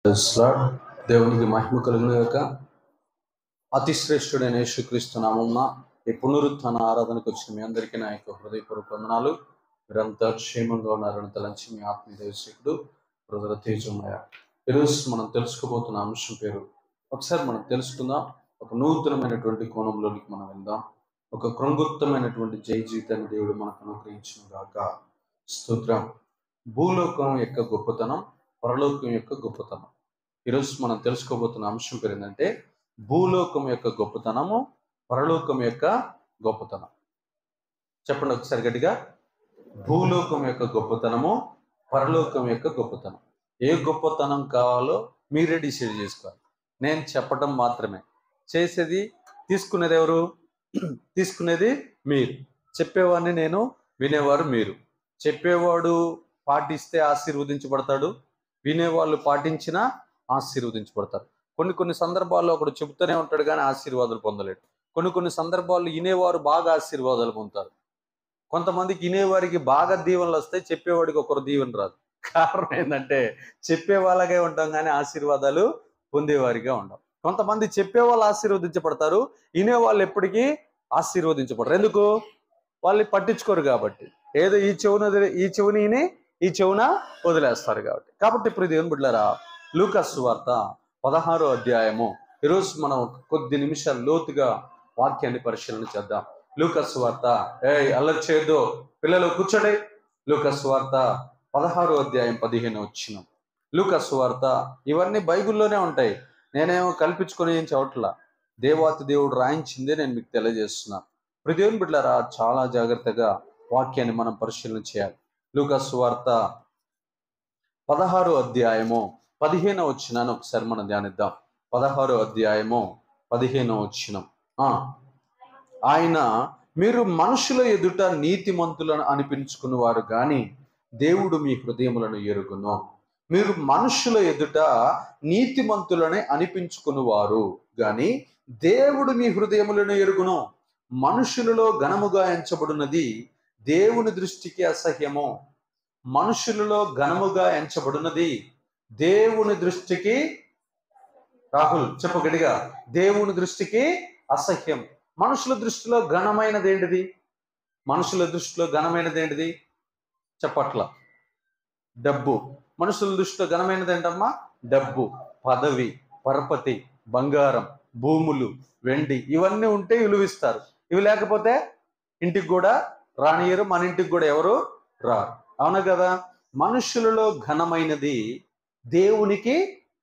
Praise Lord. దేవునికి మహిమ కలుగును గాక అతి శ్రేష్ఠుడైన యేసుక్రీస్తు నామమున ఈ పునరుత్థాన ఆరాధనకు వచ్చిన మీ అందరికీ నా యొక్క హృదయపూర్వక వందనాలు మీరంతా క్షేమంగా ఉన్నారని తలంచి మీ ఆత్మీయ దేవశకుడు బ్రదర్ తేజమయ్య ఈరోజు మనం తెలుసుకోబోతున్న అంశం పేరు ఒకసారి మనం తెలుసుకుందాం ఒక నూతనమైనటువంటి కోణంలోనికి మనం వెళ్దాం ఒక కృంగుప్తమైనటువంటి జై జీవితాన్ని దేవుడు మనకు అనుగ్రహించిన గాక స్తోత్రం భూలోకం యొక్క గొప్పతనం పరలోకం యొక్క గొప్పతనం ఈరోజు మనం తెలుసుకోబోతున్న అంశం పేరు ఏంటంటే భూలోకం యొక్క గొప్పతనము పరలోకం యొక్క గొప్పతనం చెప్పండి ఒకసారి గట్టిగా భూలోకం యొక్క గొప్పతనము పరలోకం యొక్క గొప్పతనం ఏ గొప్పతనం కావాలో మీరే డిసైడ్ చేసుకోవాలి నేను చెప్పడం మాత్రమే చేసేది తీసుకునేది ఎవరు తీసుకునేది మీరు చెప్పేవాడిని నేను వినేవారు మీరు చెప్పేవాడు పాటిస్తే ఆశీర్వదించబడతాడు వినేవాళ్ళు పాటించినా ఆశీర్వదించబడతారు కొన్ని కొన్ని సందర్భాల్లో ఒకడు చెబుతూనే ఉంటాడు కానీ ఆశీర్వాదాలు పొందలేడు కొన్ని కొన్ని సందర్భాల్లో వినేవారు బాగా ఆశీర్వాదాలు పొందుతారు కొంతమందికి వినేవారికి బాగా దీవెనలు వస్తాయి చెప్పేవాడికి ఒకరు దీవెన రాదు కారణం ఏంటంటే చెప్పే వాళ్ళకే ఉంటాం కానీ ఆశీర్వాదాలు పొందేవారిగా ఉండం కొంతమంది చెప్పే వాళ్ళు ఆశీర్వదించబడతారు వినేవాళ్ళు ఎప్పటికీ ఆశీర్వదించబడరు ఎందుకు వాళ్ళు పట్టించుకోరు కాబట్టి ఏదో ఈ చెవున వదిలే- ఈ చెవుని విని ఈ చెవున వదిలేస్తారు కాబట్టి కాబట్టి ఇప్పుడు దేవుని బిడ్డారా లూకస్ వార్త పదహారో అధ్యాయము ఈరోజు మనం కొద్ది నిమిషాలు లోతుగా వాక్యాన్ని పరిశీలన చేద్దాం లూకస్ వార్త ఏ అల్లరి చేయొద్దు పిల్లలు కూర్చోండి లూకస్ వార్త పదహారో అధ్యాయం పదిహేను వచ్చిన లూకస్ వార్త ఇవన్నీ బైబిల్లోనే ఉంటాయి నేనేమో కల్పించుకొని ఏం చవట్లా దేవాతి దేవుడు రాయించిందే నేను మీకు తెలియజేస్తున్నా ఇప్పుడు దేవుని బిడ్డారా చాలా జాగ్రత్తగా వాక్యాన్ని మనం పరిశీలన చేయాలి లూకస్ వార్త పదహారో అధ్యాయము పదిహేనో వచ్చినాను ఒకసారి మనం ధ్యానిద్దాం పదహారో అధ్యాయము పదిహేనో వచ్చిన ఆయన మీరు మనుషుల ఎదుట నీతిమంతులను అనిపించుకునేవారు గాని దేవుడు మీ హృదయములను ఎరుగును మీరు మనుషుల ఎదుట నీతిమంతులనే అనిపించుకునేవారు గాని దేవుడు మీ హృదయములను ఎరుగును మనుషులలో ఘనముగా ఎంచబడినది దేవుని దృష్టికి అసహ్యము మనుషులలో ఘనముగా ఎంచబడినది దేవుని దృష్టికి రాహుల్ చెప్పు గట్టిగా దేవుని దృష్టికి అసహ్యం మనుషుల దృష్టిలో ఘనమైనది ఏంటిది మనుషుల దృష్టిలో ఘనమైనది ఏంటిది చెప్పట్ల డబ్బు మనుషుల దృష్టిలో ఘనమైనది ఏంటమ్మా డబ్బు పదవి పరపతి బంగారం భూములు వెండి ఇవన్నీ ఉంటే విలువిస్తారు ఇవి లేకపోతే ఇంటికి కూడా రానియరు మన ఇంటికి కూడా ఎవరు రారు అవును కదా మనుషులలో ఘనమైనది దేవునికి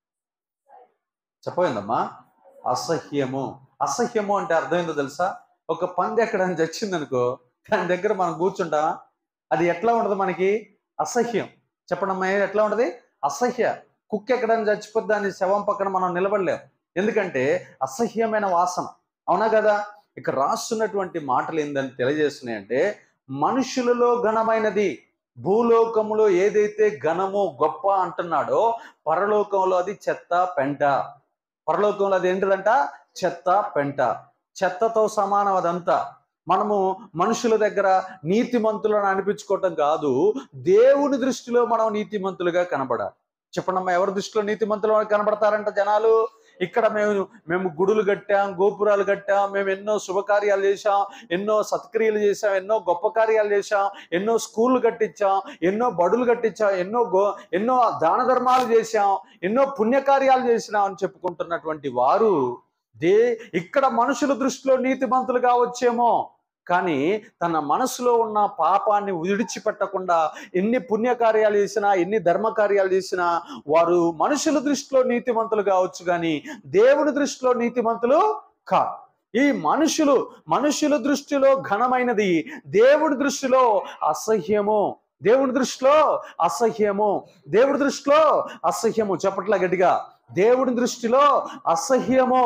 చెప్పబోయిందమ్మా అసహ్యము అసహ్యము అంటే అర్థమైందో తెలుసా ఒక పంది ఎక్కడ చచ్చింది అనుకో దాని దగ్గర మనం కూర్చుంటామా అది ఎట్లా ఉండదు మనకి అసహ్యం చెప్పడమ్మా ఎట్లా ఉండదు అసహ్య కుక్క ఎక్కడని చచ్చిపోతే దాని శవం పక్కన మనం నిలబడలేం ఎందుకంటే అసహ్యమైన వాసన అవునా కదా ఇక రాస్తున్నటువంటి మాటలు ఏందని తెలియజేస్తున్నాయంటే మనుషులలో ఘనమైనది భూలోకములో ఏదైతే ఘనము గొప్ప అంటున్నాడో పరలోకంలో అది చెత్త పెంట పరలోకంలో అది ఏంటిదంట చెత్త పెంట చెత్తతో సమానం అదంతా మనము మనుషుల దగ్గర నీతిమంతులను అనిపించుకోవటం కాదు దేవుని దృష్టిలో మనం నీతిమంతులుగా కనబడాలి చెప్పండమ్మా ఎవరి దృష్టిలో నీతిమంతులు కనబడతారంట జనాలు ఇక్కడ మేము మేము గుడులు కట్టాం గోపురాలు కట్టాం మేము ఎన్నో శుభకార్యాలు చేశాం ఎన్నో సత్క్రియలు చేశాం ఎన్నో గొప్ప కార్యాలు చేశాం ఎన్నో స్కూళ్ళు కట్టించాం ఎన్నో బడులు కట్టించాం ఎన్నో గో ఎన్నో దాన ధర్మాలు చేశాం ఎన్నో పుణ్యకార్యాలు చేసినాం అని చెప్పుకుంటున్నటువంటి వారు దే ఇక్కడ మనుషుల దృష్టిలో నీతిమంతులుగా వచ్చేమో కానీ తన మనసులో ఉన్న పాపాన్ని విడిచిపెట్టకుండా ఎన్ని పుణ్యకార్యాలు చేసినా ఎన్ని ధర్మకార్యాలు చేసినా వారు మనుషుల దృష్టిలో నీతిమంతులు కావచ్చు కానీ దేవుని దృష్టిలో నీతిమంతులు కా ఈ మనుషులు మనుషుల దృష్టిలో ఘనమైనది దేవుడి దృష్టిలో అసహ్యము దేవుడి దృష్టిలో అసహ్యము దేవుడి దృష్టిలో అసహ్యము చెప్పట్లా గట్టిగా దేవుడి దృష్టిలో అసహ్యము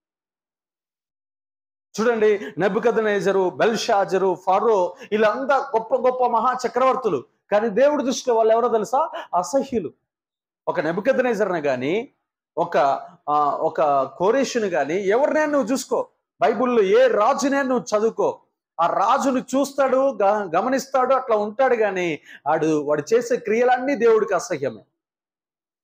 చూడండి నెబుకదనేజరు బెల్షాజరు ఫరో వీళ్ళంతా గొప్ప గొప్ప మహా చక్రవర్తులు కానీ దేవుడి దృష్టిలో వాళ్ళు ఎవరో తెలుసా అసహ్యులు ఒక నెబుకదనేజర్ని కానీ ఒక ఆ, ఒక కోరేషుని కానీ ఎవరినైనా నువ్వు చూసుకో బైబిల్లో ఏ రాజునే నువ్వు చదువుకో ఆ రాజును చూస్తాడు గ- గమనిస్తాడు అట్లా ఉంటాడు కానీ ఆడు వాడు చేసే క్రియలన్నీ దేవుడికి అసహ్యమే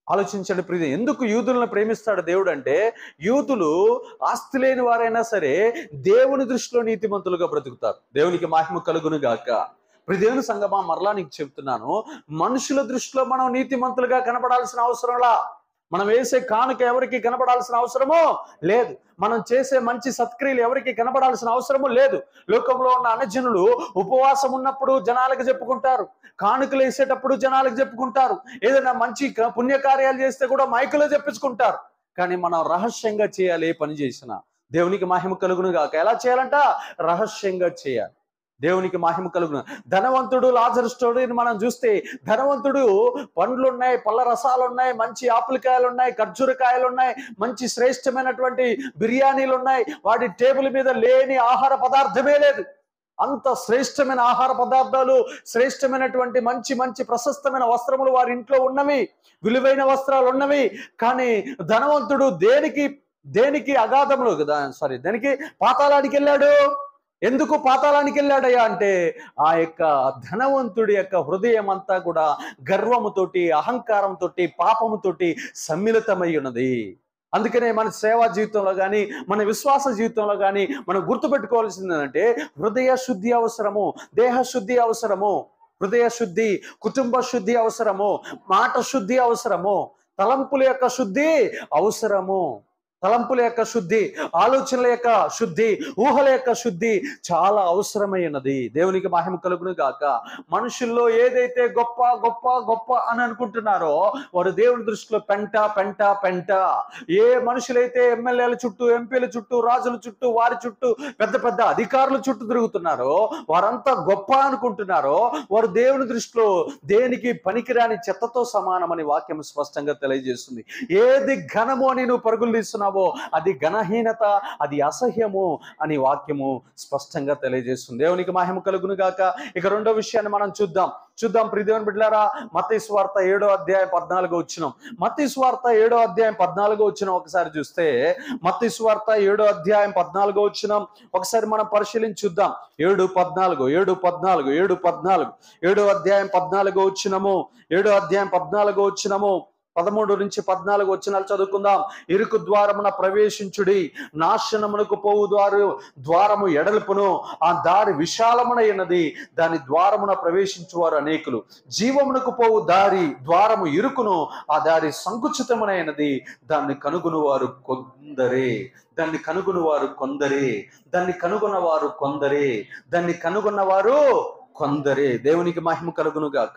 ఆలోచించండి ప్రియ ఎందుకు యూదులను ప్రేమిస్తాడు దేవుడు అంటే యూదులు ఆస్తి లేని వారైనా సరే దేవుని దృష్టిలో నీతిమంతులుగా బ్రతుకుతారు దేవునికి మహిమ కలుగును గాక ఇప్పుడు దేవుని సంగమా మరలా నీకు చెప్తున్నాను మనుషుల దృష్టిలో మనం నీతిమంతులుగా కనపడాల్సిన అవసరంలా మనం వేసే కానుక ఎవరికి కనపడాల్సిన అవసరమో లేదు మనం చేసే మంచి సత్క్రియలు ఎవరికి కనపడాల్సిన అవసరము లేదు లోకంలో ఉన్న అనజనులు ఉపవాసం ఉన్నప్పుడు జనాలకు చెప్పుకుంటారు కానుకలు వేసేటప్పుడు జనాలకు చెప్పుకుంటారు ఏదైనా మంచి క- పుణ్యకార్యాలు చేస్తే కూడా మైకులో చెప్పించుకుంటారు కానీ మనం రహస్యంగా చేయాలి ఏ పని చేసినా దేవునికి మహిమ కలుగును గాక ఎలా చేయాలంట రహస్యంగా చేయాలి దేవునికి మహిమ కలుగును ధనవంతుడు లాజర్ స్టోరీని మనం చూస్తే ధనవంతుడు పండ్లు ఉన్నాయి పళ్ళ రసాలు ఉన్నాయి మంచి ఆపిల్కాయలు ఉన్నాయి ఖర్జూరకాయలు ఉన్నాయి మంచి శ్రేష్టమైనటువంటి బిర్యానీలు ఉన్నాయి వాటి టేబుల్ మీద లేని ఆహార పదార్థమే లేదు అంత శ్రేష్టమైన ఆహార పదార్థాలు శ్రేష్టమైనటువంటి మంచి మంచి ప్రశస్తమైన వస్త్రములు వారి ఇంట్లో ఉన్నవి విలువైన వస్త్రాలు ఉన్నవి కానీ ధనవంతుడు దేనికి దేనికి అగాధములు సారీ దేనికి పాతాళానికి వెళ్ళాడు ఎందుకు పాతాళానికి వెళ్ళాడయ్యా అంటే ఆ యొక్క ధనవంతుడి యొక్క హృదయం అంతా కూడా గర్వముతోటి అహంకారంతోటి పాపముతోటి సమ్మిళితమై ఉన్నది అందుకనే మన సేవా జీవితంలో కానీ మన విశ్వాస జీవితంలో కానీ మనం గుర్తుపెట్టుకోవాల్సింది ఏంటంటే హృదయ శుద్ధి అవసరము దేహ శుద్ధి అవసరము హృదయ శుద్ధి కుటుంబ శుద్ధి అవసరము మాట శుద్ధి అవసరము తలంపుల యొక్క శుద్ధి అవసరము తలంపుల యొక్క శుద్ధి ఆలోచనల యొక్క శుద్ధి ఊహల యొక్క శుద్ధి చాలా అవసరమైనది దేవునికి మహిమ కలుగును గాక మనుషుల్లో ఏదైతే గొప్ప గొప్ప గొప్ప అని అనుకుంటున్నారో వారు దేవుని దృష్టిలో పెంట పెంట పెంట ఏ మనుషులైతే ఎమ్మెల్యేల చుట్టూ ఎంపీల చుట్టూ రాజుల చుట్టూ వారి చుట్టూ పెద్ద పెద్ద అధికారుల చుట్టూ తిరుగుతున్నారో వారంతా గొప్ప అనుకుంటున్నారో వారు దేవుని దృష్టిలో దేనికి పనికిరాని చెత్తతో సమానమని వాక్యం స్పష్టంగా తెలియజేస్తుంది ఏది ఘనము అని నువ్వు పరుగులు తీస్తున్నావో అది ఘనహీనత అది అసహ్యము అని వాక్యము స్పష్టంగా తెలియజేస్తుంది దేవునికి మహిమ కలుగును గాక ఇక రెండో విషయాన్ని మనం చూద్దాం చూద్దాం ప్రిదేవన్ బిడ్లారా మత్తయి స్వార్త ఏడో అధ్యాయం పద్నాలుగో వచ్చినాం మత్తయి స్వార్త ఏడో అధ్యాయం పద్నాలుగో వచ్చిన ఒకసారి చూస్తే మత్తయి స్వార్త ఏడో అధ్యాయం పద్నాలుగో వచ్చినాం ఒకసారి మనం పరిశీలించి చూద్దాం ఏడు పద్నాలుగు ఏడు పద్నాలుగు ఏడు పద్నాలుగు ఏడో అధ్యాయం పద్నాలుగో వచ్చినము ఏడో అధ్యాయం పద్నాలుగో వచ్చినము పదమూడు నుంచి పద్నాలుగు వచ్చినాలు చదువుకుందాం ఇరుకు ద్వారమున ప్రవేశించుడి నాశనమునకు పోవు ద్వారు ద్వారము ఎడల్పును ఆ దారి విశాలమునైనది దాని ద్వారమున ప్రవేశించువారు అనేకులు జీవమునకు పోవు దారి ద్వారము ఇరుకును ఆ దారి సంకుచితమునైనది దాన్ని కనుగొనువారు కొందరే దాన్ని కనుగొనువారు కొందరే దాన్ని కనుగొన్నవారు కొందరే దాన్ని కనుగొన్నవారు కొందరే దేవునికి మహిమ కలుగును గాక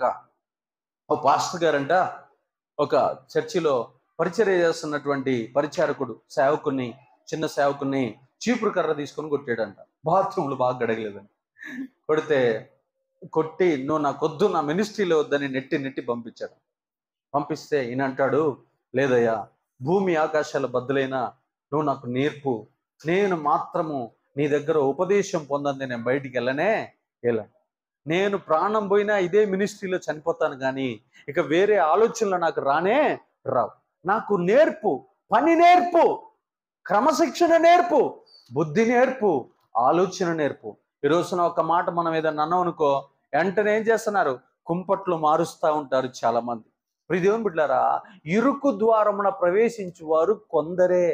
ఓ పాస్టర్ గారంట ఒక చర్చిలో పరిచర్య చేస్తున్నటువంటి పరిచారకుడు సేవకుని చిన్న సేవకుని చీపురు కర్ర తీసుకొని కొట్టాడంట బాత్రూంలు బాగా గడగలేదని కొడితే కొట్టి నువ్వు నాకొద్దు నా మినిస్ట్రీలో వద్దని నెట్టి నెట్టి పంపించాడు పంపిస్తే ఈయన అంటాడు లేదయ్యా భూమి ఆకాశాల బద్దలైనా నువ్వు నాకు నేర్పు నేను మాత్రము నీ దగ్గర ఉపదేశం పొందంది నేను బయటికి వెళ్ళనే వెళ్ళను నేను ప్రాణం పోయినా ఇదే మినిస్ట్రీలో చనిపోతాను కానీ ఇక వేరే ఆలోచనలు నాకు రానే రావు నాకు నేర్పు పని నేర్పు క్రమశిక్షణ నేర్పు బుద్ధి నేర్పు ఆలోచన నేర్పు ఈ రోజున ఒక మాట మనం ఏదన్నా అన్నాం అనుకో వెంటనే ఏం చేస్తున్నారు కుంపట్లు మారుస్తూ ఉంటారు చాలా మంది ప్రిదేవుని బిడ్డారా ఇరుకు ద్వారమున ప్రవేశించువారు కొందరే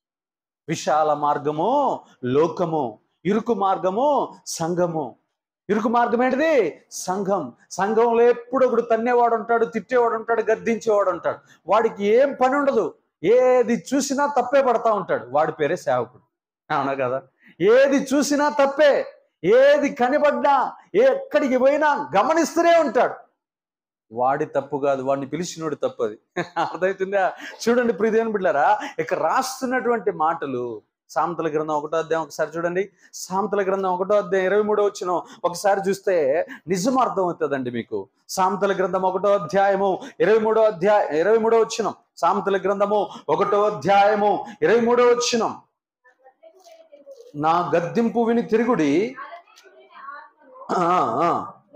విశాల మార్గము లోకము ఇరుకు మార్గము సంఘము ఇరుకు మార్గం ఏంటిది సంఘం సంఘంలో ఎప్పుడు ఒకడు తన్నేవాడు ఉంటాడు తిట్టేవాడు ఉంటాడు గద్దించేవాడు ఉంటాడు వాడికి ఏం పని ఉండదు ఏది చూసినా తప్పే పడతా ఉంటాడు వాడి పేరే సేవకుడు అవునా కదా ఏది చూసినా తప్పే ఏది కనిపడ్డా ఎక్కడికి పోయినా గమనిస్తూనే ఉంటాడు వాడి తప్పు కాదు వాడిని పిలిచినోడి తప్పు అది అర్థమవుతుందా చూడండి ప్రియదేవన్ బిడ్డారా ఇక రాస్తున్నటువంటి మాటలు సామెతల గ్రంథం ఒకటో అధ్యాయం ఒకసారి చూడండి సామెతల గ్రంథం ఒకటో అధ్యాయం ఇరవై మూడో వచ్చిన ఒకసారి చూస్తే నిజం అర్థం అవుతుందండి మీకు సామెతల గ్రంథం ఒకటో అధ్యాయము ఇరవై మూడో అధ్యాయం ఇరవై మూడో వచ్చిన సామెతల గ్రంథము ఒకటో అధ్యాయము ఇరవై మూడో వచ్చిన నా గద్దింపు విని తిరుగుడి ఆ, ఆ.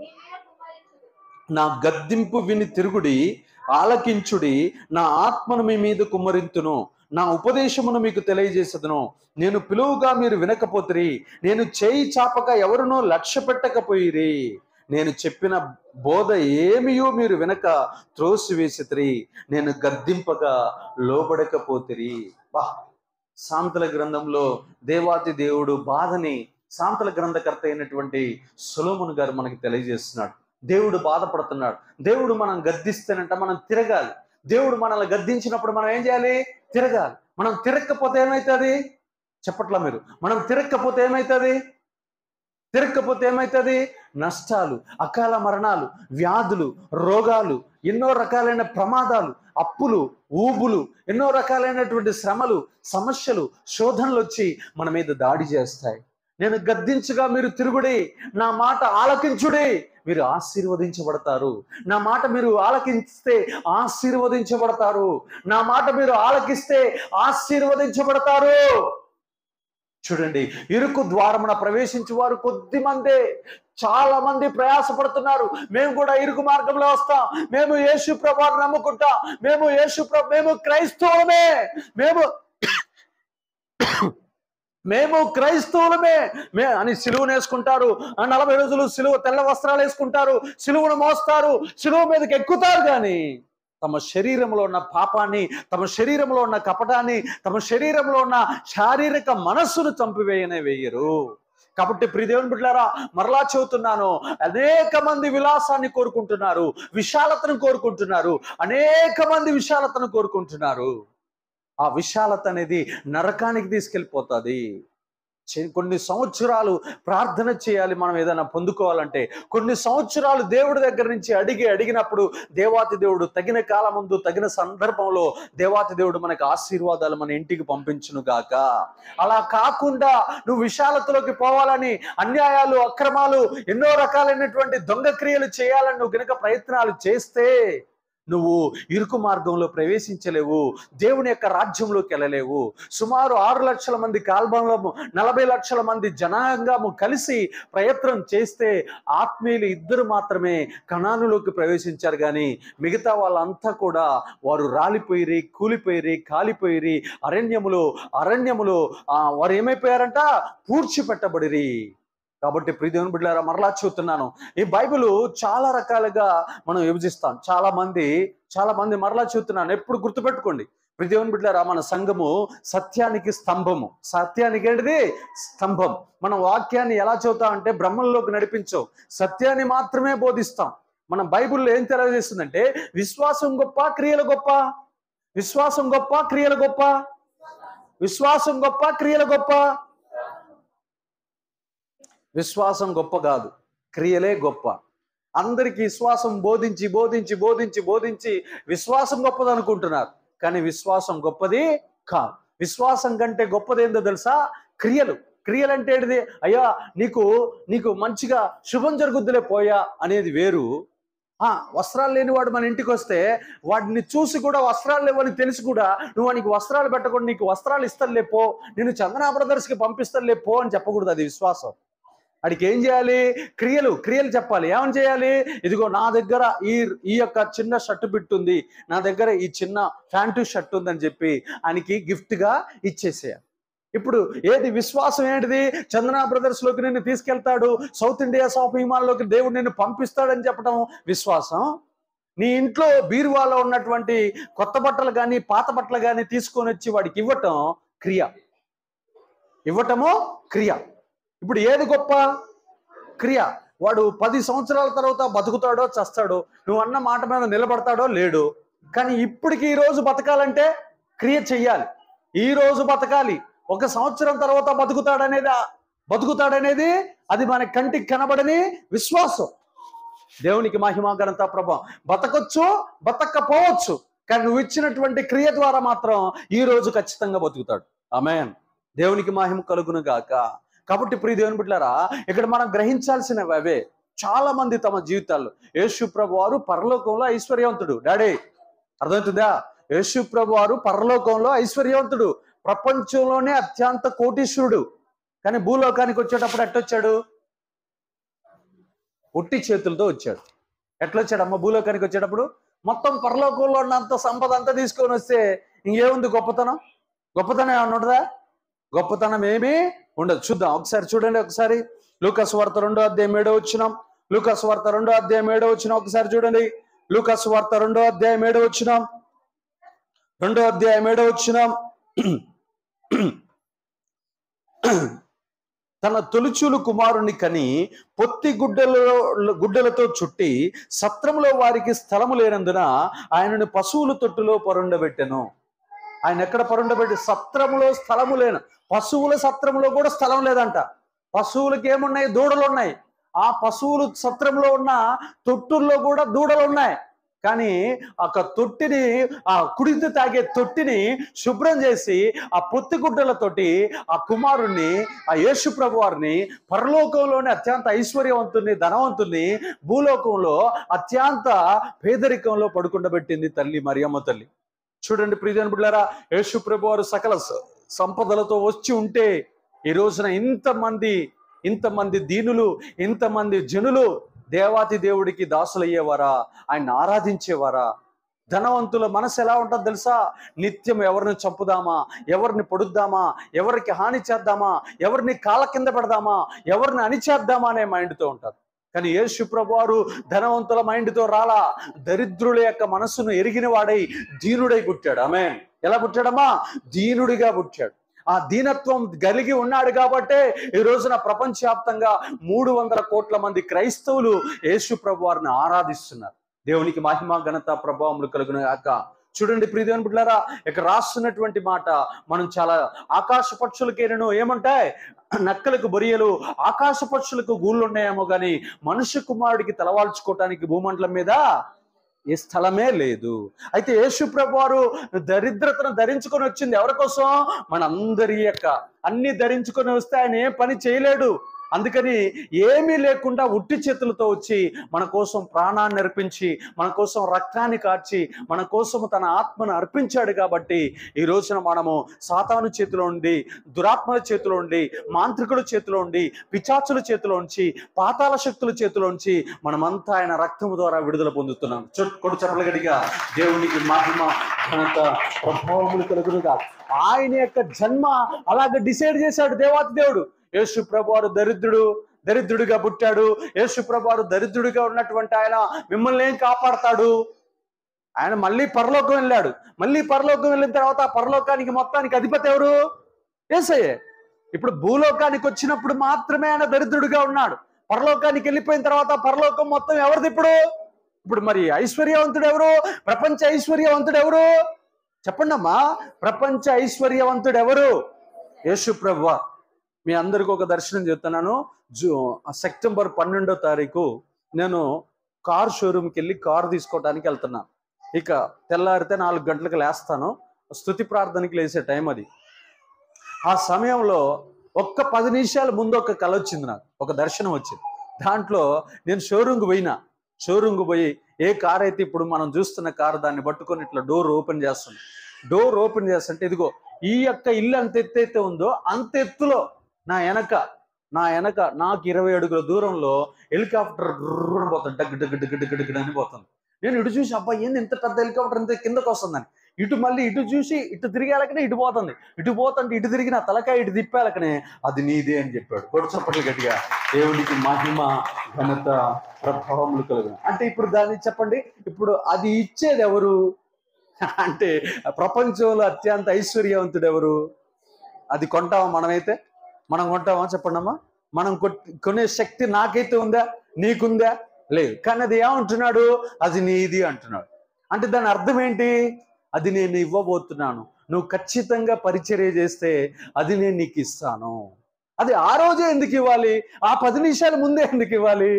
నా గద్దింపు విని తిరుగుడి ఆలకించుడి నా ఆత్మను మీ మీద కుమ్మరింతును నా ఉపదేశమును మీకు తెలియజేసదును నేను పిలువుగా మీరు వినకపోతిరి నేను చేయి చాపక ఎవరునూ లక్ష్య పెట్టకపోయిరి నేను చెప్పిన బోధ ఏమియో మీరు వెనక త్రోసివేసితిరి నేను గద్దింపగా లోబడకపోతిరి బా సాంతల గ్రంథంలో దేవాతి దేవుడు బాధని సాంతల గ్రంథకర్త అయినటువంటి సులోమును గారు మనకి తెలియజేస్తున్నాడు దేవుడు బాధపడుతున్నాడు దేవుడు మనం గద్దిస్తేనంట మనం తిరగాలి దేవుడు మనల్ని గద్దించినప్పుడు మనం ఏం చేయాలి తిరగాలి మనం తిరగకపోతే ఏమవుతుంది చెప్పట్లా మీరు మనం తిరగకపోతే ఏమవుతుంది తిరగకపోతే ఏమవుతుంది నష్టాలు అకాల మరణాలు వ్యాధులు రోగాలు ఎన్నో రకాలైన ప్రమాదాలు అప్పులు ఊబులు ఎన్నో రకాలైనటువంటి శ్రమలు సమస్యలు శోధనలు వచ్చి మన మీద దాడి చేస్తాయి నేను గద్దించగా మీరు తిరుగుడి నా మాట ఆలకించుడి మీరు ఆశీర్వదించబడతారు నా మాట మీరు ఆలకిస్తే ఆశీర్వదించబడతారు నా మాట మీరు ఆలకిస్తే ఆశీర్వదించబడతారు చూడండి ఇరుకు ద్వారమున ప్రవేశించే వారు కొద్ది మందే చాలా మంది ప్రయాసపడుతున్నారు మేము కూడా ఇరుకు మార్గంలో వస్తాం మేము యేసు ప్రభావం నమ్ముకుంటాం మేము యేసు ప్రభు మేము క్రైస్తవులమే మేము మేము క్రైస్తవులమే మే అని సిలువను వేసుకుంటారు ఆ నలభై రోజులు సిలువ తెల్ల వస్త్రాలు వేసుకుంటారు సిలువను మోస్తారు సిలువ మీదకి ఎక్కుతారు కానీ తమ శరీరంలో ఉన్న పాపాన్ని తమ శరీరంలో ఉన్న కపటాన్ని తమ శరీరంలో ఉన్న శారీరక మనస్సును చంపివేయనే వేయరు కాబట్టి ప్రియదేవుని బిడ్డారా మరలా చెబుతున్నాను అనేక మంది విలాసాన్ని కోరుకుంటున్నారు విశాలతను కోరుకుంటున్నారు అనేక మంది విశాలతను కోరుకుంటున్నారు ఆ విశాలత అనేది నరకానికి తీసుకెళ్ళిపోతుంది చే- కొన్ని సంవత్సరాలు ప్రార్థన చేయాలి మనం ఏదైనా పొందుకోవాలంటే కొన్ని సంవత్సరాలు దేవుడి దగ్గర నుంచి అడిగి అడిగినప్పుడు దేవాతి దేవుడు తగిన కాలం ముందు తగిన సందర్భంలో దేవాతి దేవుడు మనకు ఆశీర్వాదాలు మన ఇంటికి పంపించును గాక అలా కాకుండా నువ్వు విశాలతలోకి పోవాలని అన్యాయాలు అక్రమాలు ఎన్నో రకాలైనటువంటి దొంగ క్రియలు చేయాలని నువ్వు గనక ప్రయత్నాలు చేస్తే నువ్వు ఇరుకు మార్గంలో ప్రవేశించలేవు దేవుని యొక్క రాజ్యంలోకి వెళ్ళలేవు సుమారు ఆరు లక్షల మంది కాల్బంలము నలభై లక్షల మంది జనాంగము కలిసి ప్రయత్నం చేస్తే ఆత్మీయులు ఇద్దరు మాత్రమే కణానులోకి ప్రవేశించారు కానీ మిగతా వాళ్ళంతా కూడా వారు రాలిపోయిరి కూలిపోయిరి కాలిపోయిరి అరణ్యములో అరణ్యములో ఆ, వారు ఏమైపోయారంట పూడ్చిపెట్టబడిరి కాబట్టి ప్రియదేవుని బిడ్డారా మరలా చూస్తున్నాను ఈ బైబిల్ చాలా రకాలుగా మనం విభజిస్తాం చాలా మంది చాలా మంది మరలా చూస్తున్నాను ఎప్పుడు గుర్తుపెట్టుకోండి ప్రియదేవుని బిడ్డారా మన సంఘము సత్యానికి స్తంభము సత్యానికి ఏంటిది స్తంభం మనం వాక్యాన్ని ఎలా చదువుతాం అంటే బ్రహ్మంలోకి నడిపించవు సత్యాన్ని మాత్రమే బోధిస్తాం మన బైబిల్లో ఏం తెలియజేస్తుందంటే విశ్వాసం గొప్ప క్రియలు గొప్ప విశ్వాసం గొప్ప క్రియలు గొప్ప విశ్వాసం గొప్ప క్రియలు గొప్ప విశ్వాసం గొప్ప కాదు క్రియలే గొప్ప అందరికీ విశ్వాసం బోధించి బోధించి బోధించి బోధించి విశ్వాసం గొప్పది అనుకుంటున్నారు కానీ విశ్వాసం గొప్పది కాదు విశ్వాసం కంటే గొప్పది ఏందో తెలుసా క్రియలు క్రియలు అంటే ఏంటిది అయ్యా నీకు నీకు మంచిగా శుభం జరుగుద్దులే పోయా అనేది వేరు ఆ వస్త్రాలు లేనివాడు మన ఇంటికి వస్తే వాడిని చూసి కూడా వస్త్రాలు లేవని తెలిసి కూడా నువ్వు వానికి వస్త్రాలు పెట్టకుండా నీకు వస్త్రాలు ఇస్తానులే పో నేను చందనా బ్రదర్స్కి పంపిస్తానులే పో అని చెప్పకూడదు అది విశ్వాసం వాడికి ఏం చేయాలి క్రియలు క్రియలు చెప్పాలి ఏమని చేయాలి ఇదిగో నా దగ్గర ఈ ఈ యొక్క చిన్న షర్ట్ బిట్ ఉంది నా దగ్గర ఈ చిన్న ప్యాంటు షర్ట్ ఉందని చెప్పి ఆయనకి gift గా ఇచ్చేసేయాలి ఇప్పుడు ఏది విశ్వాసం ఏంటిది చందన బ్రదర్స్ లోకి నిన్ను తీసుకెళ్తాడు సౌత్ ఇండియా షాపింగ్ మాల్లోకి దేవుడు నిన్ను పంపిస్తాడని చెప్పడం విశ్వాసం నీ ఇంట్లో బీరువాలో ఉన్నటువంటి కొత్త బట్టలు కానీ పాత బట్టలు కానీ తీసుకొని వచ్చి వాడికి ఇవ్వటం క్రియ ఇవ్వటము క్రియ ఇప్పుడు ఏది గొప్ప క్రియ వాడు పది సంవత్సరాల తర్వాత బతుకుతాడో చస్తాడో నువ్వు అన్న మాట మీద నిలబడతాడో లేడు కానీ ఇప్పటికి ఈ రోజు బతకాలంటే క్రియ చెయ్యాలి ఈ రోజు బతకాలి ఒక సంవత్సరం తర్వాత బతుకుతాడనేది ఆ- బతుకుతాడనేది అది మన కంటికి కనబడని విశ్వాసం దేవునికి మహిమ ఘనత ప్రభావం బతకొచ్చు బతకపోవచ్చు కానీ నువ్వు ఇచ్చినటువంటి క్రియ ద్వారా మాత్రం ఈ రోజు ఖచ్చితంగా బతుకుతాడు ఆమెన్ దేవునికి మహిమ కలుగును గాక కాబట్టి ప్రియ దేవుని బిడ్డారా ఇక్కడ మనం గ్రహించాల్సినవి అవే చాలా మంది తమ జీవితాల్లో యేసు ప్రభు వారు పరలోకంలో ఐశ్వర్యవంతుడు డాడీ అర్థమవుతుందా యేసు ప్రభు వారు పరలోకంలో ఐశ్వర్యవంతుడు ప్రపంచంలోనే అత్యంత కోటీశ్వరుడు కానీ భూలోకానికి వచ్చేటప్పుడు ఎట్టొచ్చాడు ఒట్టి చేతులతో వచ్చాడు ఎట్లా వచ్చాడు అమ్మ భూలోకానికి వచ్చేటప్పుడు మొత్తం పరలోకంలో ఉన్నంత సంపద అంతా తీసుకొని వస్తే ఇంకేముంది గొప్పతనం గొప్పతనం ఏమన్నా ఉండదా గొప్పతనం ఏమీ ఉండదు చూద్దాం ఒకసారి చూడండి ఒకసారి లూకస్ వార్త రెండో అధ్యాయం ఏడో వచ్చినాం లూకాసు వార్త రెండో అధ్యాయం ఏడో వచ్చిన ఒకసారి చూడండి లూకాసు వార్త రెండో అధ్యాయం ఏడో వచ్చిన రెండో అధ్యాయం ఏడో వచ్చిన తన తొలిచూలు కుమారుని కని పొత్తి గుడ్డలలో గుడ్డలతో చుట్టి సత్రములో వారికి స్థలము లేనందున ఆయనను పశువుల తొట్టులో పరుండబెట్టెను ఆయన ఎక్కడ పరుండబెట్టి సత్రములో స్థలము లేను పశువుల సత్రములో కూడా స్థలం లేదంట పశువులకి ఏమున్నాయి దూడలు ఉన్నాయి ఆ పశువులు సత్రంలో ఉన్న తొట్టుల్లో కూడా దూడలు ఉన్నాయి కానీ ఒక తొట్టిని ఆ కుడితి తాగే తొట్టిని శుభ్రం చేసి ఆ పొత్తిగుడ్డలతోటి ఆ కుమారుణ్ణి ఆ యేసు ప్రభు వారిని పరలోకంలోని అత్యంత ఐశ్వర్యవంతుని ధనవంతుని భూలోకంలో అత్యంత పేదరికంలో పడుకుండబెట్టింది తల్లి మరియమ్మ తల్లి చూడండి ప్రియజన బిడ్డారా యేసు ప్రభు వారు సకల స- సంపదలతో వచ్చి ఉంటే ఈ రోజున ఇంతమంది ఇంతమంది దీనులు ఇంతమంది జనులు దేవాతి దేవుడికి దాసులయ్యేవారా ఆయన ఆరాధించేవారా ధనవంతుల మనసు ఎలా ఉంటుందో తెలుసా నిత్యం ఎవరిని చంపుదామా ఎవరిని పొడుద్దామా ఎవరికి హాని చేద్దామా ఎవరిని కాళ్ళ కింద పెడదామా ఎవరిని అణిచేద్దామా అనే మైండ్తో ఉంటారు కానీ యేసు ప్రభు వారు ధనవంతుల మైండ్తో రాలా దరిద్రుల యొక్క మనసును ఎరిగిన వాడై దీనుడై పుట్టాడు ఆమె ఎలా పుట్టాడమ్మా దీనుడిగా పుట్టాడు ఆ దీనత్వం కలిగి ఉన్నాడు కాబట్టే ఈ రోజున ప్రపంచవ్యాప్తంగా మూడు వందల కోట్ల మంది క్రైస్తవులు యేసు ప్రభు వారిని ఆరాధిస్తున్నారు దేవునికి మహిమ ఘనత ప్రభావములు కలుగును గాక చూడండి ప్రియదేవుని బిడ్డారా ఇక రాస్తున్నటువంటి మాట మనం చాలా ఆకాశ పక్షులకేనను ఏమంటాయి నక్కలకు బొరియలు ఆకాశ పక్షులకు గూళ్ళు ఉన్నాయేమో కానీ మనుష్య కుమారుడికి తలవాల్చుకోవటానికి భూమండలం మీద ఏ స్థలమే లేదు అయితే యేసు ప్రభు వారు దరిద్రతను ధరించుకొని వచ్చింది ఎవరి కోసం మనందరి యొక్క అన్ని ధరించుకొని వస్తే ఆయన ఏం పని చేయలేడు అందుకని ఏమీ లేకుండా ఉట్టి చేతులతో వచ్చి మన కోసం ప్రాణాన్ని అర్పించి మన కోసం రక్తాన్ని కార్చి మన కోసం తన ఆత్మను అర్పించాడు కాబట్టి ఈ రోజున మనము సాతాను చేతిలో ఉండి దురాత్మల చేతిలో ఉండి మాంత్రికుల చేతిలో ఉండి పిచాచుల చేతిలో ఉంచి పాతాల శక్తుల చేతిలో ఉంచి మనమంతా ఆయన రక్తము ద్వారా విడుదల పొందుతున్నాం చుట్ కొడు చెప్పలు గడిగా దేవునికి మహిమ ఘనత ప్రభావములు కలుగునుగా ఆయన యొక్క జన్మ అలాగ డిసైడ్ చేశాడు దేవాతి దేవుడు యేసు ప్రభువారు దరిద్రుడు దరిద్రుడిగా పుట్టాడు యేసు ప్రభువారు దరిద్రుడిగా ఉన్నటువంటి ఆయన మిమ్మల్ని ఏం కాపాడతాడు ఆయన మళ్ళీ పరలోకం వెళ్ళాడు మళ్ళీ పరలోకం వెళ్ళిన తర్వాత ఆ పరలోకానికి మొత్తానికి అధిపతి ఎవరు ఏసయ్యే ఇప్పుడు భూలోకానికి వచ్చినప్పుడు మాత్రమే ఆయన దరిద్రుడిగా ఉన్నాడు పరలోకానికి వెళ్ళిపోయిన తర్వాత పరలోకం మొత్తం ఎవరిది ఇప్పుడు ఇప్పుడు మరి ఐశ్వర్యవంతుడు ఎవరు ప్రపంచ ఐశ్వర్యవంతుడు ఎవరు చెప్పండి అమ్మా ప్రపంచ ఐశ్వర్యవంతుడు ఎవరు యేసు ప్రభు మీ అందరికి ఒక దర్శనం చెప్తున్నాను జూ సెప్టెంబర్ పన్నెండో తారీఖు నేను కార్ షోరూమ్కి వెళ్ళి కారు తీసుకోవడానికి వెళ్తున్నాను ఇక తెల్లారితే నాలుగు గంటలకు లేస్తాను స్థుతి ప్రార్థనకి లేసే టైం అది ఆ సమయంలో ఒక్క పది నిమిషాల ముందు ఒక కళ వచ్చింది నాకు ఒక దర్శనం వచ్చింది దాంట్లో నేను షోరూమ్కి పోయినా షోరూమ్కి పోయి ఏ కార్ అయితే ఇప్పుడు మనం చూస్తున్న కారు దాన్ని పట్టుకొని ఇట్లా డోర్ ఓపెన్ చేస్తుంది డోర్ ఓపెన్ చేస్తుంటే ఇదిగో ఈ యొక్క ఇల్లు అంత ఎత్తు అయితే ఉందో అంత ఎత్తులో నా వెనక నా వెనక నాకు ఇరవై అడుగుల దూరంలో హెలికాప్టర్ గుర్రున పోతుంది డగ్ డగ్ డగ్ డగ్ డగ్ అని పోతుంది నేను ఇటు చూసి అబ్బా ఏంది ఇంత పెద్ద హెలికాప్టర్ ఇంత కిందకు వస్తుందని ఇటు మళ్ళీ ఇటు చూసి ఇటు తిరిగేలకనే ఇటు పోతుంది ఇటు పోతుంటే ఇటు తిరిగి నా తలకాయ ఇటు తిప్పేలకనే అది నీదే అని చెప్పాడు కొడు చప్పట్లు గట్టిగా దేవుడికి మహిమ ఘనత ప్రభావములు కలుగు అంటే ఇప్పుడు దాన్ని చెప్పండి ఇప్పుడు అది ఇచ్చేది ఎవరు అంటే ప్రపంచంలో అత్యంత ఐశ్వర్యవంతుడు ఎవరు అది కొంటామా మనమైతే మనం కొంటామా చెప్పండి అమ్మా మనం కొట్- కొనే శక్తి నాకైతే ఉందా నీకుందా లేదు కానీ అది ఏమంటున్నాడు అది నీది అంటున్నాడు అంటే దాని అర్థం ఏంటి అది నేను ఇవ్వబోతున్నాను నువ్వు ఖచ్చితంగా పరిచర్య చేస్తే అది నేను నీకు ఇస్తాను అది ఆ రోజే ఎందుకు ఇవ్వాలి ఆ పది నిమిషాల ముందే ఎందుకు ఇవ్వాలి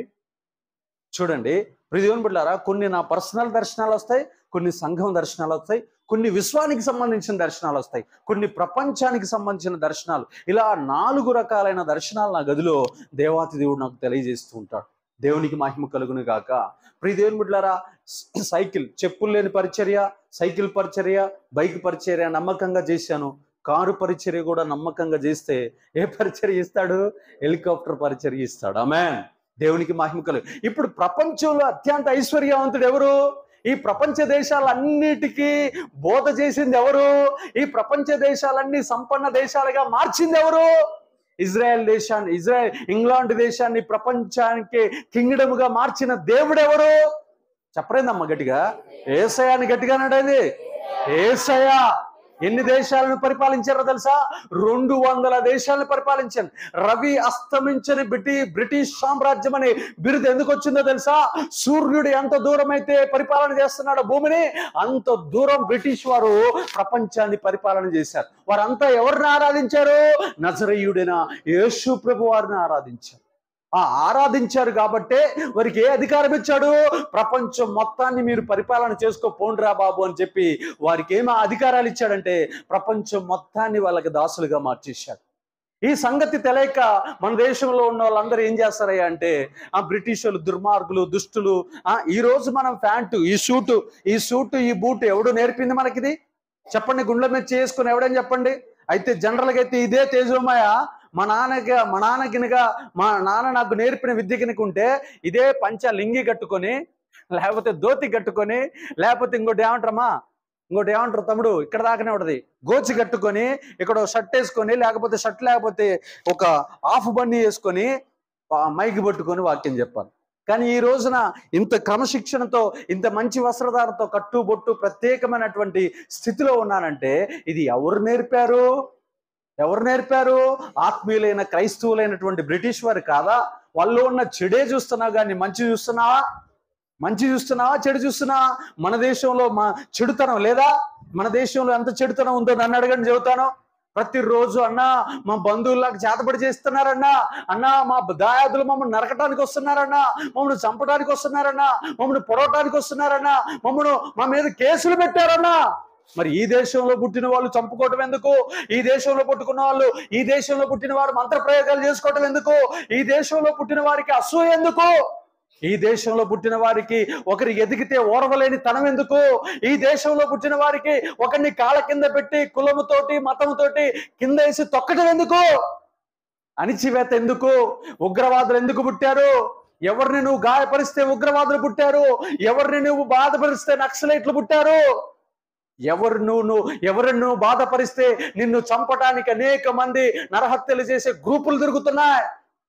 చూడండి ప్రిదేవన్ బిడ్డారా కొన్ని నా పర్సనల్ దర్శనాలు వస్తాయి కొన్ని సంఘం దర్శనాలు వస్తాయి కొన్ని విశ్వానికి సంబంధించిన దర్శనాలు వస్తాయి కొన్ని ప్రపంచానికి సంబంధించిన దర్శనాలు ఇలా నాలుగు రకాలైన దర్శనాలు నా గదిలో దేవాతి దేవుడు నాకు తెలియజేస్తూ ఉంటాడు దేవునికి మహిమ కలుగును గాక ప్రియ దేవుని బిడ్డారా సైకిల్ చెప్పులు లేని పరిచర్య సైకిల్ పరిచర్య బైక్ పరిచర్య నమ్మకంగా చేశాను కారు పరిచర్య కూడా నమ్మకంగా చేస్తే ఏ పరిచర్య ఇస్తాడు హెలికాప్టర్ పరిచర్య ఇస్తాడు ఆమె దేవునికి మహిమ కలుగు ఇప్పుడు ప్రపంచంలో అత్యంత ఐశ్వర్యవంతుడు ఎవరు ఈ ప్రపంచ దేశాలన్నిటికీ బోధ చేసింది ఎవరు ఈ ప్రపంచ దేశాలన్నీ సంపన్న దేశాలుగా మార్చింది ఎవరు ఇజ్రాయెల్ దేశాన్ని ఇజ్రాయెల్ ఇంగ్లాండ్ దేశాన్ని ప్రపంచానికి కింగ్డమ్ గా మార్చిన దేవుడెవరు చెప్పరేందమ్మా గట్టిగా ఏసయాన్ని గట్టిగా అన్నాడు ఏసయా ఎన్ని దేశాలను పరిపాలించారో తెలుసా రెండు వందల దేశాలను పరిపాలించాను రవి అస్తమించని బ్రిటి బ్రిటిష్ సామ్రాజ్యం అనే బిరుదు ఎందుకు వచ్చిందో తెలుసా సూర్యుడు ఎంత దూరం అయితే పరిపాలన చేస్తున్నాడో భూమిని అంత దూరం బ్రిటిష్ వారు ప్రపంచాన్ని పరిపాలన చేశారు వారంతా ఎవరిని ఆరాధించారు నజరయుడైన యేసు ప్రభు వారిని ఆరాధించారు ఆ ఆరాధించారు కాబట్టే వారికి ఏ అధికారం ఇచ్చాడు ప్రపంచం మొత్తాన్ని మీరు పరిపాలన చేసుకో పోండ్రా బాబు అని చెప్పి వారికి ఏమి అధికారాలు ఇచ్చాడంటే ప్రపంచం మొత్తాన్ని వాళ్ళకి దాసులుగా మార్చేశాడు ఈ సంగతి తెలియక మన దేశంలో ఉన్న వాళ్ళందరూ ఏం చేస్తారయ్యా అంటే ఆ బ్రిటిష్ వాళ్ళు దుర్మార్గులు దుష్టులు ఆ ఈ రోజు మనం ప్యాంటు ఈ సూటు ఈ సూటు ఈ బూటు ఎవడు నేర్పింది మనకిది చెప్పండి గుండెల మీద చేసుకుని ఎవడని చెప్పండి అయితే జనరల్గా అయితే ఇదే తేజోమయ మా నాన్నగా మా నాన్నకినగా మా నాన్న నాకు నేర్పిన విద్య కినక ఉంటే ఇదే పంచ లింగి కట్టుకొని లేకపోతే ధోతి కట్టుకొని లేకపోతే ఇంకోటి ఏమంటారమ్మా ఇంకోటి ఏమంటారు తమ్ముడు ఇక్కడ దాకానే ఉంటది గోచి కట్టుకొని ఇక్కడ ఓ షర్ట్ వేసుకొని లేకపోతే షర్ట్ లేకపోతే ఒక హాఫ్ బన్నీ వేసుకొని ఆ మైకి పట్టుకొని వాక్యం చెప్పాలి కానీ ఈ రోజున ఇంత క్రమశిక్షణతో ఇంత మంచి వస్త్రధారంతో కట్టు బొట్టు ప్రత్యేకమైనటువంటి స్థితిలో ఉన్నానంటే ఇది ఎవరు నేర్పారు ఎవరు నేర్పారు ఆత్మీయులైన క్రైస్తవులైనటువంటి బ్రిటిష్ వారు కాదా వాళ్ళు ఉన్న చెడే చూస్తున్నావు కానీ మంచి చూస్తున్నావా మంచి చూస్తున్నావా చెడు చూస్తున్నావా మన దేశంలో మా చెడుతనం లేదా మన దేశంలో ఎంత చెడుతనం ఉందో నన్ను అడగండి చెబుతాను ప్రతిరోజు అన్నా మా బంధువులకు చేతబడి చేస్తున్నారన్నా అన్నా మా దాయాదులు మమ్మల్ని నరకటానికి వస్తున్నారన్నా మమ్మల్ని చంపడానికి వస్తున్నారన్నా మమ్మల్ని పొడవటానికి వస్తున్నారన్నా మమ్మల్ని మా మీద కేసులు పెట్టారన్నా మరి ఈ దేశంలో పుట్టిన వాళ్ళు చంపుకోవటం ఎందుకు ఈ దేశంలో పుట్టుకున్న వాళ్ళు ఈ దేశంలో పుట్టిన వారు మంత్ర ప్రయోగాలు చేసుకోవటం ఎందుకు ఈ దేశంలో పుట్టిన వారికి అసూయ ఎందుకు ఈ దేశంలో పుట్టిన వారికి ఒకరి ఎదిగితే ఓర్వలేని తనం ఎందుకు ఈ దేశంలో పుట్టిన వారికి ఒకరిని కాళ్ళ కింద పెట్టి కులముతోటి మతముతోటి కింద వేసి తొక్కటం ఎందుకు అణిచివేత ఎందుకు ఉగ్రవాదులు ఎందుకు పుట్టారు ఎవరిని నువ్వు గాయపరిస్తే ఉగ్రవాదులు పుట్టారు ఎవరిని నువ్వు బాధపరిస్తే నక్సలైట్లు పుట్టారు ఎవరు నువ్వు నువ్వు ఎవరిని నువ్వు బాధపరిస్తే నిన్ను చంపటానికి అనేక మంది నరహత్యలు చేసే గ్రూపులు తిరుగుతున్నాయి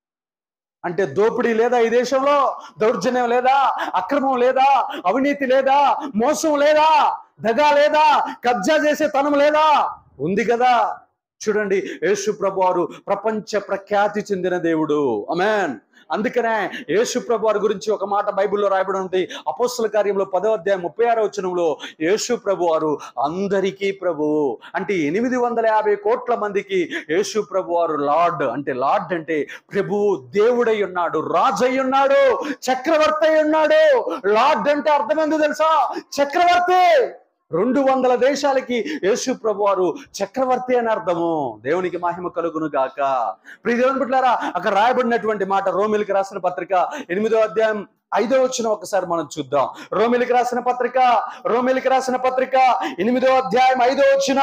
అంటే దోపిడీ లేదా ఈ దేశంలో దౌర్జన్యం లేదా అక్రమం లేదా అవినీతి లేదా మోసం లేదా దగా లేదా కబ్జా చేసే తనం లేదా ఉంది కదా చూడండి యేసు ప్రభు వారు ప్రపంచ ప్రఖ్యాతి చెందిన దేవుడు అమెన్ అందుకనే యేసు ప్రభు వారి గురించి ఒక మాట బైబిల్లో రాయబడి ఉంది అపోస్తుల కార్యంలో పదో అధ్యాయం ముప్పై ఆరో వచనంలో యేసు ప్రభు వారు అందరికీ ప్రభువు అంటే ఎనిమిది వందల యాభై కోట్ల మందికి యేసు ప్రభు వారు లార్డ్ అంటే లార్డ్ అంటే ప్రభువు దేవుడై ఉన్నాడు రాజు అయి ఉన్నాడు చక్రవర్తి అయి ఉన్నాడు లార్డ్ అంటే అర్థమైంది తెలుసా చక్రవర్తి రెండు వందల దేశాలకి యేసు ప్రభు వారు చక్రవర్తి అని అర్థము దేవునికి మహిమ కలుగును గాక ప్రియ దేవుని బిడ్డలారా అక్కడ రాయబడినటువంటి మాట రోమిలికి రాసిన పత్రిక ఎనిమిదో అధ్యాయం ఐదో వచ్చిన ఒకసారి మనం చూద్దాం రోమిలికి రాసిన పత్రిక రోమిలికి రాసిన పత్రిక ఎనిమిదో అధ్యాయం ఐదో వచ్చిన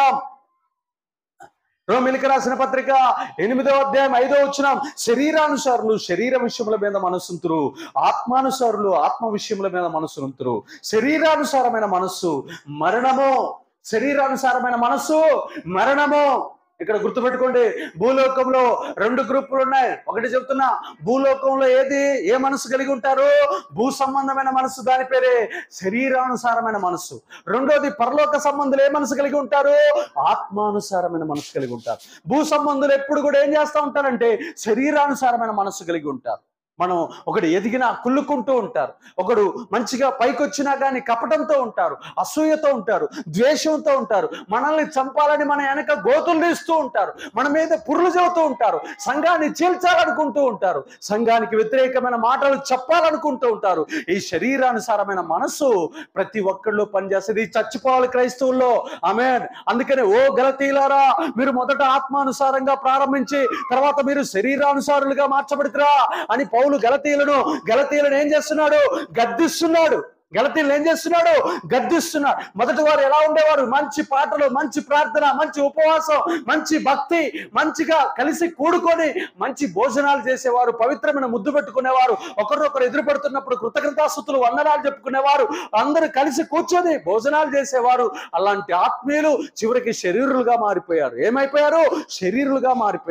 రోమిలికి రాసిన పత్రిక ఎనిమిదో అధ్యాయం ఐదో వచ్చిన శరీరానుసారులు శరీర విషయముల మీద మనసుంతురు ఆత్మానుసారులు ఆత్మ విషయముల మీద మనసుంతురు శరీరానుసారమైన మనస్సు మరణము శరీరానుసారమైన మనస్సు మరణము ఇక్కడ గుర్తుపెట్టుకోండి భూలోకంలో రెండు గ్రూపులు ఉన్నాయి ఒకటి చెప్తున్నా భూలోకంలో ఏది ఏ మనసు కలిగి ఉంటారు భూ సంబంధమైన మనసు దాని పేరే శరీరానుసారమైన మనసు రెండోది పరలోక సంబంధులు ఏ మనసు కలిగి ఉంటారు ఆత్మానుసారమైన మనసు కలిగి ఉంటారు భూ సంబంధులు ఎప్పుడు కూడా ఏం చేస్తూ ఉంటారంటే శరీరానుసారమైన మనసు కలిగి ఉంటారు మనం ఒకడు ఎదిగినా కుళ్ళుకుంటూ ఉంటారు ఒకడు మంచిగా పైకొచ్చినా కానీ కపటంతో ఉంటారు అసూయతో ఉంటారు ద్వేషంతో ఉంటారు మనల్ని చంపాలని మన వెనక గోతులు తీస్తూ ఉంటారు మన మీద పురులు చెబుతూ ఉంటారు సంఘాన్ని చీల్చాలనుకుంటూ ఉంటారు సంఘానికి వ్యతిరేకమైన మాటలు చెప్పాలనుకుంటూ ఉంటారు ఈ శరీరానుసారమైన మనస్సు ప్రతి ఒక్కళ్ళు పనిచేస్తుంది ఇది చచ్చిపోవాలి క్రైస్తవుల్లో ఆమె అందుకనే ఓ గలతీలారా మీరు మొదట ఆత్మానుసారంగా ప్రారంభించి తర్వాత మీరు శరీరానుసారులుగా మార్చబడుతురా అని పౌలు గలతీయులను గలతీయులను ఏం చేస్తున్నాడు గద్దిస్తున్నాడు గలతీయులను ఏం చేస్తున్నాడు గద్దిస్తున్నాడు మొదటి వారు ఎలా ఉండేవారు మంచి పాటలు మంచి ప్రార్థన మంచి ఉపవాసం మంచి భక్తి మంచిగా కలిసి కూడుకొని మంచి భోజనాలు చేసేవారు పవిత్రమైన ముద్దు పెట్టుకునేవారు ఒకరినొకరు ఎదురు పడుతున్నప్పుడు కృతజ్ఞతాస్తుతులు వందనాలు చెప్పుకునేవారు అందరూ కలిసి కూర్చొని భోజనాలు చేసేవారు అలాంటి ఆత్మీయులు చివరికి శరీరులుగా మారిపోయారు ఏమైపోయారు శరీరులుగా మారిపోయారు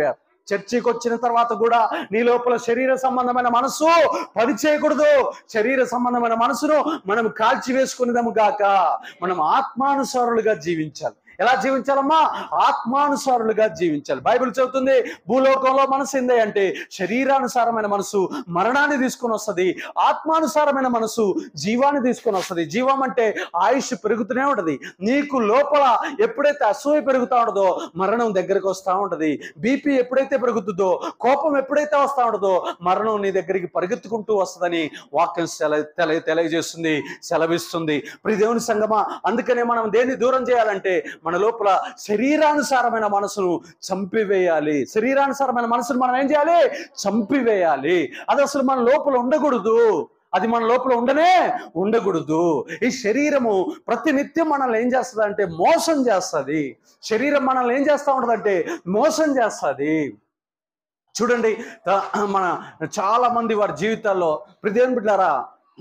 చర్చికి వచ్చిన తర్వాత కూడా నీ లోపల శరీర సంబంధమైన మనసు పని చేయకూడదు శరీర సంబంధమైన మనసును మనం కాల్చి వేసుకునేదము గాక మనం ఆత్మానుసారులుగా జీవించాలి ఎలా జీవించాలమ్మా ఆత్మానుసారులుగా జీవించాలి బైబిల్ చెబుతుంది భూలోకంలో మనసు ఏంది అంటే శరీరానుసారమైన మనసు మరణాన్ని తీసుకొని వస్తుంది ఆత్మానుసారమైన మనసు జీవాన్ని తీసుకొని వస్తుంది జీవం అంటే ఆయుష్ పెరుగుతూనే ఉంటది నీకు లోపల ఎప్పుడైతే అసూయ పెరుగుతా ఉంటుందో మరణం దగ్గరకు వస్తూ ఉంటది బీపీ ఎప్పుడైతే పెరుగుతుందో కోపం ఎప్పుడైతే వస్తూ ఉంటుందో మరణం నీ దగ్గరికి పరిగెత్తుకుంటూ వస్తుందని వాక్యం సెల తెల తెలియజేస్తుంది సెలవిస్తుంది ప్రి దేవుని సంగమా అందుకనే మనం దేన్ని దూరం చేయాలంటే మన లోపల శరీరానుసారమైన మనసును చంపివేయాలి శరీరానుసారమైన మనసును మనం ఏం చేయాలి చంపివేయాలి అది అసలు మన లోపల ఉండకూడదు అది మన లోపల ఉండనే ఉండకూడదు ఈ శరీరము ప్రతి నిత్యం మనల్ని ఏం చేస్తుంది అంటే మోసం చేస్తుంది శరీరం మనల్ని ఏం చేస్తూ ఉంటుంది అంటే మోసం చేస్తుంది చూడండి త- మన చాలా మంది వారి జీవితాల్లో ప్రతిదేని బిడ్డారా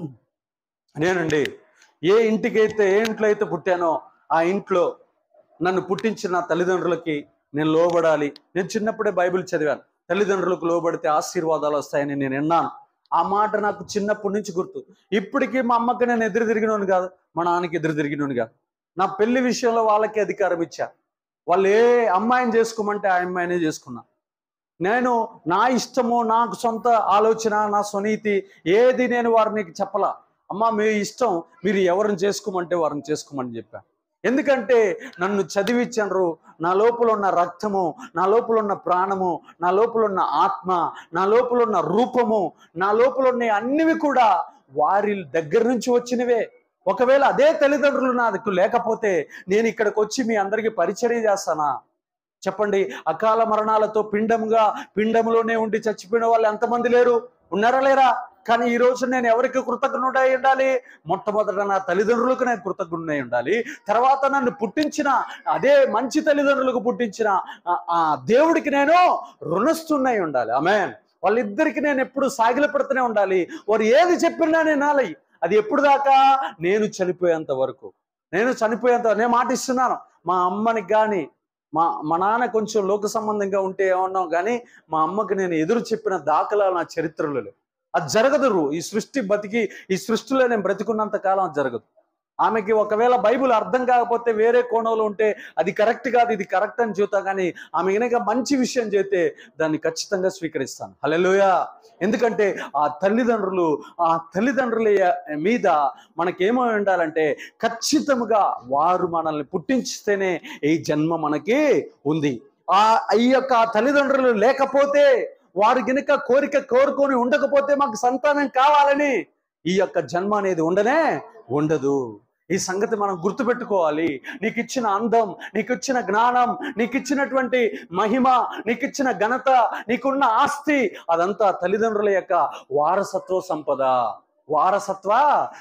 నేనండి ఏ ఇంటికైతే ఏ ఇంట్లో అయితే పుట్టానో ఆ ఇంట్లో నన్ను పుట్టించిన నా తల్లిదండ్రులకి నేను లోబడాలి నేను చిన్నప్పుడే బైబిల్ చదివాను తల్లిదండ్రులకు లోబడితే ఆశీర్వాదాలు వస్తాయని నేను విన్నాను ఆ మాట నాకు చిన్నప్పటి నుంచి గుర్తు ఇప్పటికీ మా అమ్మకి నేను ఎదురు తిరిగినోని కాదు మా నాన్నకి ఎదురు తిరిగినోని కాదు నా పెళ్లి విషయంలో వాళ్ళకి అధికారం ఇచ్చా వాళ్ళు ఏ అమ్మాయిని చేసుకోమంటే ఆ అమ్మాయినే చేసుకున్నా నేను నా ఇష్టము నాకు సొంత ఆలోచన నా స్వనీతి ఏది నేను వారిని చెప్పలా అమ్మ మీ ఇష్టం మీరు ఎవరిని చేసుకోమంటే వారిని చేసుకోమని చెప్పా ఎందుకంటే నన్ను చదివించండ్రు నా లోపల ఉన్న రక్తము నా లోపల ఉన్న ప్రాణము నా లోపల ఉన్న ఆత్మ నా లోపల ఉన్న రూపము నా లోపల ఉన్న అన్నివి కూడా వారి దగ్గర నుంచి వచ్చినవే ఒకవేళ అదే తల్లిదండ్రులు నాకు లేకపోతే నేను ఇక్కడికి వచ్చి మీ అందరికీ పరిచర్య చేస్తానా చెప్పండి అకాల మరణాలతో పిండంగా పిండంలోనే ఉండి చచ్చిపోయిన వాళ్ళు ఎంతమంది లేరు ఉన్నారా లేరా కానీ ఈ రోజు నేను ఎవరికి కృతజ్ఞుడై ఉండాలి మొట్టమొదట నా తల్లిదండ్రులకు నేను కృతజ్ఞుడై ఉండాలి తర్వాత నన్ను పుట్టించిన అదే మంచి తల్లిదండ్రులకు పుట్టించిన ఆ- ఆ దేవుడికి నేను రుణస్తున్నై ఉండాలి ఆమె వాళ్ళిద్దరికి నేను ఎప్పుడు సాగిలపడుతూనే ఉండాలి వారు ఏది చెప్పినా నేను వినాలి అది ఎప్పుడు దాకా నేను చనిపోయేంత వరకు నేను చనిపోయేంత నేను మాట ఇస్తున్నాను మా అమ్మని కానీ మా మా నాన్న కొంచెం లోక సంబంధంగా ఉంటే ఏమన్నాం కానీ మా అమ్మకి నేను ఎదురు చెప్పిన దాఖలా నా చరిత్రలో లేవు. అది జరగదు రు. ఈ సృష్టి బతికి ఈ సృష్టిలో నేను బ్రతికున్నంత కాలం అది జరగదు ఆమెకి ఒకవేళ బైబిల్ అర్థం కాకపోతే వేరే కోణంలో ఉంటే అది కరెక్ట్ కాదు ఇది కరెక్ట్ అని చెబుతా కానీ ఆమె కనుక మంచి విషయం చేస్తే దాన్ని ఖచ్చితంగా స్వీకరిస్తాను హల్లెలూయా ఎందుకంటే ఆ తల్లిదండ్రులు ఆ తల్లిదండ్రుల మీద మనకేమో ఉండాలంటే ఖచ్చితంగా వారు మనల్ని పుట్టించితేనే ఈ జన్మ మనకి ఉంది ఆ ఈ యొక్క తల్లిదండ్రులు లేకపోతే వారు గనుక కోరిక కోరుకొని ఉండకపోతే మాకు సంతానం కావాలని ఈ యొక్క జన్మ అనేది ఉండనే ఉండదు ఈ సంగతి మనం గుర్తుపెట్టుకోవాలి నీకు ఇచ్చిన అందం నీకు ఇచ్చిన జ్ఞానం నీకు ఇచ్చినటువంటి మహిమ నీకు ఇచ్చిన ఘనత నీకున్న ఆస్తి అదంతా తల్లిదండ్రుల యొక్క వారసత్వ సంపద వారసత్వ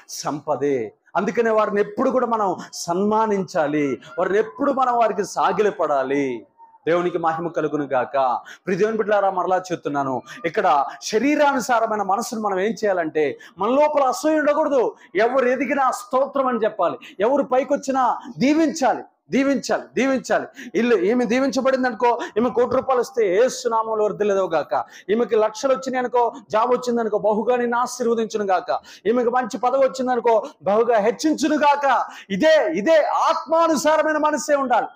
సంపదే అందుకనే వారిని ఎప్పుడు కూడా మనం సన్మానించాలి వారిని ఎప్పుడు మనం వారికి సాగిలపడాలి దేవునికి మహిమ కలుగును గాక ప్రిదేవుని బిడ్డారా మరలా చెప్తున్నాను ఇక్కడ శరీరానుసారమైన మనసును మనం ఏం చేయాలంటే మన లోపల అసూయ ఉండకూడదు ఎవరు ఎదిగినా స్తోత్రం అని చెప్పాలి ఎవరు పైకొచ్చినా దీవించాలి దీవించాలి దీవించాలి ఇల్లు ఈమె దీవించబడింది అనుకో ఈమె కోటి రూపాయలు వస్తే ఏ సునామంలో వరదలేదో గాక ఈమెకి లక్షలు వచ్చినాయి అనుకో జాబ్ వచ్చింది అనుకో బహుగా నేను ఆశీర్వదించును గాక ఈమెకి మంచి పదవి వచ్చింది అనుకో బహుగా హెచ్చించును గాక ఇదే ఇదే ఆత్మానుసారమైన మనసే ఉండాలి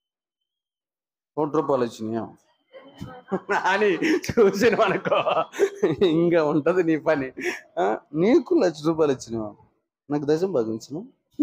కోటి రూపాయలు వచ్చినాయా అని చూసిన అనుకో ఇంకా ఉంటది నీ పని ఆ, నీకు లక్ష రూపాయలు వచ్చినావా నాకు దశం భాగించను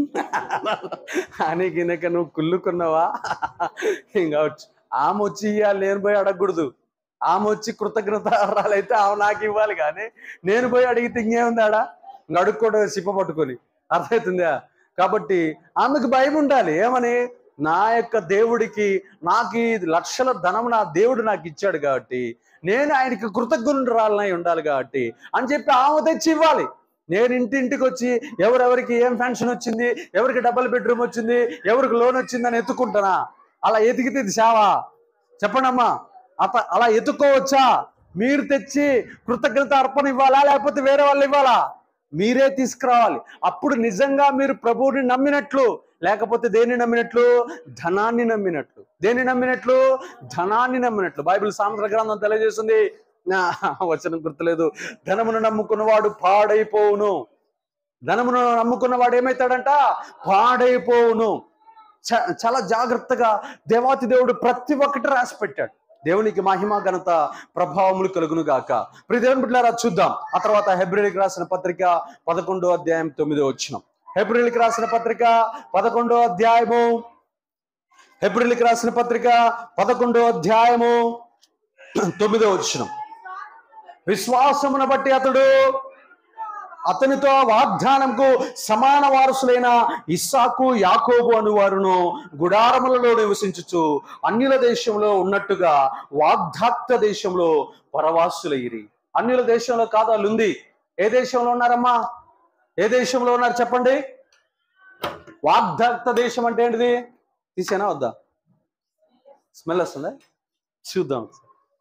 అని గినక నువ్వు కుళ్ళుకున్నావా ఇంకా వచ్చి ఆమె వచ్చి ఇవ్వాలి నేను పోయి అడగకూడదు ఆమె వచ్చి కృతజ్ఞతాలు అయితే ఆమె నాకు ఇవ్వాలి కానీ నేను పోయి అడిగితే ఇంకేముంది ఆడ ఇంక అడుక్కోవడం సిప్ప పట్టుకొని అర్థమవుతుందా కాబట్టి ఆమెకు భయం ఉండాలి ఏమని నా యొక్క దేవుడికి నాకు ఈ లక్షల ధనం నా దేవుడు నాకు ఇచ్చాడు కాబట్టి నేను ఆయనకి కృతజ్ఞురాలనై ఉండాలి కాబట్టి అని చెప్పి ఆమె తెచ్చి ఇవ్వాలి నేను ఇంటింటికి వచ్చి ఎవరెవరికి ఏం పెన్షన్ వచ్చింది ఎవరికి డబుల్ బెడ్రూమ్ వచ్చింది ఎవరికి లోన్ వచ్చిందని ఎత్తుకుంటానా అలా ఎతికితే ఇది సేవా చెప్పండి అమ్మా అత అలా ఎత్తుకోవచ్చా మీరు తెచ్చి కృతజ్ఞత అర్పణ ఇవ్వాలా లేకపోతే వేరే వాళ్ళు ఇవ్వాలా మీరే తీసుకురావాలి అప్పుడు నిజంగా మీరు ప్రభువుని నమ్మినట్లు లేకపోతే దేన్ని నమ్మినట్లు ధనాన్ని నమ్మినట్లు దేన్ని నమ్మినట్లు ధనాన్ని నమ్మినట్లు బైబిల్ సాంద్ర గ్రంథం తెలియజేస్తుంది నా వచనం గుర్తులేదు ధనమును నమ్ముకున్నవాడు పాడైపోవును ధనమును నమ్ముకున్నవాడు ఏమవుతాడంట పాడైపోవును చ- చాలా జాగ్రత్తగా దేవాతి దేవుడు ప్రతి ఒక్కటి రాసి పెట్టాడు దేవునికి మహిమ ఘనత ప్రభావములు కలుగును గాక ప్రతి దేవుని బిడ్డలారా చూద్దాం ఆ తర్వాత హెబ్రిల్కి రాసిన పత్రిక పదకొండో అధ్యాయం తొమ్మిదో వచ్చిన హెబ్రిల్కి రాసిన పత్రిక పదకొండో అధ్యాయము హెబ్రిల్కి రాసిన పత్రిక పదకొండో అధ్యాయము తొమ్మిదో వచ్చిన విశ్వాసమును బట్టి అతడు అతనితో వాగ్దానంకు సమాన వారసులైన ఇస్సాకు యాకోబు అను వారును గుడారములలో నివసించుచు అన్యుల దేశంలో ఉన్నట్టుగా వాగ్దాత్త దేశంలో పరవాసులయ్యిరి అన్యుల దేశంలో కాదు వాళ్ళు ఉంది ఏ దేశంలో ఉన్నారమ్మా ఏ దేశంలో ఉన్నారు చెప్పండి వాగ్దాత్త దేశం అంటే ఏంటిది తీసేనా వద్దా స్మెల్ వస్తుందా చూద్దాం ఒకసారి.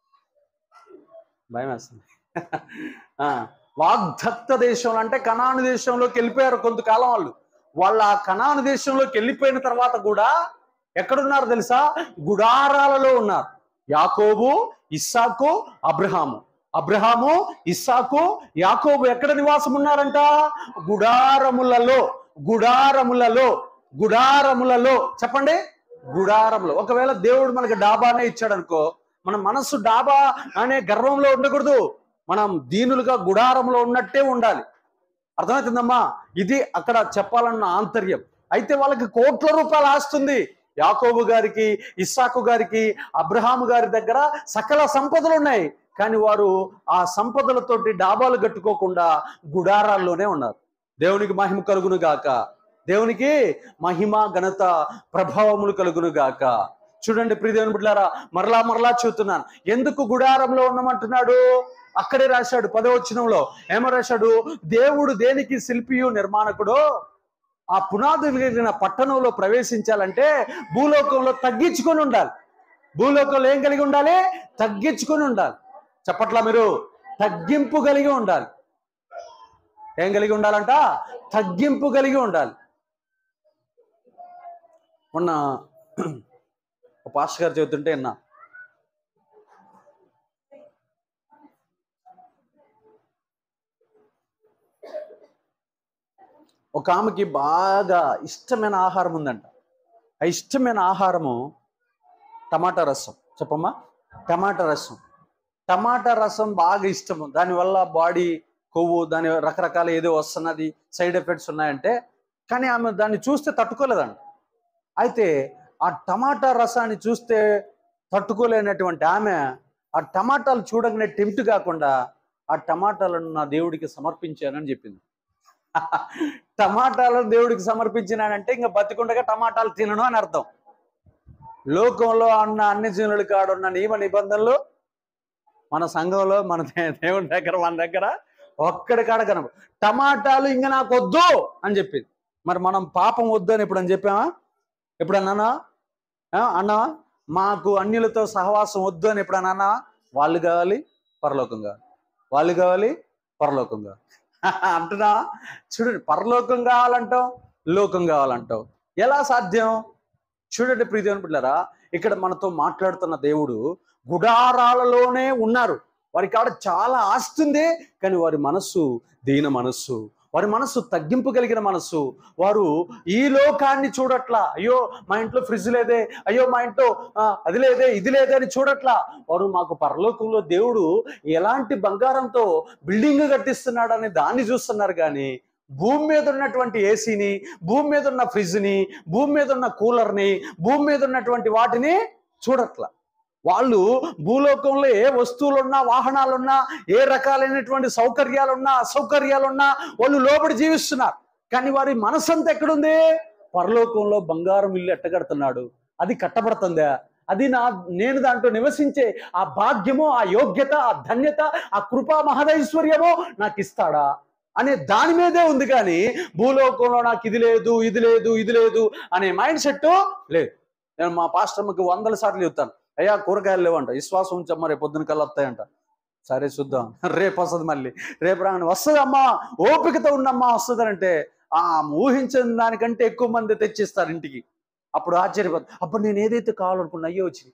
భయం వేస్తుంది ఆ, వాగ్దత్త దేశంలో అంటే కనాను దేశంలోకి వెళ్ళిపోయారు కొంతకాలం వాళ్ళు వాళ్ళ ఆ కనాను దేశంలోకి వెళ్ళిపోయిన తర్వాత కూడా ఎక్కడున్నారు తెలుసా గుడారాలలో ఉన్నారు యాకోబు ఇస్సాకు అబ్రహాము అబ్రహాము ఇస్సాకు యాకోబు ఎక్కడ నివాసం ఉన్నారంట గుడారములలో గుడారములలో గుడారములలో చెప్పండి గుడారములు ఒకవేళ దేవుడు మనకి డాబానే ఇచ్చాడు అనుకో మన మనస్సు డాబా అనే గర్వంలో ఉండకూడదు మనం దీనులుగా గుడారంలో ఉన్నట్టే ఉండాలి అర్థమవుతుందమ్మా ఇది అక్కడ చెప్పాలన్న ఆంతర్యం అయితే వాళ్ళకి కోట్ల రూపాయలు ఆస్తుంది యాకోబు గారికి ఇస్సాకు గారికి అబ్రహాము గారి దగ్గర సకల సంపదలు ఉన్నాయి కానీ వారు ఆ సంపదలతోటి డాబాలు కట్టుకోకుండా గుడారాల్లోనే ఉన్నారు దేవునికి మహిమ కలుగును గాక దేవునికి మహిమ ఘనత ప్రభావములు కలుగును గాక చూడండి ప్రియదేవుని బిడ్డారా మరలా మరలా చూస్తున్నాను ఎందుకు గుడారంలో ఉండమంటున్నాడు అక్కడే రాశాడు పదవచనంలో ఏమో రాశాడు దేవుడు దేనికి శిల్పియు నిర్మాణకుడో ఆ పునాది కలిగిన పట్టణంలో ప్రవేశించాలంటే భూలోకంలో తగ్గించుకొని ఉండాలి భూలోకంలో ఏం కలిగి ఉండాలి తగ్గించుకొని ఉండాలి చెప్పట్లా మీరు తగ్గింపు కలిగి ఉండాలి ఏం కలిగి ఉండాలంట తగ్గింపు కలిగి ఉండాలి మొన్న ఒక పాస్టర్ గారు చెబుతుంటే విన్నా ఒక ఆమెకి బాగా ఇష్టమైన ఆహారం ఉందంట ఆ ఇష్టమైన ఆహారము టమాటా రసం చెప్పమ్మా టమాటా రసం టమాటా రసం బాగా ఇష్టము దానివల్ల బాడీ కొవ్వు దాని రకరకాల ఏదో వస్తున్నది సైడ్ ఎఫెక్ట్స్ ఉన్నాయంటే కానీ ఆమె దాన్ని చూస్తే తట్టుకోలేదంట అయితే ఆ టమాటా రసాన్ని చూస్తే తట్టుకోలేనటువంటి ఆమె ఆ టమాటాలు చూడగానే టెంప్ట్ కాకుండా ఆ టమాటాలను నా దేవుడికి సమర్పించానని చెప్పింది టమాటాలను దేవుడికి సమర్పించినానంటే ఇంకా బతికుండగా టమాటాలు తినను అని అర్థం లోకంలో ఉన్న అన్ని జీనుల కాడున్న నియమ నిబంధనలు మన సంఘంలో మన దే- దేవుని దగ్గర మన దగ్గర ఒక్కడి కాడ కనబ టమాటాలు ఇంకా నాకు వద్దు అని చెప్పింది మరి మనం పాపం వద్దు అని ఎప్పుడు అని చెప్పామా ఎప్పుడు అన్నానా ఆ, అన్నావా మాకు అన్యులతో సహవాసం వద్దు అని ఎప్పుడు అన్నా వాళ్ళు కావాలి పరలోకం కావాలి వాళ్ళు కావాలి పరలోకం కావాలి అంటున్నా చూడండి పరలోకం కావాలంటావు లోకం కావాలంటావు ఎలా సాధ్యం చూడండి ప్రీతి పిల్లరా ఇక్కడ మనతో మాట్లాడుతున్న దేవుడు గుడారాలలోనే ఉన్నారు వారి కాడ చాలా ఆస్తుంది కానీ వారి మనస్సు దీన మనస్సు వారి మనస్సు తగ్గింపు కలిగిన మనస్సు వారు ఈ లోకాన్ని చూడట్లా అయ్యో మా ఇంట్లో ఫ్రిడ్జ్ లేదే అయ్యో మా ఇంట్లో ఆ, అది లేదే ఇది లేదే అని చూడట్లా వారు మాకు పరలోకంలో దేవుడు ఎలాంటి బంగారంతో బిల్డింగ్ కట్టిస్తున్నాడని దాన్ని చూస్తున్నారు కానీ భూమి మీద ఉన్నటువంటి ఏసీని భూమి మీద ఉన్న ఫ్రిడ్జ్ని భూమి మీద ఉన్న కూలర్ని భూమి మీద ఉన్నటువంటి వాటిని చూడట్లా వాళ్ళు భూలోకంలో ఏ వస్తువులున్నా వాహనాలున్నా ఏ రకాలైనటువంటి సౌకర్యాలున్నా అసౌకర్యాలున్నా వాళ్ళు లోబడి జీవిస్తున్నారు కానీ వారి మనసంతా ఎక్కడుంది పరలోకంలో బంగారం ఇల్లు ఎట్టగడుతున్నాడు అది కట్టబడుతుందా అది నా నేను దాంట్లో నివసించే ఆ భాగ్యము ఆ యోగ్యత ఆ ధన్యత ఆ కృపా మహదైశ్వర్యము నాకు ఇస్తాడా అనే దాని మీదే ఉంది కానీ భూలోకంలో నాకు ఇది లేదు ఇది లేదు ఇది లేదు అనే మైండ్ సెట్ లేదు నేను మా పాస్టర్కి వందల సార్లు చెప్తాను అయ్యా కూరగాయలు లేవంట విశ్వాసం ఉంచమ్మా రేపు పొద్దున కల్లా వస్తాయంట సరే చూద్దాం రేపు వస్తుంది మళ్ళీ రేపు రాగానే వస్తుంది అమ్మా ఓపికతో ఉన్నమ్మా వస్తుంది అంటే ఆ ఊహించిన దానికంటే ఎక్కువ మంది తెచ్చిస్తారు ఇంటికి అప్పుడు ఆశ్చర్యపోతుంది అప్పుడు నేను ఏదైతే కావాలనుకున్నా అయ్యో వచ్చి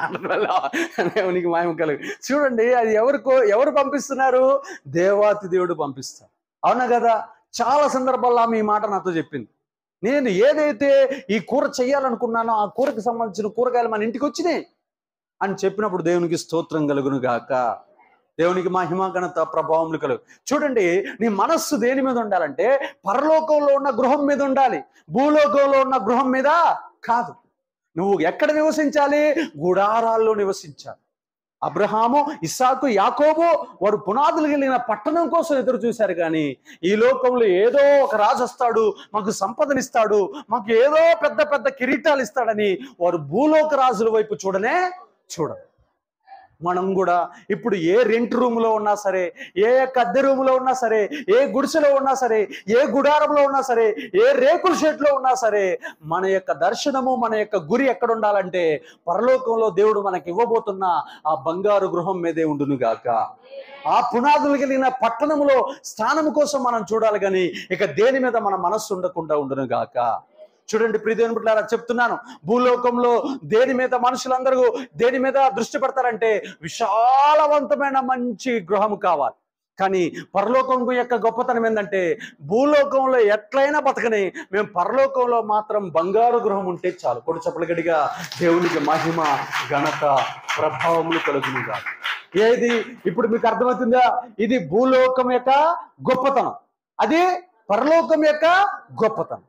దేవునికి మాయం కలుగు చూడండి అది ఎవరికో ఎవరు పంపిస్తున్నారు దేవాతి దేవుడు పంపిస్తారు అవునా కదా చాలా సందర్భాల్లో ఆమె ఈ మాట నాతో చెప్పింది నేను ఏదైతే ఈ కూర చేయాలనుకున్నానో ఆ కూరకు సంబంధించిన కూరగాయలు మన ఇంటికి వచ్చినాయి అని చెప్పినప్పుడు దేవునికి స్తోత్రం కలుగును గాక దేవునికి మహిమ ఘనత ప్రభావములు కలుగు చూడండి నీ మనస్సు దేని మీద ఉండాలంటే పరలోకంలో ఉన్న గృహం మీద ఉండాలి భూలోకంలో ఉన్న గృహం మీద కాదు నువ్వు ఎక్కడ నివసించాలి గుడారాల్లో నివసించాలి అబ్రహాము ఇస్సాకు యాకోబు వారు పునాదులు కలిగిన పట్టణం కోసం ఎదురు చూశారు కానీ ఈ లోకంలో ఏదో ఒక రాజు వస్తాడు మాకు సంపదనిస్తాడు మాకు ఏదో పెద్ద పెద్ద కిరీటాలు ఇస్తాడని వారు భూలోక రాజుల వైపు చూడనే చూడరు మనం కూడా ఇప్పుడు ఏ రెంట్ రూమ్లో ఉన్నా సరే ఏ అద్దె రూమ్లో ఉన్నా సరే ఏ గుడిసెలో ఉన్నా సరే ఏ గుడారంలో ఉన్నా సరే ఏ రేకుల షెడ్లో ఉన్నా సరే మన యొక్క దర్శనము మన యొక్క గురి ఎక్కడ ఉండాలంటే పరలోకంలో దేవుడు మనకి ఇవ్వబోతున్న ఆ బంగారు గృహం మీదే ఉండును గాక ఆ పునాదులు కలిగిన పట్టణములో స్థానం కోసం మనం చూడాలి కానీ ఇక దేని మీద మన మనస్సు ఉండకుండా ఉండును గాక చూడండి ప్రియదేవుని బిడ్డలారా చెప్తున్నాను భూలోకంలో దేని మీద మనుషులందరూ దేని మీద దృష్టి పెడతారంటే విశాలవంతమైన మంచి గృహం కావాలి కానీ పరలోకం యొక్క గొప్పతనం ఏంటంటే భూలోకంలో ఎట్లయినా బతకని మేము పరలోకంలో మాత్రం బంగారు గృహం ఉంటే చాలు కొడు చెప్పలగడిగా దేవునికి మహిమ ఘనత ప్రభావములు కలుగునుగా ఏది ఇప్పుడు మీకు అర్థమవుతుందా ఇది భూలోకం యొక్క గొప్పతనం అది పరలోకం యొక్క గొప్పతనం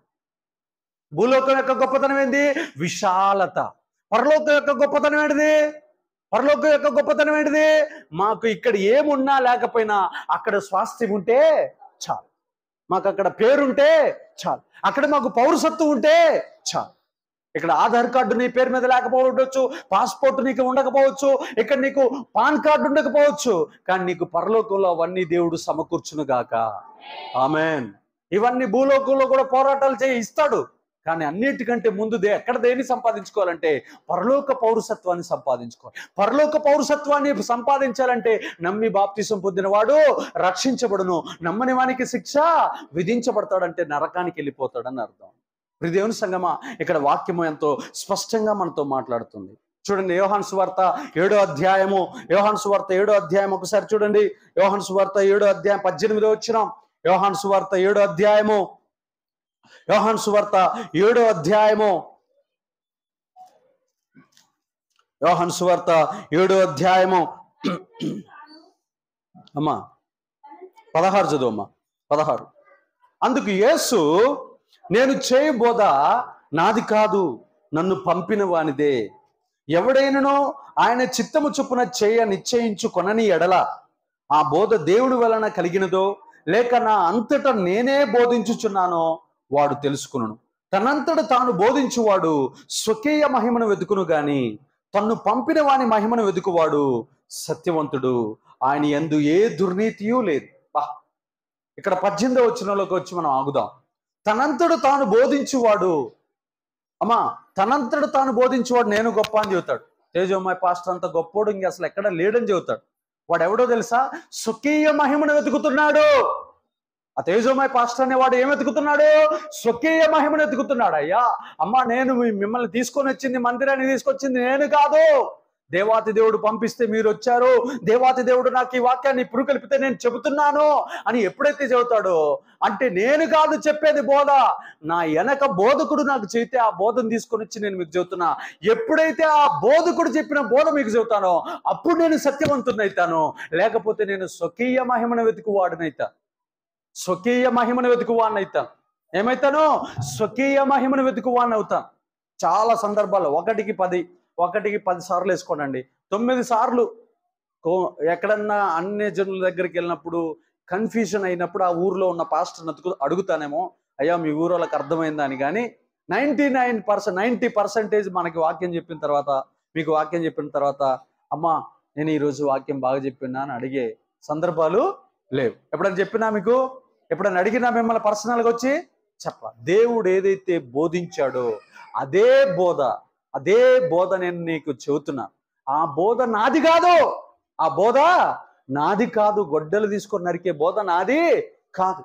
భూలోకం యొక్క గొప్పతనం ఏంది విశాలత పరలోకం యొక్క గొప్పతనం ఏంటిది పరలోకం యొక్క గొప్పతనం ఏంటిది మాకు ఇక్కడ ఏమున్నా లేకపోయినా అక్కడ స్వాస్థ్యం ఉంటే చాలు మాకు అక్కడ పేరుంటే చాలు అక్కడ మాకు పౌరసత్వం ఉంటే చాలు ఇక్కడ ఆధార్ కార్డు నీ పేరు మీద లేకపోవచ్చు పాస్పోర్ట్ నీకు ఉండకపోవచ్చు ఇక్కడ నీకు పాన్ కార్డు ఉండకపోవచ్చు కానీ నీకు పరలోకంలో అవన్నీ దేవుడు సమకూర్చును గాక ఆమెన్ ఇవన్నీ భూలోకంలో కూడా పోరాటాలు చేయి ఇస్తాడు కానీ అన్నిటికంటే ముందు దే ఎక్కడ దేన్ని సంపాదించుకోవాలంటే పరలోక పౌరసత్వాన్ని సంపాదించుకోవాలి పరలోక పౌరసత్వాన్ని సంపాదించాలంటే నమ్మి బాప్తిసం పొందినవాడు రక్షించబడును నమ్మని వానికి శిక్ష విధించబడతాడంటే నరకానికి వెళ్ళిపోతాడని అర్థం ఇప్పుడు దేవుని సంగమా ఇక్కడ వాక్యము ఎంతో స్పష్టంగా మనతో మాట్లాడుతుంది చూడండి యోహాన్ సువార్త ఏడో అధ్యాయము యోహాన్ సువార్త ఏడో అధ్యాయం ఒకసారి చూడండి యోహాన్ సువార్త ఏడో అధ్యాయం పద్దెనిమిదో వచ్చినాం యోహాన్ సువార్త ఏడో అధ్యాయము యోహాన్ సువార్త ఏడో అధ్యాయము యోహాన్ సువార్త ఏడో అధ్యాయము అమ్మా పదహారు చదువు అమ్మా పదహారు అందుకు యేసు నేను చేయు బోధ నాది కాదు నన్ను పంపిన వానిదే ఎవడైననో ఆయన చిత్తము చొప్పున చేయ నిశ్చయించు కొనని ఎడల ఆ బోధ దేవుడి వలన కలిగినదో లేక నా అంతట నేనే బోధించుచున్నానో వాడు తెలుసుకును తనంతట తాను బోధించువాడు స్వకీయ మహిమను వెతుకును గాని తన్ను పంపిన వాని మహిమను వెతుకువాడు సత్యవంతుడు ఆయన ఎందు ఏ దుర్నీతియూ లేదు బా ఇక్కడ పద్దెనిమిదో వచ్చినలోకి వచ్చి మనం ఆగుదాం తనంతడు తాను బోధించువాడు అమ్మా తనంతడు తాను బోధించువాడు నేను గొప్ప అని చెబుతాడు తేజోమాయ్ పాస్టర్ అంత గొప్పోడు ఇంక అసలు ఎక్కడ లేడని చెబుతాడు వాడు ఎవడో తెలుసా స్వకీయ మహిమను వెతుకుతున్నాడు ఆ తేజోమయ పాస్టర్ అనేవాడు ఏం వెతుకుతున్నాడు స్వకీయ మహిమను వెతుకుతున్నాడు అయ్యా అమ్మా నేను మీ- మిమ్మల్ని తీసుకొని వచ్చింది మందిరాన్ని తీసుకొచ్చింది నేను కాదు దేవాతి దేవుడు పంపిస్తే మీరు వచ్చారు దేవాతి దేవుడు నాకు ఈ వాక్యాన్ని ఇప్పుడు కలిపితే నేను చెబుతున్నాను అని ఎప్పుడైతే చెబుతాడో అంటే నేను కాదు చెప్పేది బోధ నా వెనక బోధకుడు నాకు చెబితే ఆ బోధను తీసుకొని వచ్చి నేను మీకు చెబుతున్నా ఎప్పుడైతే ఆ బోధకుడు చెప్పిన బోధ మీకు చెబుతానో అప్పుడు నేను సత్యవంతునైతాను లేకపోతే నేను స్వకీయ మహిమను వెతుకువాడునైతా స్వకీయ మహిమను వెతుకువాడిని అవుతాను ఏమైతాను స్వకీయ మహిమను వెతుకువాడిని అవుతాను చాలా సందర్భాల్లో ఒకటికి పది ఒకటికి పది సార్లు వేసుకోనండి తొమ్మిది సార్లు కో- ఎక్కడన్నా అన్ని జనుల దగ్గరికి వెళ్ళినప్పుడు కన్ఫ్యూజన్ అయినప్పుడు ఆ ఊర్లో ఉన్న పాస్టర్ అతుకు అడుగుతానేమో అయ్యా మీ ఊరు వాళ్ళకి అర్థమైందా అని కానీ ninety nine percent ninety percentage మనకి వాక్యం చెప్పిన తర్వాత మీకు వాక్యం చెప్పిన తర్వాత అమ్మా నేను ఈరోజు వాక్యం బాగా చెప్పినా అని అడిగే సందర్భాలు లేవు ఎప్పుడైనా చెప్పినా మీకు ఎప్పుడైనా అడిగినా మిమ్మల్ని పర్సనల్గా వచ్చి చెప్ప దేవుడు ఏదైతే బోధించాడో అదే బోధ అదే బోధ నేను నీకు చెబుతున్నా ఆ బోధ నాది కాదు ఆ బోధ నాది కాదు గొడ్డలు తీసుకొని నరికే బోధ నాది కాదు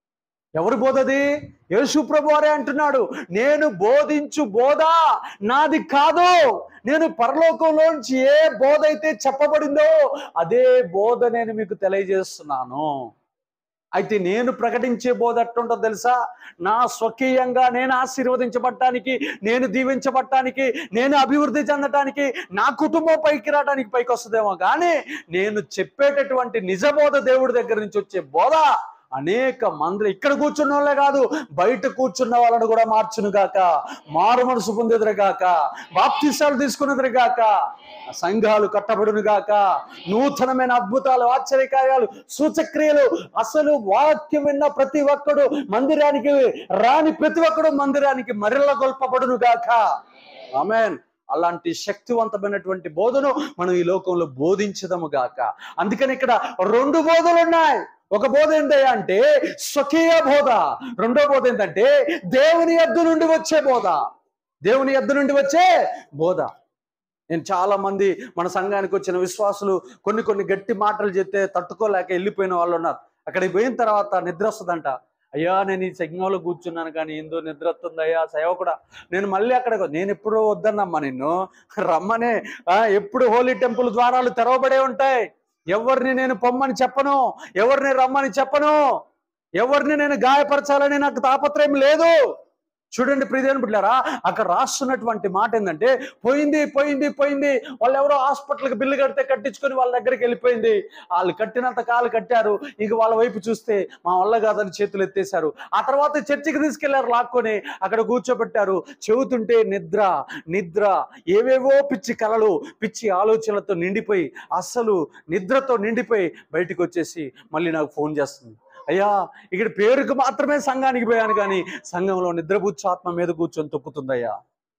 ఎవరు బోధది యేసు ప్రభు వారే అంటున్నాడు నేను బోధించు బోధ నాది కాదు నేను పరలోకంలోంచి ఏ బోధ అయితే చెప్పబడిందో అదే బోధ నేను మీకు తెలియజేస్తున్నాను అయితే నేను ప్రకటించే బోధ ఎట్లుంటుందో తెలుసా నా స్వకీయంగా నేను ఆశీర్వదించబడటానికి నేను దీవించబడటానికి నేను అభివృద్ధి చెందటానికి నా కుటుంబం పైకి రావడానికి పైకి వస్తుందేమో కానీ నేను చెప్పేటటువంటి నిజబోధ దేవుడి దగ్గర నుంచి వచ్చే బోధ అనేక మంది ఇక్కడ కూర్చున్న వాళ్ళే కాదు బయట కూర్చున్న వాళ్ళని కూడా మార్చును గాక మారు మనసు పొందేదురు గాక బాప్తిసాలు తీసుకునేదురు గాక సంఘాలు కట్టబడును గాక నూతనమైన అద్భుతాలు ఆశ్చర్యకార్యాలు సూచక్రియలు అసలు వాక్యం విన్న ప్రతి ఒక్కడు మందిరానికి రాని ప్రతి ఒక్కడు మందిరానికి మరిల్ల గొల్పబడును గాక ఆమెన్ అలాంటి శక్తివంతమైనటువంటి బోధను మనం ఈ లోకంలో బోధించదము గాక అందుకని ఇక్కడ రెండు బోధలు ఉన్నాయి ఒక బోధ ఏంటయ్యా అంటే స్వకీయ బోధ రెండో బోధ ఏంటంటే దేవుని ఎద్దు నుండి వచ్చే బోధ దేవుని ఎద్దు నుండి వచ్చే బోధ నేను చాలా మంది మన సంఘానికి వచ్చిన విశ్వాసులు కొన్ని కొన్ని గట్టి మాటలు చెప్తే తట్టుకోలేక వెళ్ళిపోయిన వాళ్ళు ఉన్నారు అక్కడికి పోయిన తర్వాత నిద్ర వస్తుందంట అయ్యా నేను ఈ సంఘంలో కూర్చున్నాను కానీ ఏందో నిద్ర వస్తుంది అయ్యా సేవకుడా నేను మళ్ళీ అక్కడ నేను ఎప్పుడూ వద్దన్నమ్మా నిన్ను రమ్మనే ఆ, ఎప్పుడు హోలీ టెంపుల్ ద్వారాలు తెరవబడే ఉంటాయి ఎవరిని నేను పొమ్మని చెప్పను ఎవరిని రమ్మని చెప్పను ఎవరిని నేను గాయపరచాలని నాకు తాపత్రయం లేదు చూడండి ప్రియదేని బిడ్డారా అక్కడ రాస్తున్నటువంటి మాట ఏంటంటే పోయింది పోయింది పోయింది వాళ్ళు ఎవరో హాస్పిటల్కి బిల్లు కడితే కట్టించుకొని వాళ్ళ దగ్గరికి వెళ్ళిపోయింది వాళ్ళు కట్టినంత కాలు కట్టారు ఇక వాళ్ళ వైపు చూస్తే మా వల్ల కాదని చేతులు ఎత్తేశారు ఆ తర్వాత చర్చికి తీసుకెళ్లారు లాక్కొని అక్కడ కూర్చోబెట్టారు చెబుతుంటే నిద్ర నిద్ర ఏవేవో పిచ్చి కలలు పిచ్చి ఆలోచనలతో నిండిపోయి అస్సలు నిద్రతో నిండిపోయి బయటికి వచ్చేసి మళ్ళీ నాకు ఫోన్ చేస్తుంది అయ్యా ఇక్కడ పేరుకు మాత్రమే సంఘానికి పోయాను కానీ సంఘంలో నిద్రపుచ్చు ఆత్మ మీద కూర్చొని తొక్కుతుందయ్యా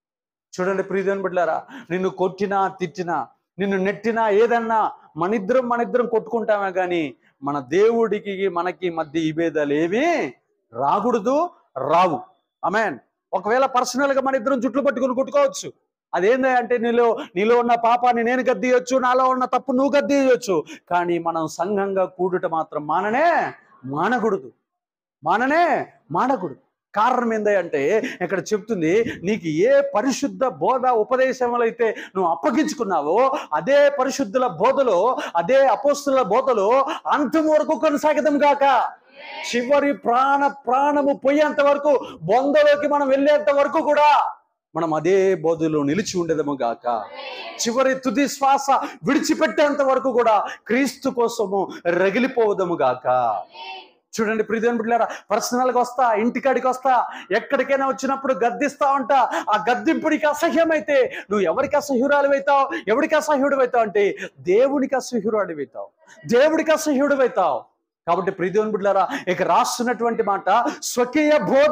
చూడండి ప్రియదేని బిడ్డారా నిన్ను కొట్టినా తిట్టినా నిన్ను నెట్టినా ఏదన్నా మనిద్దరం మనిద్దరం కొట్టుకుంటామే కానీ మన దేవుడికి మనకి మధ్య ఈ భేదాలు ఏవి రాకూడదు రావు అమెన్ ఒకవేళ పర్సనల్ గా మన ఇద్దరం జుట్లు పట్టుకుని కొట్టుకోవచ్చు అదేంది అంటే నీలో నీలో ఉన్న పాపాన్ని నేను గద్దీయొచ్చు నాలో ఉన్న తప్పు నువ్వు గద్దీయొచ్చు కానీ మనం సంఘంగా కూడుట మాత్రం మాననే మానకూడదు మాననే మానకూడదు కారణం ఏందంటే ఇక్కడ చెప్తుంది నీకు ఏ పరిశుద్ధ బోధ ఉపదేశములు అయితే నువ్వు అప్పగించుకున్నావో అదే పరిశుద్ధుల బోధలో అదే అపోస్తుల బోధలో అంతం వరకు కొనసాగితం కాక చివరి ప్రాణ ప్రాణము పోయేంత వరకు బొందలోకి మనం వెళ్ళేంత వరకు కూడా మనం అదే బోధలో నిలిచి ఉండేదము గాక చివరి తుది శ్వాస విడిచిపెట్టేంత వరకు కూడా క్రీస్తు కోసము రగిలిపోవదము గాక చూడండి ప్రియదేవుని బిడ్డారా పర్సనల్ గా వస్తా ఇంటికాడికి వస్తా ఎక్కడికైనా వచ్చినప్పుడు గద్దిస్తా ఉంటా ఆ గద్దింపుడికి అసహ్యమైతే నువ్వు ఎవరికి అసహ్యురాలు అవుతావు ఎవరికి అసహ్యుడు అవుతావు అంటే దేవునికి అసహ్యురాడు అవుతావు దేవుడికి అసహ్యుడు అవుతావు కాబట్టి ప్రియదేవుని బిడ్డారా ఇక రాస్తున్నటువంటి మాట స్వకీయ బోధ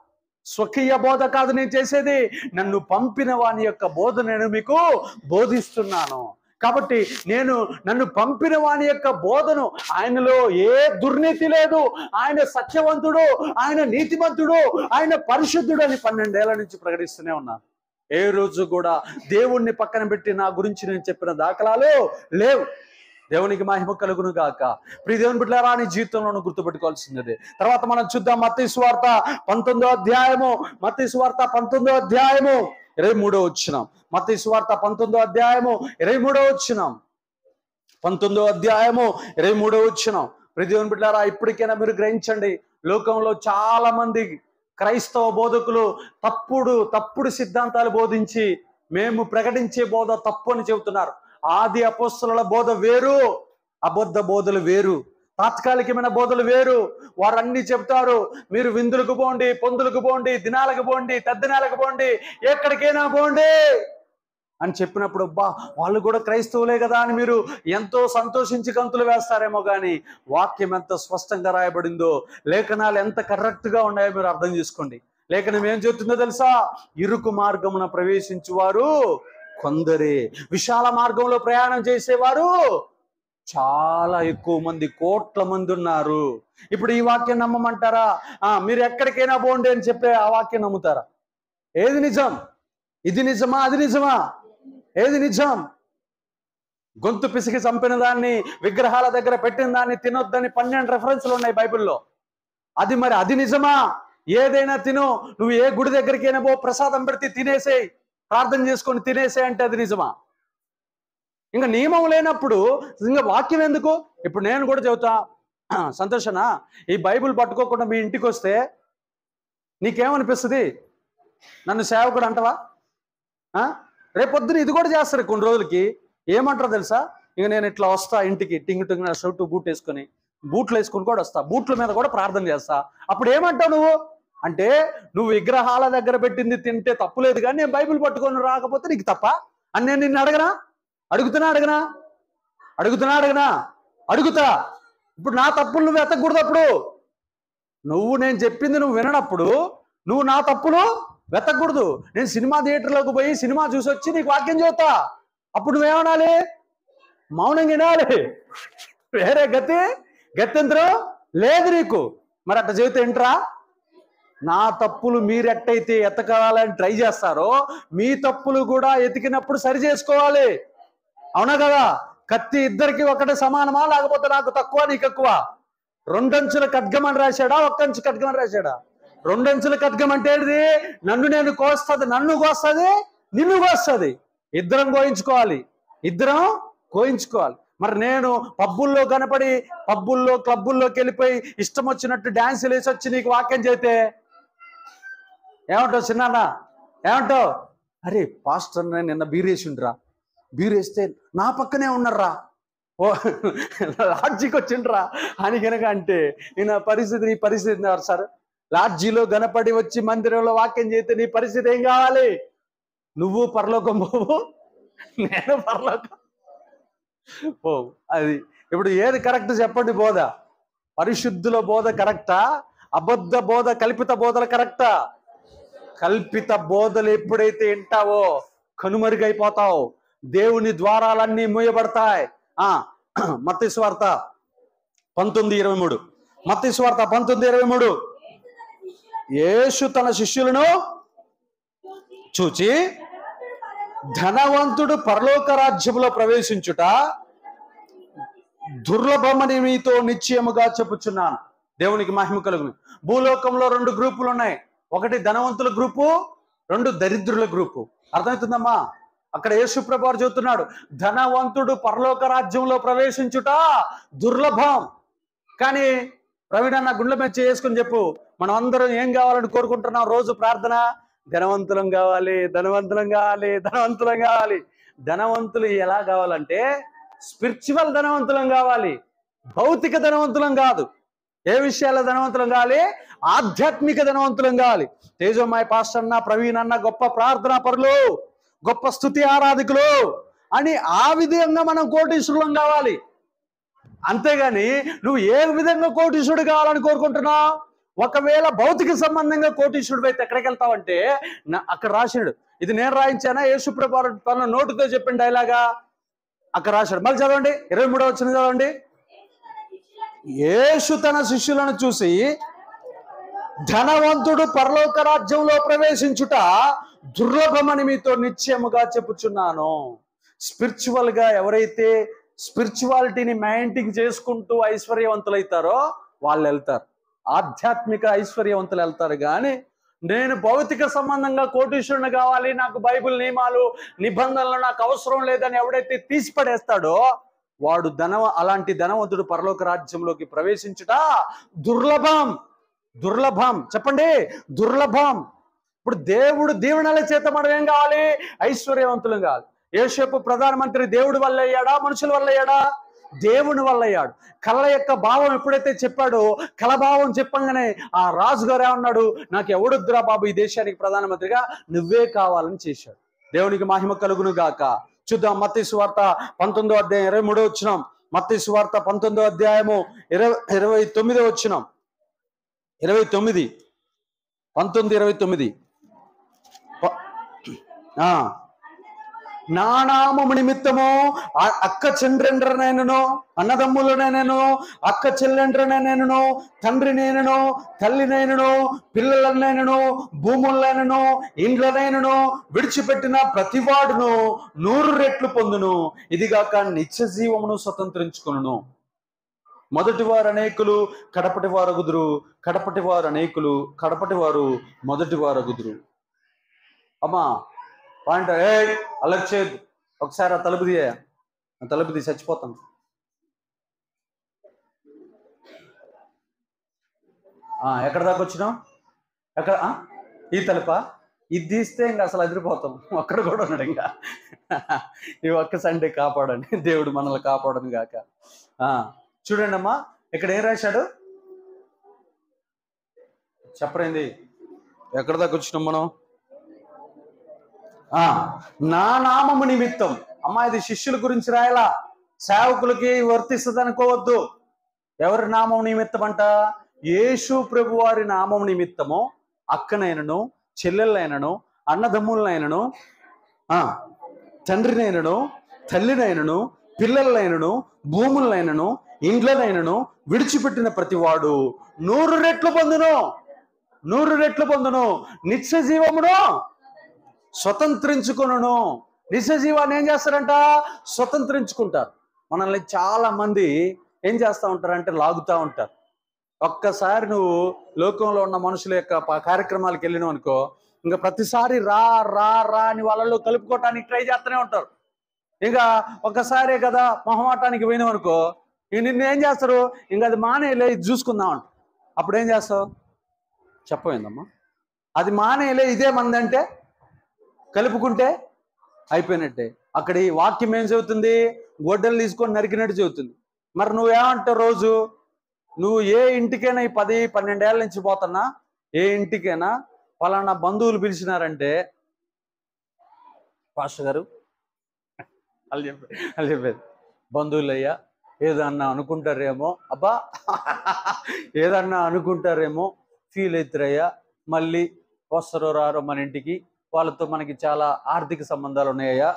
స్వకీయ బోధ కాదు నేను చేసేది నన్ను పంపిన వాని యొక్క బోధ నేను మీకు బోధిస్తున్నాను కాబట్టి నేను నన్ను పంపిన వాని యొక్క బోధను ఆయనలో ఏ దుర్నీతి లేదు ఆయన సత్యవంతుడు ఆయన నీతిమంతుడు ఆయన పరిశుద్ధుడు అని పన్నెండేళ్ల నుంచి ప్రకటిస్తూనే ఉన్నాను ఏ రోజు కూడా దేవుణ్ణి పక్కన పెట్టి నా గురించి నేను చెప్పిన దాఖలాలు లేవు దేవునికి మహిమ కలుగును గాక ప్రియ దేవుని బిడ్డలారా నీ జీవితంలోనూ గుర్తుపెట్టుకోవాల్సిందే తర్వాత మనం చూద్దాం మత్తి సువార్త పంతొమ్మిదో అధ్యాయము మత్తి సువార్త పంతొమ్మిదో అధ్యాయము ఇరవై మూడో వచ్చినాం మత్తి సువార్త పంతొమ్మిదో అధ్యాయము ఇరవై మూడో వచ్చినాం పంతొమ్మిదో అధ్యాయము ఇరవై మూడో వచ్చినాం ప్రియ దేవుని బిడ్డలారా ఇప్పటికైనా మీరు గ్రహించండి లోకంలో చాలా మంది క్రైస్తవ బోధకులు తప్పుడు తప్పుడు సిద్ధాంతాలు బోధించి మేము ప్రకటించే బోధ తప్పు అని చెబుతున్నారు ఆది అపోస్తుల బోధ వేరు అబద్ధ బోధలు వేరు తాత్కాలికమైన బోధలు వేరు వారు అన్ని చెప్తారు మీరు విందులకు పోండి పొందులకు పోండి దినాలకు పోండి తద్దినాలకు పోండి ఎక్కడికైనా పోండి అని చెప్పినప్పుడు అబ్బా వాళ్ళు కూడా క్రైస్తవులే కదా అని మీరు ఎంతో సంతోషించి కంతులు వేస్తారేమో కానీ వాక్యం ఎంత స్పష్టంగా రాయబడిందో లేఖనాలు ఎంత కరెక్ట్గా ఉన్నాయో మీరు అర్థం చేసుకోండి లేఖనం ఏం చెప్తుందో తెలుసా ఇరుకు మార్గమున ప్రవేశించువారు కొందరే విశాల మార్గంలో ప్రయాణం చేసేవారు చాలా ఎక్కువ మంది కోట్ల మంది ఉన్నారు ఇప్పుడు ఈ వాక్యం నమ్మమంటారా ఆ మీరు ఎక్కడికైనా పోండి అని చెప్పే ఆ వాక్యం నమ్ముతారా ఏది నిజం ఇది నిజమా అది నిజమా ఏది నిజం గొంతు పిసికి చంపిన దాన్ని విగ్రహాల దగ్గర పెట్టిన దాన్ని తినొద్దని పన్నెండు రెఫరెన్స్లు ఉన్నాయి బైబిల్లో అది మరి అది నిజమా ఏదైనా తిను నువ్వు ఏ గుడి దగ్గరికైనా పో ప్రసాదం పెడితే తినేసేయ్ ప్రార్థన చేసుకొని తినేసే అంటే అది నిజమా ఇంకా నియమం లేనప్పుడు ఇంకా వాక్యం ఎందుకు ఇప్పుడు నేను కూడా చెబుతా సంతోషనా ఈ బైబిల్ పట్టుకోకుండా మీ ఇంటికి వస్తే నీకేమనిపిస్తుంది నన్ను సేవకుడు అంటవా ఆ? రేపొద్దున ఇది కూడా చేస్తారు కొన్ని రోజులకి ఏమంటారో తెలుసా ఇక నేను ఇట్లా వస్తా ఇంటికి టింగ్ టింగ్ షర్టు బూట్ వేసుకొని బూట్లు వేసుకొని కూడా వస్తా బూట్ల మీద కూడా ప్రార్థన చేస్తా అప్పుడు ఏమంటావు నువ్వు అంటే నువ్వు విగ్రహాల దగ్గర పెట్టింది తింటే తప్పు లేదు కానీ నేను బైబిల్ పట్టుకొని రాకపోతే నీకు తప్ప అని నేను నిన్ను అడగనా అడుగుతున్నా అడగనా అడుగుతున్నా అడగనా అడుగుతా ఇప్పుడు నా తప్పులు నువ్వు ఎత్తకూడదు అప్పుడు నువ్వు నేను చెప్పింది నువ్వు విననప్పుడు నువ్వు నా తప్పులు వెతకూడదు నేను సినిమా థియేటర్లోకి పోయి సినిమా చూసి వచ్చి నీకు వాక్యం చెబుతా అప్పుడు నువ్వేమనాలి మౌనంగా వినాలి వేరే గతి గత్యంతరం లేదు నీకు మరి అట్ట చెబితే ఏంట్రా నా తప్పులు మీరెట్టయితే ఎతకాలని ట్రై చేస్తారో మీ తప్పులు కూడా ఎతికినప్పుడు సరి చేసుకోవాలి అవునా కదా కత్తి ఇద్దరికి ఒకటి సమానమా లేకపోతే నాకు తక్కువ నీకు ఎక్కువ రెండంచుల ఖడ్గమని రాశాడా ఒక్కంచు ఖడ్గమని రాశాడా రెండంచుల ఖడ్గం అంటే ఏంటిది నన్ను నేను కోస్తుంది నన్ను కోస్తుంది నిన్ను కోస్తుంది ఇద్దరం కోయించుకోవాలి ఇద్దరం కోయించుకోవాలి మరి నేను పబ్బుల్లో కనపడి పబ్బుల్లో క్లబ్బుల్లోకి వెళ్ళిపోయి ఇష్టం వచ్చినట్టు డాన్సులు వేసి వచ్చి నీకు వాక్యం చేస్తే ఏమంటావు చిన్నాన్న ఏమంటావు అరే పాస్టర్ నేను నిన్న బీరేసిండ్రా బీరేస్తే నా పక్కనే ఉన్నారా ఓ లాడ్జికి వచ్చిండ్రా అని కనుక అంటే ఈయన పరిస్థితి నీ పరిస్థితి ఎవరు సార్ లాడ్జీలో గణపడి వచ్చి మందిరంలో వాక్యం చేస్తే నీ పరిస్థితి ఏం కావాలి నువ్వు పరలోకం పోవు నేను పరలోకం పోవు అది ఇప్పుడు ఏది కరెక్ట్ చెప్పండి బోధ పరిశుద్ధుల బోధ కరెక్టా అబద్ధ బోధ కల్పిత బోధలు కరెక్టా కల్పిత బోధలు ఎప్పుడైతే వింటావో కనుమరుగైపోతావు దేవుని ద్వారాలన్నీ మూయబడతాయి ఆ మత్తి స్వార్త పంతొమ్మిది ఇరవై మూడు మత్తి స్వార్త పంతొమ్మిది ఇరవై మూడు యేసు తన శిష్యులను చూచి ధనవంతుడు పరలోక రాజ్యములో ప్రవేశించుట దుర్లభమని మీతో నిశ్చయముగా చెప్పుచున్నాను దేవునికి మహిమ కలుగును భూలోకంలో రెండు గ్రూపులు ఉన్నాయి ఒకటి ధనవంతుల గ్రూపు రెండు దరిద్రుల గ్రూపు అర్థమవుతుందమ్మా అక్కడ యేసుప్రభు వారు చెబుతున్నాడు ధనవంతుడు పరలోక రాజ్యంలో ప్రవేశించుట దుర్లభం కానీ ప్రవీణ నా గుండె మీద చేసుకుని చెప్పు మనం అందరం ఏం కావాలని కోరుకుంటున్నాం రోజు ప్రార్థన ధనవంతులం కావాలి ధనవంతులం కావాలి ధనవంతులం కావాలి ధనవంతులు ఎలా కావాలంటే స్పిరిచువల్ ధనవంతులం కావాలి భౌతిక ధనవంతులం కాదు ఏ విషయాల ధనవంతులం కావాలి ఆధ్యాత్మిక ధనవంతులం కావాలి తేజోమాయ పాస్టర్ అన్న ప్రవీణ్ అన్న గొప్ప ప్రార్థనా పరులు గొప్ప స్థుతి ఆరాధికులు అని ఆ విధంగా మనం కోటీశ్వరులం కావాలి అంతేగాని నువ్వు ఏ విధంగా కోటీశ్వరుడు కావాలని కోరుకుంటున్నావు ఒకవేళ భౌతిక సంబంధంగా కోటీశ్వరుడు అయితే ఎక్కడికి వెళ్తావంటే నా- అక్కడ రాశాడు ఇది నేను రాయించానా యేసుప్రభు తన నోటుతో చెప్పిన డైలాగా అక్కడ రాశాడు మళ్ళీ చదవండి ఇరవై మూడో వచ్చిన చదవండి యేసు తన శిష్యులను చూసి ధనవంతుడు పరలోక రాజ్యంలో ప్రవేశించుట దుర్లభమని మీతో నిశ్చయముగా చెప్పుచున్నాను స్పిరిచువల్ గా ఎవరైతే స్పిరిచువాలిటీని మెయింటైన్ చేసుకుంటూ ఐశ్వర్యవంతులైతారో వాళ్ళు వెళ్తారు ఆధ్యాత్మిక ఐశ్వర్యవంతులు వెళ్తారు కానీ నేను భౌతిక సంబంధంగా కోటీశ్వరుని కావాలి నాకు బైబిల్ నియమాలు నిబంధనలు నాకు అవసరం లేదని ఎవడైతే తీసి పడేస్తాడో వాడు ధనవ అలాంటి ధనవంతుడు పరలోక రాజ్యంలోకి ప్రవేశించుట దుర్లభం దుర్లభం చెప్పండి దుర్లభం ఇప్పుడు దేవుడు దీవెనల చేత మనం ఏం కావాలి ఐశ్వర్యవంతులం కావాలి యేసేపు ప్రధానమంత్రి దేవుడి వల్ల అయ్యాడా మనుషుల వల్ల అయ్యాడా దేవుని వల్ల అయ్యాడు కళ యొక్క భావం ఎప్పుడైతే చెప్పాడో కళ భావం చెప్పంగానే ఆ రాజుగారు ఏమన్నాడు నాకు ఎవడొద్దురా బాబు ఈ దేశానికి ప్రధానమంత్రిగా నువ్వే కావాలని చేశాడు దేవునికి మహిమ కలుగును గాక చూద్దాం మత్తి సువార్త పంతొమ్మిదో అధ్యాయం ఇరవై మూడో వచ్చినాం మత్తి సువార్త పంతొమ్మిదో అధ్యాయము ఇరవై ఇరవై తొమ్మిదో వచ్చినాం ఇరవై తొమ్మిది పంతొమ్మిది ఇరవై తొమ్మిది ప- ఆ, నా నామము నిమిత్తము ఆ అక్క చంద్రెండ్రనైనను అన్నదమ్ములనైనను అక్క చెల్లెండ్రనైనను తండ్రినైనను తల్లినైనను పిల్లలనైనను భూములనైనను ఇండ్లనైనను విడిచిపెట్టిన ప్రతివాడును నూరు రెట్లు పొందును ఇదిగాక నిత్య జీవమును స్వతంత్రించుకును మొదటి వారు అనేకులు కడపటి వారగుదురు కడపటి వారు అనేకులు కడపటి వారు మొదటి వారగుదురు అమ్మా పాయింట్ ఏ అలర్ట్ చేయద్దు ఒకసారి ఆ తలుపు తీయ ఆ తలుపు తీసి చచ్చిపోతాను ఆ, ఎక్కడ దాకా వచ్చినాం ఎక్కడ ఆ? ఈ తలుపా ఇది తీస్తే ఇంకా అసలు అదిరిపోతాం ఒక్కడ కూడా ఉన్నాడు ఇంకా ఈ ఒక్క సండే కాపాడండి దేవుడు మనల్ని కాపాడను గాక ఆ, చూడండి అమ్మా ఇక్కడ ఏం రాశాడు చెప్పరేంది ఎక్కడ దాకా వచ్చినాం మనం ఆ నా నామము నిమిత్తం అమ్మా ఇది శిష్యుల గురించి రాయలా సేవకులకి వర్తిస్తుంది అనుకోవద్దు ఎవరి నామం నిమిత్తం అంట యేసు ప్రభు వారి నామం నిమిత్తము అక్కనైనను చెల్లెళ్ళైనను అన్నదమ్ములనైనను ఆ తండ్రినైనను తల్లినైనను పిల్లలైనను భూములైనను ఇండ్లనైనను విడిచిపెట్టిన ప్రతివాడు నూరు రెట్లు పొందును నూరు రెట్లు పొందును నిత్య జీవమును స్వతంత్రించుకును నిజ జీవాన్ని ఏం చేస్తారంట స్వతంత్రించుకుంటారు మనల్ని చాలా మంది ఏం చేస్తూ ఉంటారంటే లాగుతూ ఉంటారు ఒక్కసారి నువ్వు లోకంలో ఉన్న మనుషుల యొక్క ప- కార్యక్రమాలకు వెళ్ళినావు అనుకో ఇంకా ప్రతిసారి రా రా రా అని వాళ్ళలో కలుపుకోవటానికి ట్రై చేస్తూనే ఉంటారు ఇంకా ఒక్కసారే కదా మొహమాటానికి పోయినావు అనుకో ఇంక నిన్ను ఏం చేస్తారు ఇంకా అది మానేలే ఇది చూసుకుందాం అంట అప్పుడు ఏం చేస్తావు చెప్పమైందమ్మా అది మానేలే ఇదే మందంటే కలుపుకుంటే అయిపోయినట్టే అక్కడ ఈ వాక్యం ఏం చెబుతుంది గొడ్డలు తీసుకొని నరికినట్టు చెబుతుంది మరి నువ్వేమంటావు రోజు నువ్వు ఏ ఇంటికైనా ఈ పది పన్నెండేళ్ల నుంచి పోతున్నా ఏ ఇంటికైనా పలానా బంధువులు పిలిచినారంటే పాస్టర్ గారు వాళ్ళు చెప్పారు వాళ్ళు చెప్పేది బంధువులయ్యా ఏదన్నా అనుకుంటారేమో అబ్బా ఏదన్నా అనుకుంటారేమో ఫీల్ అవుతారయ్యా మళ్ళీ వస్తారో రారో మన ఇంటికి వాళ్ళతో మనకి చాలా ఆర్థిక సంబంధాలు ఉన్నాయ్యా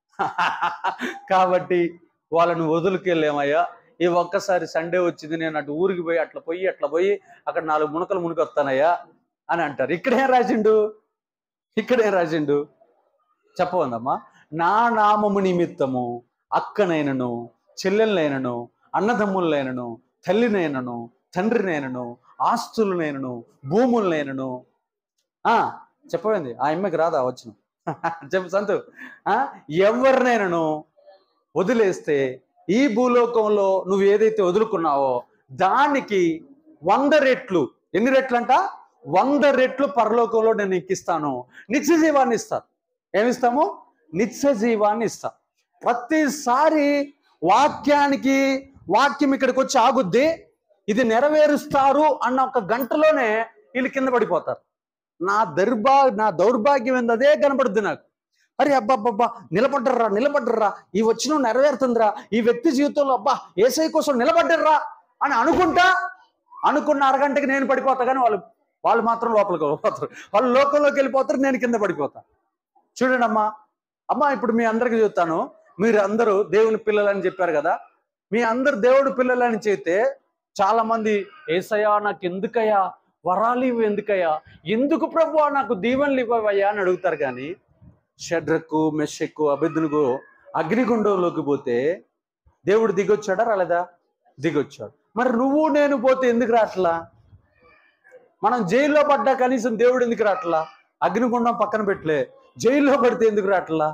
కాబట్టి వాళ్ళని వదులుకెళ్ళామయ్యా ఈ ఒక్కసారి సండే వచ్చింది నేను అటు ఊరికి పోయి అట్లా పోయి అట్లా పోయి అక్కడ నాలుగు మునకలు మునిగి వస్తానయ్యా అని అంటారు ఇక్కడేం రాసిండు ఇక్కడేం రాసిండు చెప్పవందమ్మా నా నామము నిమిత్తము అక్కనైనను చెల్లెలనైనను అన్నదమ్ములనైనను తల్లినైనను తండ్రినైనను ఆస్తులనైనను భూములనైనను ఆ చెప్పవేంది ఆ అమ్మకి రాదా వచ్చిన చెప్పు సంతు ఆ ఎవరినైనాను వదిలేస్తే ఈ భూలోకంలో నువ్వు ఏదైతే వదులుకున్నావో దానికి వంద రెట్లు ఎన్ని రెట్లు అంట వంద రెట్లు పరలోకంలో నేను నీకు ఇస్తాను నిత్య జీవాన్ని ఇస్తాను ఏమిస్తాము నిత్య జీవాన్ని ఇస్తా ప్రతిసారి వాక్యానికి వాక్యం ఇక్కడికి వచ్చి ఆగుద్ది ఇది నెరవేరుస్తారు అన్న ఒక గంటలోనే వీళ్ళు కింద పడిపోతారు నా దౌర్భా నా దౌర్భాగ్యం ఏంది అదే కనపడుద్ది నాకు అరే అబ్బాబ్బా నిలబడ్డర్రా నిలబడ్డర్రా ఈ వచ్చిన నెరవేరుతుందిరా ఈ వ్యక్తి జీవితంలో అబ్బా ఏసై కోసం నిలబడ్డర్రా అని అనుకుంటా అనుకున్న అరగంటకి నేను పడిపోతా కానీ వాళ్ళు వాళ్ళు మాత్రం లోపలికి వెళ్ళిపోతారు వాళ్ళు లోకంలోకి వెళ్ళిపోతారు నేను కింద పడిపోతా చూడండి అమ్మా అమ్మా ఇప్పుడు మీ అందరికి చెప్తాను మీరు అందరూ దేవుని పిల్లలని చెప్పారు కదా మీ అందరు దేవుడు పిల్లలని చెప్తే చాలా మంది ఏసయ్యా నాకు ఎందుకయ్యా వరాలు ఇవి ఎందుకయ్యా ఎందుకు ప్రభు నాకు దీవెనలు ఇవ్వవయ్యా అని అడుగుతారు కానీ షడ్రకు మెషక్కు అభిద్దునుకు అగ్నిగుండంలోకి పోతే దేవుడు దిగొచ్చాడా రాలేదా దిగొచ్చాడు మరి నువ్వు నేను పోతే ఎందుకు రాట్లా మనం జైల్లో పడ్డా కనీసం దేవుడు ఎందుకు రాట్లా అగ్నిగుండం పక్కన పెట్టలే జైల్లో పడితే ఎందుకు రాట్లా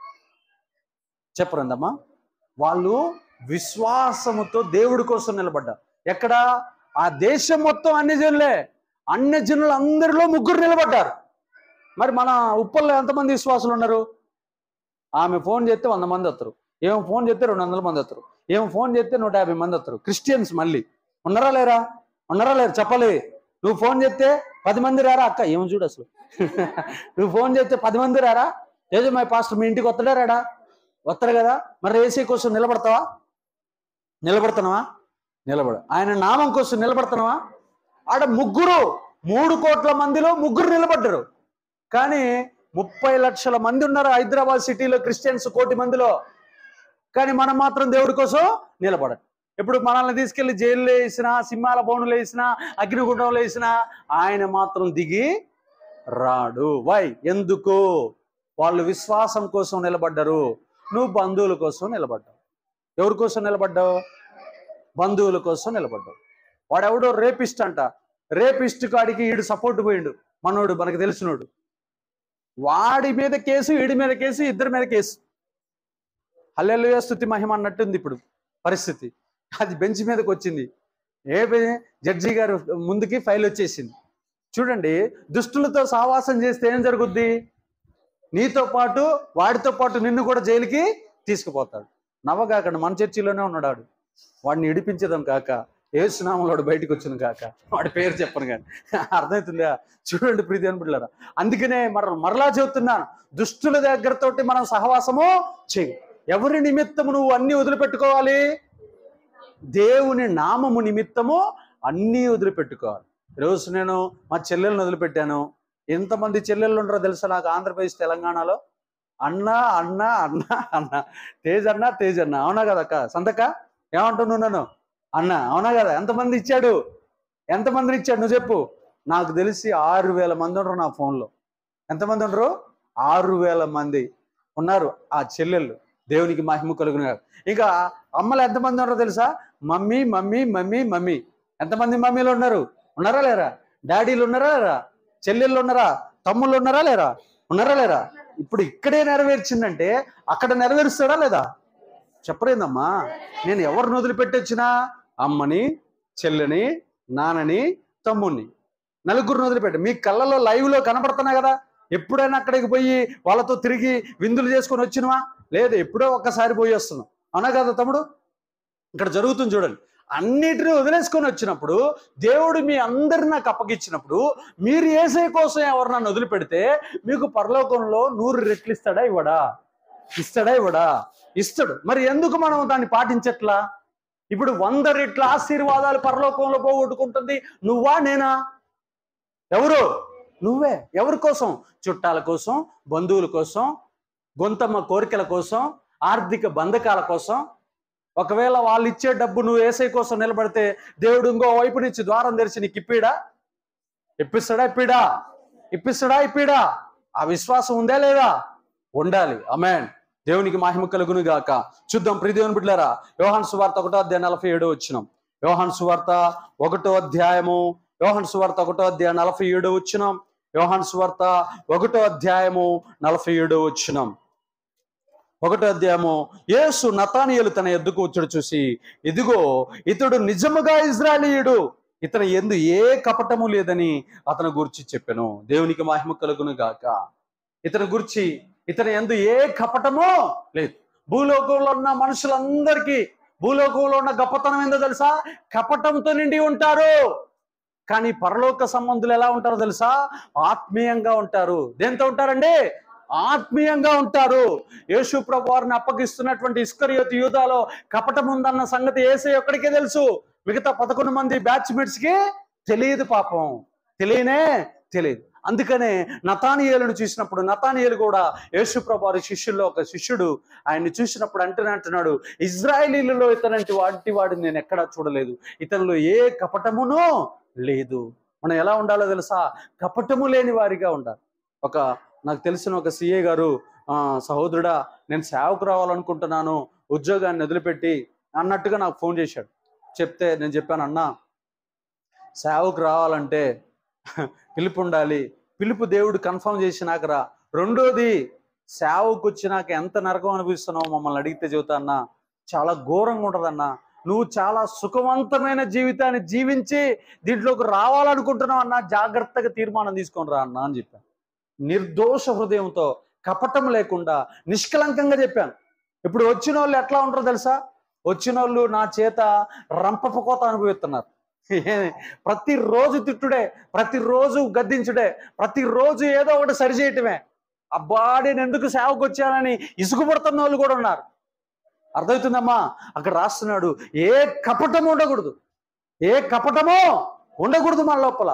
చెప్పరందమ్మా వాళ్ళు విశ్వాసముతో దేవుడి కోసం నిలబడ్డారు ఎక్కడ ఆ దేశం మొత్తం అన్ని జనులే అన్ని జనులు అందరిలో ముగ్గురు నిలబడ్డారు మరి మన ఉప్పల్లో ఎంతమంది విశ్వాసులు ఉన్నారు ఆమె ఫోన్ చేస్తే వంద మంది వస్తారు ఏమో ఫోన్ చేస్తే రెండు వందల మంది వస్తారు ఏమో ఫోన్ చేస్తే నూట యాభై మంది వస్తారు క్రిస్టియన్స్ మళ్ళీ ఉన్నారా లేరా ఉన్నారా లేరు చెప్పలే నువ్వు ఫోన్ చేస్తే పది మంది రారా అక్క ఏమో చూడు అసలు నువ్వు ఫోన్ చేస్తే పది మంది రారా ఏదో మా పాస్టర్ మీ ఇంటికి వస్తాడా రాడా వస్తారు కదా మరి ఏసీ కోసం నిలబడతావా నిలబడుతున్నావా నిలబడ ఆయన నామం కోసం నిలబడుతున్నావా ఆడ ముగ్గురు మూడు కోట్ల మందిలో ముగ్గురు నిలబడ్డారు కానీ ముప్పై లక్షల మంది ఉన్నారు హైదరాబాద్ సిటీలో క్రిస్టియన్స్ కోటి మందిలో కానీ మనం మాత్రం దేవుడి కోసం నిలబడ ఇప్పుడు మనల్ని తీసుకెళ్లి జైల్లో వేసినా సింహాల బోనులు వేసినా అగ్నిగుండంలో వేసినా ఆయన మాత్రం దిగి రాడు వై ఎందుకు వాళ్ళు విశ్వాసం కోసం నిలబడ్డరు నువ్వు బంధువుల కోసం నిలబడ్డావు ఎవరి కోసం నిలబడ్డావు బంధువుల కోసం నిలబడ్డావు వాడెవడో రేపిస్ట్ అంట రేపిస్ట్ కాడికి ఈడు సపోర్ట్ పోయిండు మనోడు మనకు తెలిసినోడు వాడి మీద కేసు ఈడి మీద కేసు ఇద్దరి మీద కేసు హల్లెలూయా స్తుతి మహిమ అన్నట్టుంది ఇప్పుడు పరిస్థితి అది బెంచ్ మీదకి వచ్చింది ఏ బె- జడ్జి గారు ముందుకి ఫైల్ వచ్చేసింది చూడండి దుష్టులతో సావాసం చేస్తే ఏం జరుగుద్ది నీతో పాటు వాడితో పాటు నిన్ను కూడా జైలుకి తీసుకుపోతాడు నవ్వగాకండి మన చర్చిలోనే ఉన్నాడు వాడు వాడిని ఇడిపించదాం కాక ఏసునామంలో వాడు బయటకు వచ్చిన కాక వాడి పేరు చెప్పను కానీ అర్థమవుతుందా చూడండి ప్రీతి అని బిడ్డలారా అందుకనే మర మరలా చెబుతున్నాను దుష్టుల దగ్గరతోటి మనం సహవాసము చేయి ఎవరి నిమిత్తము నువ్వు అన్ని వదిలిపెట్టుకోవాలి దేవుని నామము నిమిత్తము అన్నీ వదిలిపెట్టుకోవాలి ఈరోజు నేను మా చెల్లెలను వదిలిపెట్టాను ఎంతమంది చెల్లెళ్ళు ఉండరో తెలుసా నాకు ఆంధ్రప్రదేశ్ తెలంగాణలో అన్న అన్న అన్న అన్న తేజ్ అన్న తేజ్ అన్న అవునా కదా అక్క సంతక ఏమంటున్నావు నన్ను అన్న అవునా కదా ఎంతమంది ఇచ్చాడు ఎంతమందిని ఇచ్చాడు నువ్వు చెప్పు నాకు తెలిసి ఆరు వేల మంది ఉండరు నా ఫోన్లో ఎంతమంది ఉండరు ఆరు వేల మంది ఉన్నారు ఆ చెల్లెళ్ళు దేవునికి మహిమ కలుగును గాక. ఇంకా అమ్మలు ఎంతమంది ఉన్నారో తెలుసా మమ్మీ మమ్మీ మమ్మీ మమ్మీ ఎంతమంది మమ్మీలు ఉన్నారు ఉన్నారా లేరా డాడీలు ఉన్నారా లేరా చెల్లెళ్ళు ఉన్నారా తమ్ముళ్ళు ఉన్నారా లేరా ఉన్నారా లేరా ఇప్పుడు ఇక్కడే నెరవేర్చిందంటే అక్కడ నెరవేరుస్తాడా లేదా చెప్పలేదమ్మా నేను ఎవరిని వదిలిపెట్టొచ్చినా అమ్మని చెల్లిని నాన్నని తమ్ముణ్ణి నలుగురిని వదిలిపెట్టి మీ కళ్ళలో live లో కనపడుతున్నా కదా ఎప్పుడైనా అక్కడికి పోయి వాళ్ళతో తిరిగి విందులు చేసుకొని వచ్చినవా లేదు ఎప్పుడో ఒక్కసారి పోయి వస్తున్నాం అవునా కదా తమ్ముడు ఇక్కడ జరుగుతుంది చూడండి అన్నిటిని వదిలేసుకొని వచ్చినప్పుడు దేవుడు మీ అందరిని నాకు అప్పగించినప్పుడు మీరు ఏసే కోసం ఎవరు నన్ను వదిలిపెడితే మీకు పరలోకంలో నూరు రెట్లు ఇస్తాడా ఇవ్వడా ఇస్తాడా ఇవ్వడా ఇస్తాడు మరి ఎందుకు మనం దాన్ని పాటించట్లా ఇప్పుడు వంద రెట్ల ఆశీర్వాదాలు పరలోకంలో పోగొట్టుకుంటుంది నువ్వా నేనా ఎవరు నువ్వే ఎవరి కోసం చుట్టాల కోసం బంధువుల కోసం గొంతమ్మ కోరికల కోసం ఆర్థిక బంధకాల కోసం ఒకవేళ వాళ్ళు ఇచ్చే డబ్బు నువ్వు ఏసై కోసం నిలబడితే దేవుడు ఇంకో వైపు నుంచి ద్వారం తెరిచి నీకు ఇప్పిడా ఇప్పిస్తాడా ఇప్పిడా ఇప్పిస్తాడా ఇప్పిడా ఆ విశ్వాసం ఉందా లేదా ఉండాలి అమెన్ దేవునికి మహిమ కలుగును గాక చూద్దాం ప్రియదేవుని బిడ్డారా యోహాన్ సువార్త ఒకటో అధ్యాయం నలభై ఏడో వచ్చినాం యోహాన్ సువార్త ఒకటో అధ్యాయము యోహాన్ సువార్త ఒకటో అధ్యాయం నలభై ఏడో వచ్చినాం యోహాన్ సువార్త ఒకటో అధ్యాయము నలభై ఏడో వచ్చినాం ఒకటో అధ్యాయము యేసు నతానియలు తన ఎద్దుకు వచ్చుడు చూసి ఇదిగో ఇతడు నిజముగా ఇజ్రాయలీయుడు ఇతని ఎందు ఏ కపటము లేదని అతని గురించి చెప్పాను దేవునికి మహిమ కలుగును గాక ఇతని గురించి ఇతని ఎందు ఏ కపటమో లేదు భూలోకంలో ఉన్న మనుషులందరికీ భూలోకంలో ఉన్న గొప్పతనం ఏందో తెలుసా కపటంతో నిండి ఉంటారు కానీ పరలోక సంబంధులు ఎలా ఉంటారో తెలుసా ఆత్మీయంగా ఉంటారు దేంతో ఉంటారండి ఆత్మీయంగా ఉంటారు యేసు ప్రభు వారిని అప్పగిస్తున్నటువంటి ఇస్కరియోతు యూదాలో కపటం ఉందన్న సంగతి ఏసే ఒక్కడికే తెలుసు మిగతా పదకొండు మంది బ్యాచ్మేట్స్ కి తెలియదు పాపం తెలియనే తెలియదు అందుకనే నతానియేలును చూసినప్పుడు నతానియేలు కూడా యేసు ప్రభు వారి శిష్యుల్లో ఒక శిష్యుడు ఆయన్ని చూసినప్పుడు అంటూనే అంటున్నాడు ఇజ్రాయేలీలలో ఇతనంటి వాటి వాడిని నేను ఎక్కడా చూడలేదు ఇతనిలో ఏ కపటమునో లేదు మనం ఎలా ఉండాలో తెలుసా కపటము లేని వారిగా ఉండాలి ఒక నాకు తెలిసిన ఒక సిఏ గారు "ఆ, సహోదరుడా నేను సేవకు రావాలనుకుంటున్నాను ఉద్యోగాన్ని వదిలిపెట్టి అన్నట్టుగా నాకు ఫోన్ చేశాడు చెప్తే నేను చెప్పాను అన్నా సేవకు రావాలంటే పిలుపు ఉండాలి పిలుపు దేవుడు కన్ఫర్మ్ చేసినాక రా రెండోది సేవకు వచ్చినాక ఎంత నరకం అనిపిస్తున్నావు మమ్మల్ని అడిగితే చెబుతా అన్నా చాలా ఘోరంగా ఉంటుందన్నా నువ్వు చాలా సుఖవంతమైన జీవితాన్ని జీవించి దీంట్లోకి రావాలనుకుంటున్నావు అన్నా జాగ్రత్తగా తీర్మానం తీసుకొని రా అన్నా అని చెప్పాను నిర్దోష హృదయంతో కపటం లేకుండా నిష్కలంకంగా చెప్పాను ఇప్పుడు వచ్చిన వాళ్ళు ఎట్లా ఉంటారో తెలుసా వచ్చిన వాళ్ళు నా చేత రంపపకోత అనుభవిస్తున్నారు ఏ- ప్రతిరోజు తిట్టుడే ప్రతిరోజు గద్దించుడే ప్రతిరోజు ఏదో ఒకటి సరిచేయటమే అబ్బా నేను ఎందుకు సేవకు వచ్చానని ఇసుగుపడుతున్న వాళ్ళు కూడా ఉన్నారు అర్థమవుతుందమ్మా అక్కడ రాస్తున్నాడు ఏ కపటము ఉండకూడదు ఏ కపటమో ఉండకూడదు మన లోపల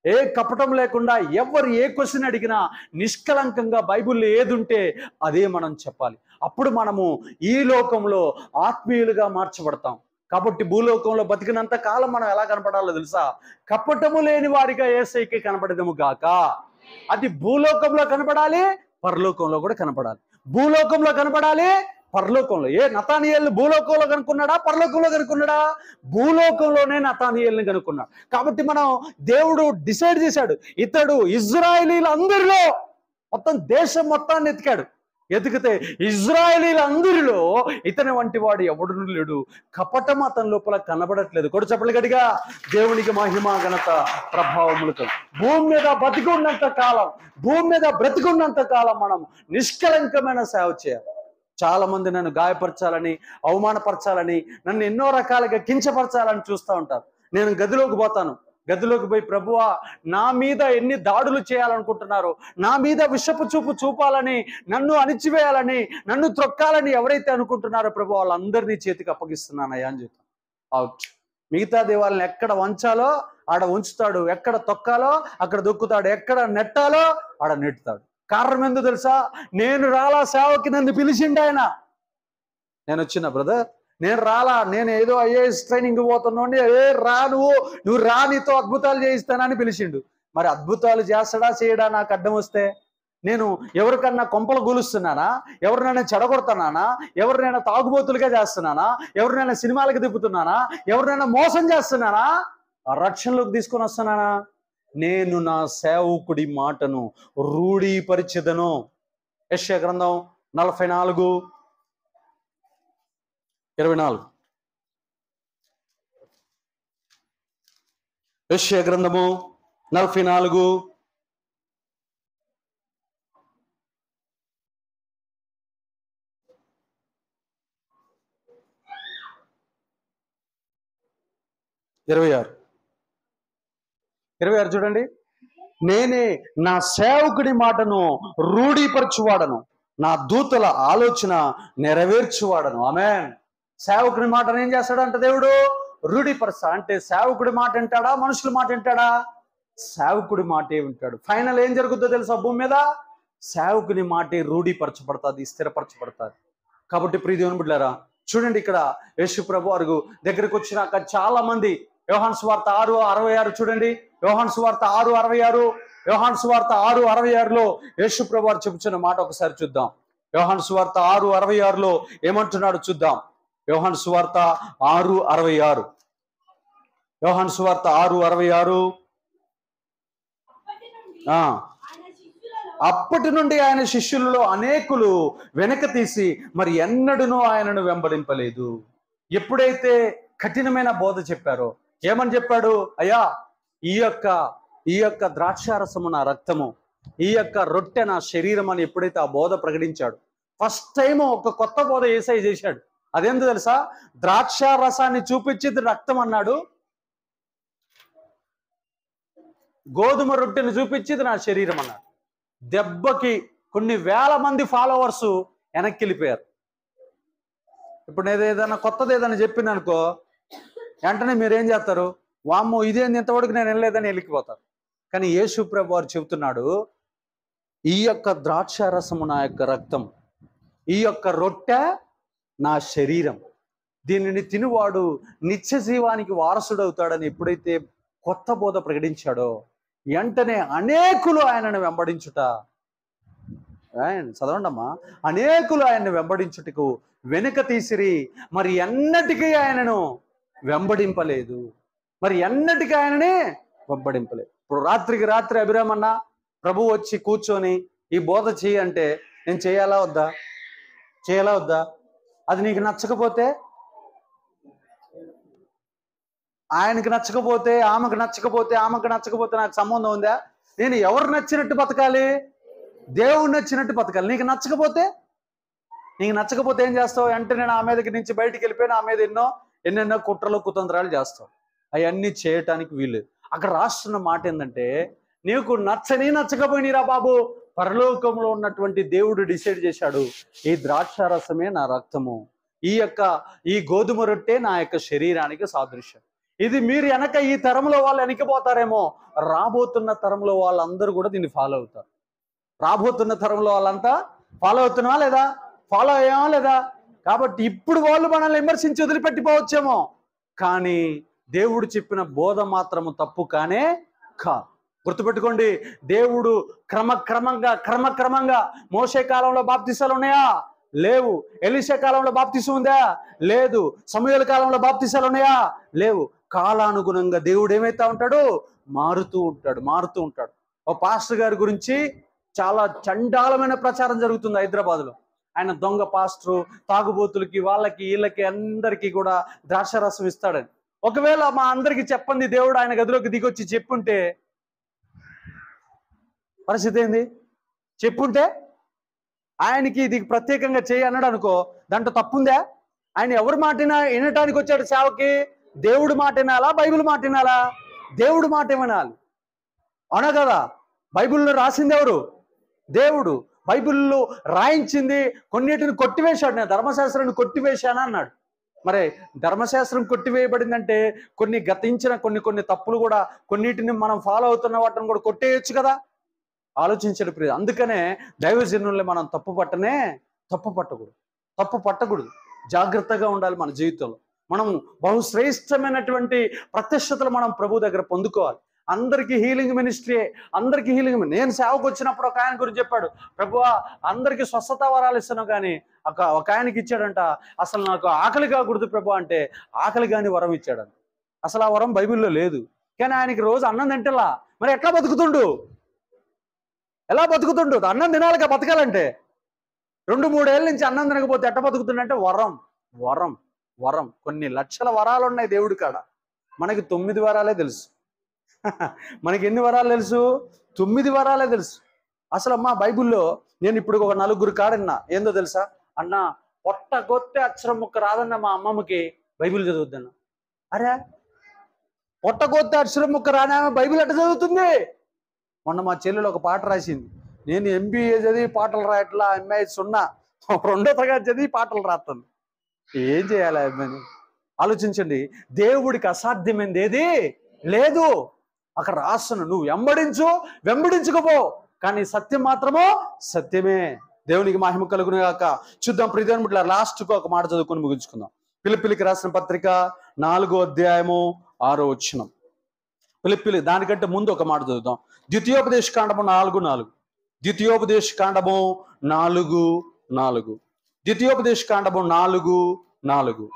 ఏ కపటం లేకుండా ఎవరు ఏ క్వశ్చన్ అడిగినా నిష్కలంకంగా బైబిల్లో ఏది ఉంటే అదే మనం చెప్పాలి అప్పుడు మనము ఈ లోకంలో ఆత్మీయులుగా మార్చబడతాం కాబట్టి భూలోకంలో బతికినంత కాలం మనం ఎలా కనపడాలో తెలుసా కపటము లేని వారిగా ఏసైకి కనపడదము గాక అది భూలోకంలో కనపడాలి పరలోకంలో కూడా కనపడాలి భూలోకంలో కనపడాలి పరలోకంలో ఏ నతానియల్ని భూలోకంలో కనుక్కున్నాడా పరలోకంలో కనుక్కున్నాడా భూలోకంలోనే నతానియల్ని కనుక్కున్నాడు కాబట్టి మనం దేవుడు డిసైడ్ చేశాడు ఇతడు ఇజ్రాయేలీలందరిలో మొత్తం దేశం మొత్తాన్ని ఎతికాడు ఎతికితే ఇజ్రాయేలీలందరిలో ఇతని వంటి వాడు ఎవడును లేడు కపటం అతని లోపల కనబడట్లేదు కొడు చెప్పలు గడిగా దేవునికి మహిమ ఘనత ప్రభావములతో భూమి మీద బతికున్నంత కాలం భూమి మీద బ్రతికున్నంత కాలం మనం నిష్కలంకమైన సేవ చేయాలి చాలా మంది నన్ను గాయపరచాలని అవమానపరచాలని నన్ను ఎన్నో రకాలుగా కించపరచాలని చూస్తూ ఉంటారు నేను గదిలోకి పోతాను గదిలోకి పోయి ప్రభువా నా మీద ఎన్ని దాడులు చేయాలనుకుంటున్నారో నా మీద విషపు చూపు చూపాలని నన్ను అణిచివేయాలని నన్ను త్రొక్కాలని ఎవరైతే అనుకుంటున్నారో ప్రభు వాళ్ళందరినీ చేతికి అప్పగిస్తున్నానయ్యా అని చెప్తాను అవుట్ మిగతా దేవాలను ఎక్కడ వంచాలో ఆడ ఉంచుతాడు ఎక్కడ తొక్కాలో అక్కడ దొక్కుతాడు ఎక్కడ నెట్టాలో ఆడ నెట్టుతాడు కారణం ఎందుకు తెలుసా నేను రాలా సేవకి నన్ను పిలిచిండు ఆయన నేను వచ్చిన బ్రదర్ నేను రాలా నేను ఏదో ఐఏఎస్ ట్రైనింగ్ పోతున్నాండి ఏ రా నువ్వు నువ్వు రా నీతో అద్భుతాలు చేయిస్తానని పిలిచిండు మరి అద్భుతాలు చేస్తాడా చేయడా నాకు అడ్డం వస్తే నేను ఎవరికన్నా కొంపలు గూలుస్తున్నానా ఎవరినైనా చెడగొడుతున్నానా ఎవరినైనా తాగుబోతులుగా చేస్తున్నానా ఎవరినైనా సినిమాలకు తిప్పుతున్నానా ఎవరినైనా మోసం చేస్తున్నానా ఆ రక్షణలోకి తీసుకొని వస్తున్నానా నేను నా సేవకుడి మాటను రూఢీపరిచెదను యశ్య గ్రంథం నలభై నాలుగు ఇరవై నాలుగు యశ్య గ్రంథము నలభై నాలుగు ఇరవై ఆరు ఇరవై ఆరు చూడండి నేనే నా సేవకుడి మాటను రూఢీపరచువాడను నా దూతల ఆలోచన నెరవేర్చువాడను ఆమె సేవకుడి మాటను ఏం చేస్తాడంట దేవుడు రూఢీపరచ అంటే సేవకుడి మాట వింటాడా మనుషుల మాట వింటాడా సేవకుడి మాటే వింటాడు ఫైనల్ ఏం జరుగుతుందో తెలుసా భూమి మీద సేవకుని మాటే రూఢీపరచబడుతుంది స్థిరపరచబడుతుంది కాబట్టి ప్రియ దేవుని బిడ్డారా చూడండి ఇక్కడ యేసు ప్రభు వారు దగ్గరికి వచ్చినాక చాలా మంది యోహాన్ సువార్త ఆరు అరవై ఆరు చూడండి యోహాన్ సువార్త ఆరు అరవై ఆరు యోహాన్ సువార్త ఆరు అరవై ఆరులో యేసు ప్రభు వారు చెబుతున్న మాట ఒకసారి చూద్దాం యోహాన్ సువార్త ఆరు అరవై ఆరులో ఏమంటున్నాడు చూద్దాం యోహాన్ సువార్త ఆరు అరవై ఆరు యోహాన్ సువార్త ఆరు అరవై ఆరు ఆ అప్పటి నుండి ఆయన శిష్యులలో అనేకులు వెనక తీసి మరి ఎన్నడూనూ ఆయనను వెంబడింపలేదు ఎప్పుడైతే కఠినమైన బోధ చెప్పారో ఏమని చెప్పాడు అయ్యా ఈ యొక్క ఈ యొక్క ద్రాక్షారసము నా రక్తము ఈ యొక్క రొట్టె నా శరీరం అని ఎప్పుడైతే ఆ బోధ ప్రకటించాడు ఫస్ట్ టైం ఒక కొత్త బోధ ఏసై చేశాడు అదేందో తెలుసా ద్రాక్ష రసాన్ని చూపించేది రక్తం అన్నాడు గోధుమ రొట్టెని చూపించేది నా శరీరం అన్నాడు దెబ్బకి కొన్ని వేల మంది ఫాలోవర్స్ వెనక్కి వెళ్ళిపోయారు ఇప్పుడు నేను ఏదైనా కొత్తది ఏదైనా చెప్పింది అనుకో వెంటనే మీరు ఏం చేస్తారు వామ్మో ఇదేంది ఇంతవరకు నేను వెళ్ళలేదని వెళ్ళిపోతారు కానీ యేసు ప్రభు వారు చెబుతున్నాడు ఈ యొక్క ద్రాక్ష రసము నా యొక్క రక్తం ఈ యొక్క రొట్టె నా శరీరం దీనిని తినువాడు నిత్య జీవానికి వారసుడవుతాడని ఎప్పుడైతే కొత్త బోధ ప్రకటించాడో వెంటనే అనేకులు ఆయనను వెంబడించుట ఆయన చదవండమ్మా అనేకులు ఆయన్ని వెంబడించుటకు వెనుక తీసిరి మరి ఎన్నటికీ ఆయనను వెంబడింపలేదు మరి ఎన్నటికీ ఆయనని వెంబడింపలేదు ఇప్పుడు రాత్రికి రాత్రి అభిరామన్న ప్రభు వచ్చి కూర్చొని ఈ బోధ చేయి అంటే నేను చేయాలా వద్దా చేయాలా వద్దా అది నీకు నచ్చకపోతే ఆయనకి నచ్చకపోతే ఆమెకు నచ్చకపోతే ఆమెకు నచ్చకపోతే నాకు సంబంధం ఉందా నేను ఎవరు నచ్చినట్టు బతకాలి దేవుడు నచ్చినట్టు బతకాలి నీకు నచ్చకపోతే నీకు నచ్చకపోతే ఏం చేస్తావు వెంటనే నా మీదకి నుంచి బయటికి వెళ్ళిపోయి నా మీద ఎన్నో ఎన్నెన్నో కుట్రలు కుతంత్రాలు చేస్తావు అవన్నీ చేయటానికి వీలు అక్కడ రాస్తున్న మాట ఏంటంటే నీకు నచ్చని నచ్చకపోయినరా బాబు పరలోకంలో ఉన్నటువంటి దేవుడు డిసైడ్ చేశాడు ఈ ద్రాక్షారసమే నా రక్తము ఈ యొక్క ఈ గోధుమ రొట్టె నా యొక్క శరీరానికి సాదృశ్యం ఇది మీరు వెనక ఈ తరంలో వాళ్ళు వెనక్కిపోతారేమో రాబోతున్న తరంలో వాళ్ళందరూ కూడా దీన్ని ఫాలో అవుతారు రాబోతున్న తరంలో వాళ్ళంతా ఫాలో అవుతున్నావా లేదా ఫాలో అయ్యామా లేదా కాబట్టి ఇప్పుడు వాళ్ళు మనల్ని విమర్శించి వదిలిపెట్టిపోవచ్చేమో కానీ దేవుడు చెప్పిన బోధ మాత్రము తప్పు కానే కా గుర్తుపెట్టుకోండి దేవుడు క్రమక్రమంగా క్రమక్రమంగా మోసే కాలంలో బాప్తిసాలు ఉన్నాయా లేవు ఎలిసే కాలంలో బాప్తిసం ఉందా లేదు సమయాల కాలంలో బాప్తిసాలు ఉన్నాయా లేవు కాలానుగుణంగా దేవుడు ఏమైతా ఉంటాడు మారుతూ ఉంటాడు మారుతూ ఉంటాడు ఓ పాస్టర్ గారి గురించి చాలా చండాలమైన ప్రచారం జరుగుతుంది హైదరాబాద్లో ఆయన దొంగ పాస్టరు తాగుబోతులకి వాళ్ళకి వీళ్ళకి అందరికీ కూడా ద్రాక్షరసం ఇస్తాడని ఒకవేళ మా అందరికి చెప్పండి దేవుడు ఆయన గదిలోకి దిగొచ్చి చెప్పుంటే పరిస్థితి ఏంది చెప్పుంటే ఆయనకి ఇది ప్రత్యేకంగా చేయి అన్నాడు అనుకో దాంట్లో తప్పుందా ఆయన ఎవరి మాటినా వినటానికి వచ్చాడు సేవకి దేవుడు మాట వినాలా బైబిల్ మాట వినాలా దేవుడు మాట వినాలి అవునా కదా బైబిల్లో రాసింది ఎవరు దేవుడు బైబిల్లో రాయించింది కొన్నిటిని కొట్టివేశాడు నేను ధర్మశాస్త్రాన్ని కొట్టివేశాను అన్నాడు మరి ధర్మశాస్త్రం కొట్టివేయబడిందంటే కొన్ని గతించిన కొన్ని కొన్ని తప్పులు కూడా కొన్నిటిని మనం ఫాలో అవుతున్న వాటిని కూడా కొట్టేయచ్చు కదా ఆలోచించడు ప్రియ అందుకనే దైవజనుల్ని మనం తప్పు పట్టనే తప్పు పట్టకూడదు తప్పు పట్టకూడదు జాగ్రత్తగా ఉండాలి మన జీవితంలో మనం బహుశ్రేష్టమైనటువంటి ప్రత్యక్షతలు మనం ప్రభు దగ్గర పొందుకోవాలి అందరికీ హీలింగ్ మినిస్ట్రీ అందరికీ హీలింగ్ నేను సేవకు వచ్చినప్పుడు ఒక ఆయన గురించి చెప్పాడు ప్రభువా అందరికీ స్వస్థత వరాలు ఇస్తున్నావు కానీ ఒక ఒక ఆయనకి ఇచ్చాడంట అసలు నాకు ఆకలి కాకూడదు ప్రభు అంటే ఆకలి కాని వరం ఇచ్చాడంట అసలు ఆ వరం బైబిల్లో లేదు కానీ ఆయనకి రోజు అన్నం తింటలా మరి ఎట్లా బతుకుతుండు ఎలా బతుకుతుండు అన్నం తినాలిగా బతకాలంటే రెండు మూడేళ్ళ నుంచి అన్నం తినకపోతే ఎట్ట బతుకుతుండంటే వరం వరం వరం కొన్ని లక్షల వరాలు ఉన్నాయి దేవుడి కాడ మనకి తొమ్మిది వరాలే తెలుసు మనకి ఎన్ని వరాలు తెలుసు తొమ్మిది వరాలే తెలుసు అసలు అమ్మా బైబిల్లో నేను ఇప్పుడు ఒక నలుగురు కాడన్నా ఏందో తెలుసా అన్న పొట్ట కొత్తే అక్షరం ముక్క రాదన్న మా అమ్మమ్మకి బైబిల్ చదువుద్దన్న అరే పొట్ట కొత్తే అక్షరం ముక్క రానా బైబిల్ ఎట్ట చదువుతుంది మొన్న మా చెల్లెలు ఒక పాట రాసింది నేను ఎంబీఏ చదివి పాటలు రాయట్లా ఎంఐ సున్నా రెండో తరగతి చదివి పాటలు రాస్తుంది ఏం చేయాలి ఆ అమ్మాయిని ఆలోచించండి దేవుడికి అసాధ్యమైనది ఏది లేదు అక్కడ రాస్తున్నా నువ్వు వెంబడించు వెంబడించుకోపో కానీ సత్యం మాత్రమో సత్యమే దేవునికి మహిమ కలుగును గాక చూద్దాం ప్రిదేవన్ బిడ్డ లాస్ట్కు ఒక మాట చదువుకొని ముగించుకుందాం పిలిపిలికి రాసిన పత్రిక నాలుగో అధ్యాయము ఆరో వచ్చినం పిలిపిలి దానికంటే ముందు ఒక మాట చదువుదాం ద్వితీయోపదేశ కాండము నాలుగు నాలుగు ద్వితీయోపదేశ కాండము నాలుగు నాలుగు ద్వితీయోపదేశ కాండము నాలుగు నాలుగు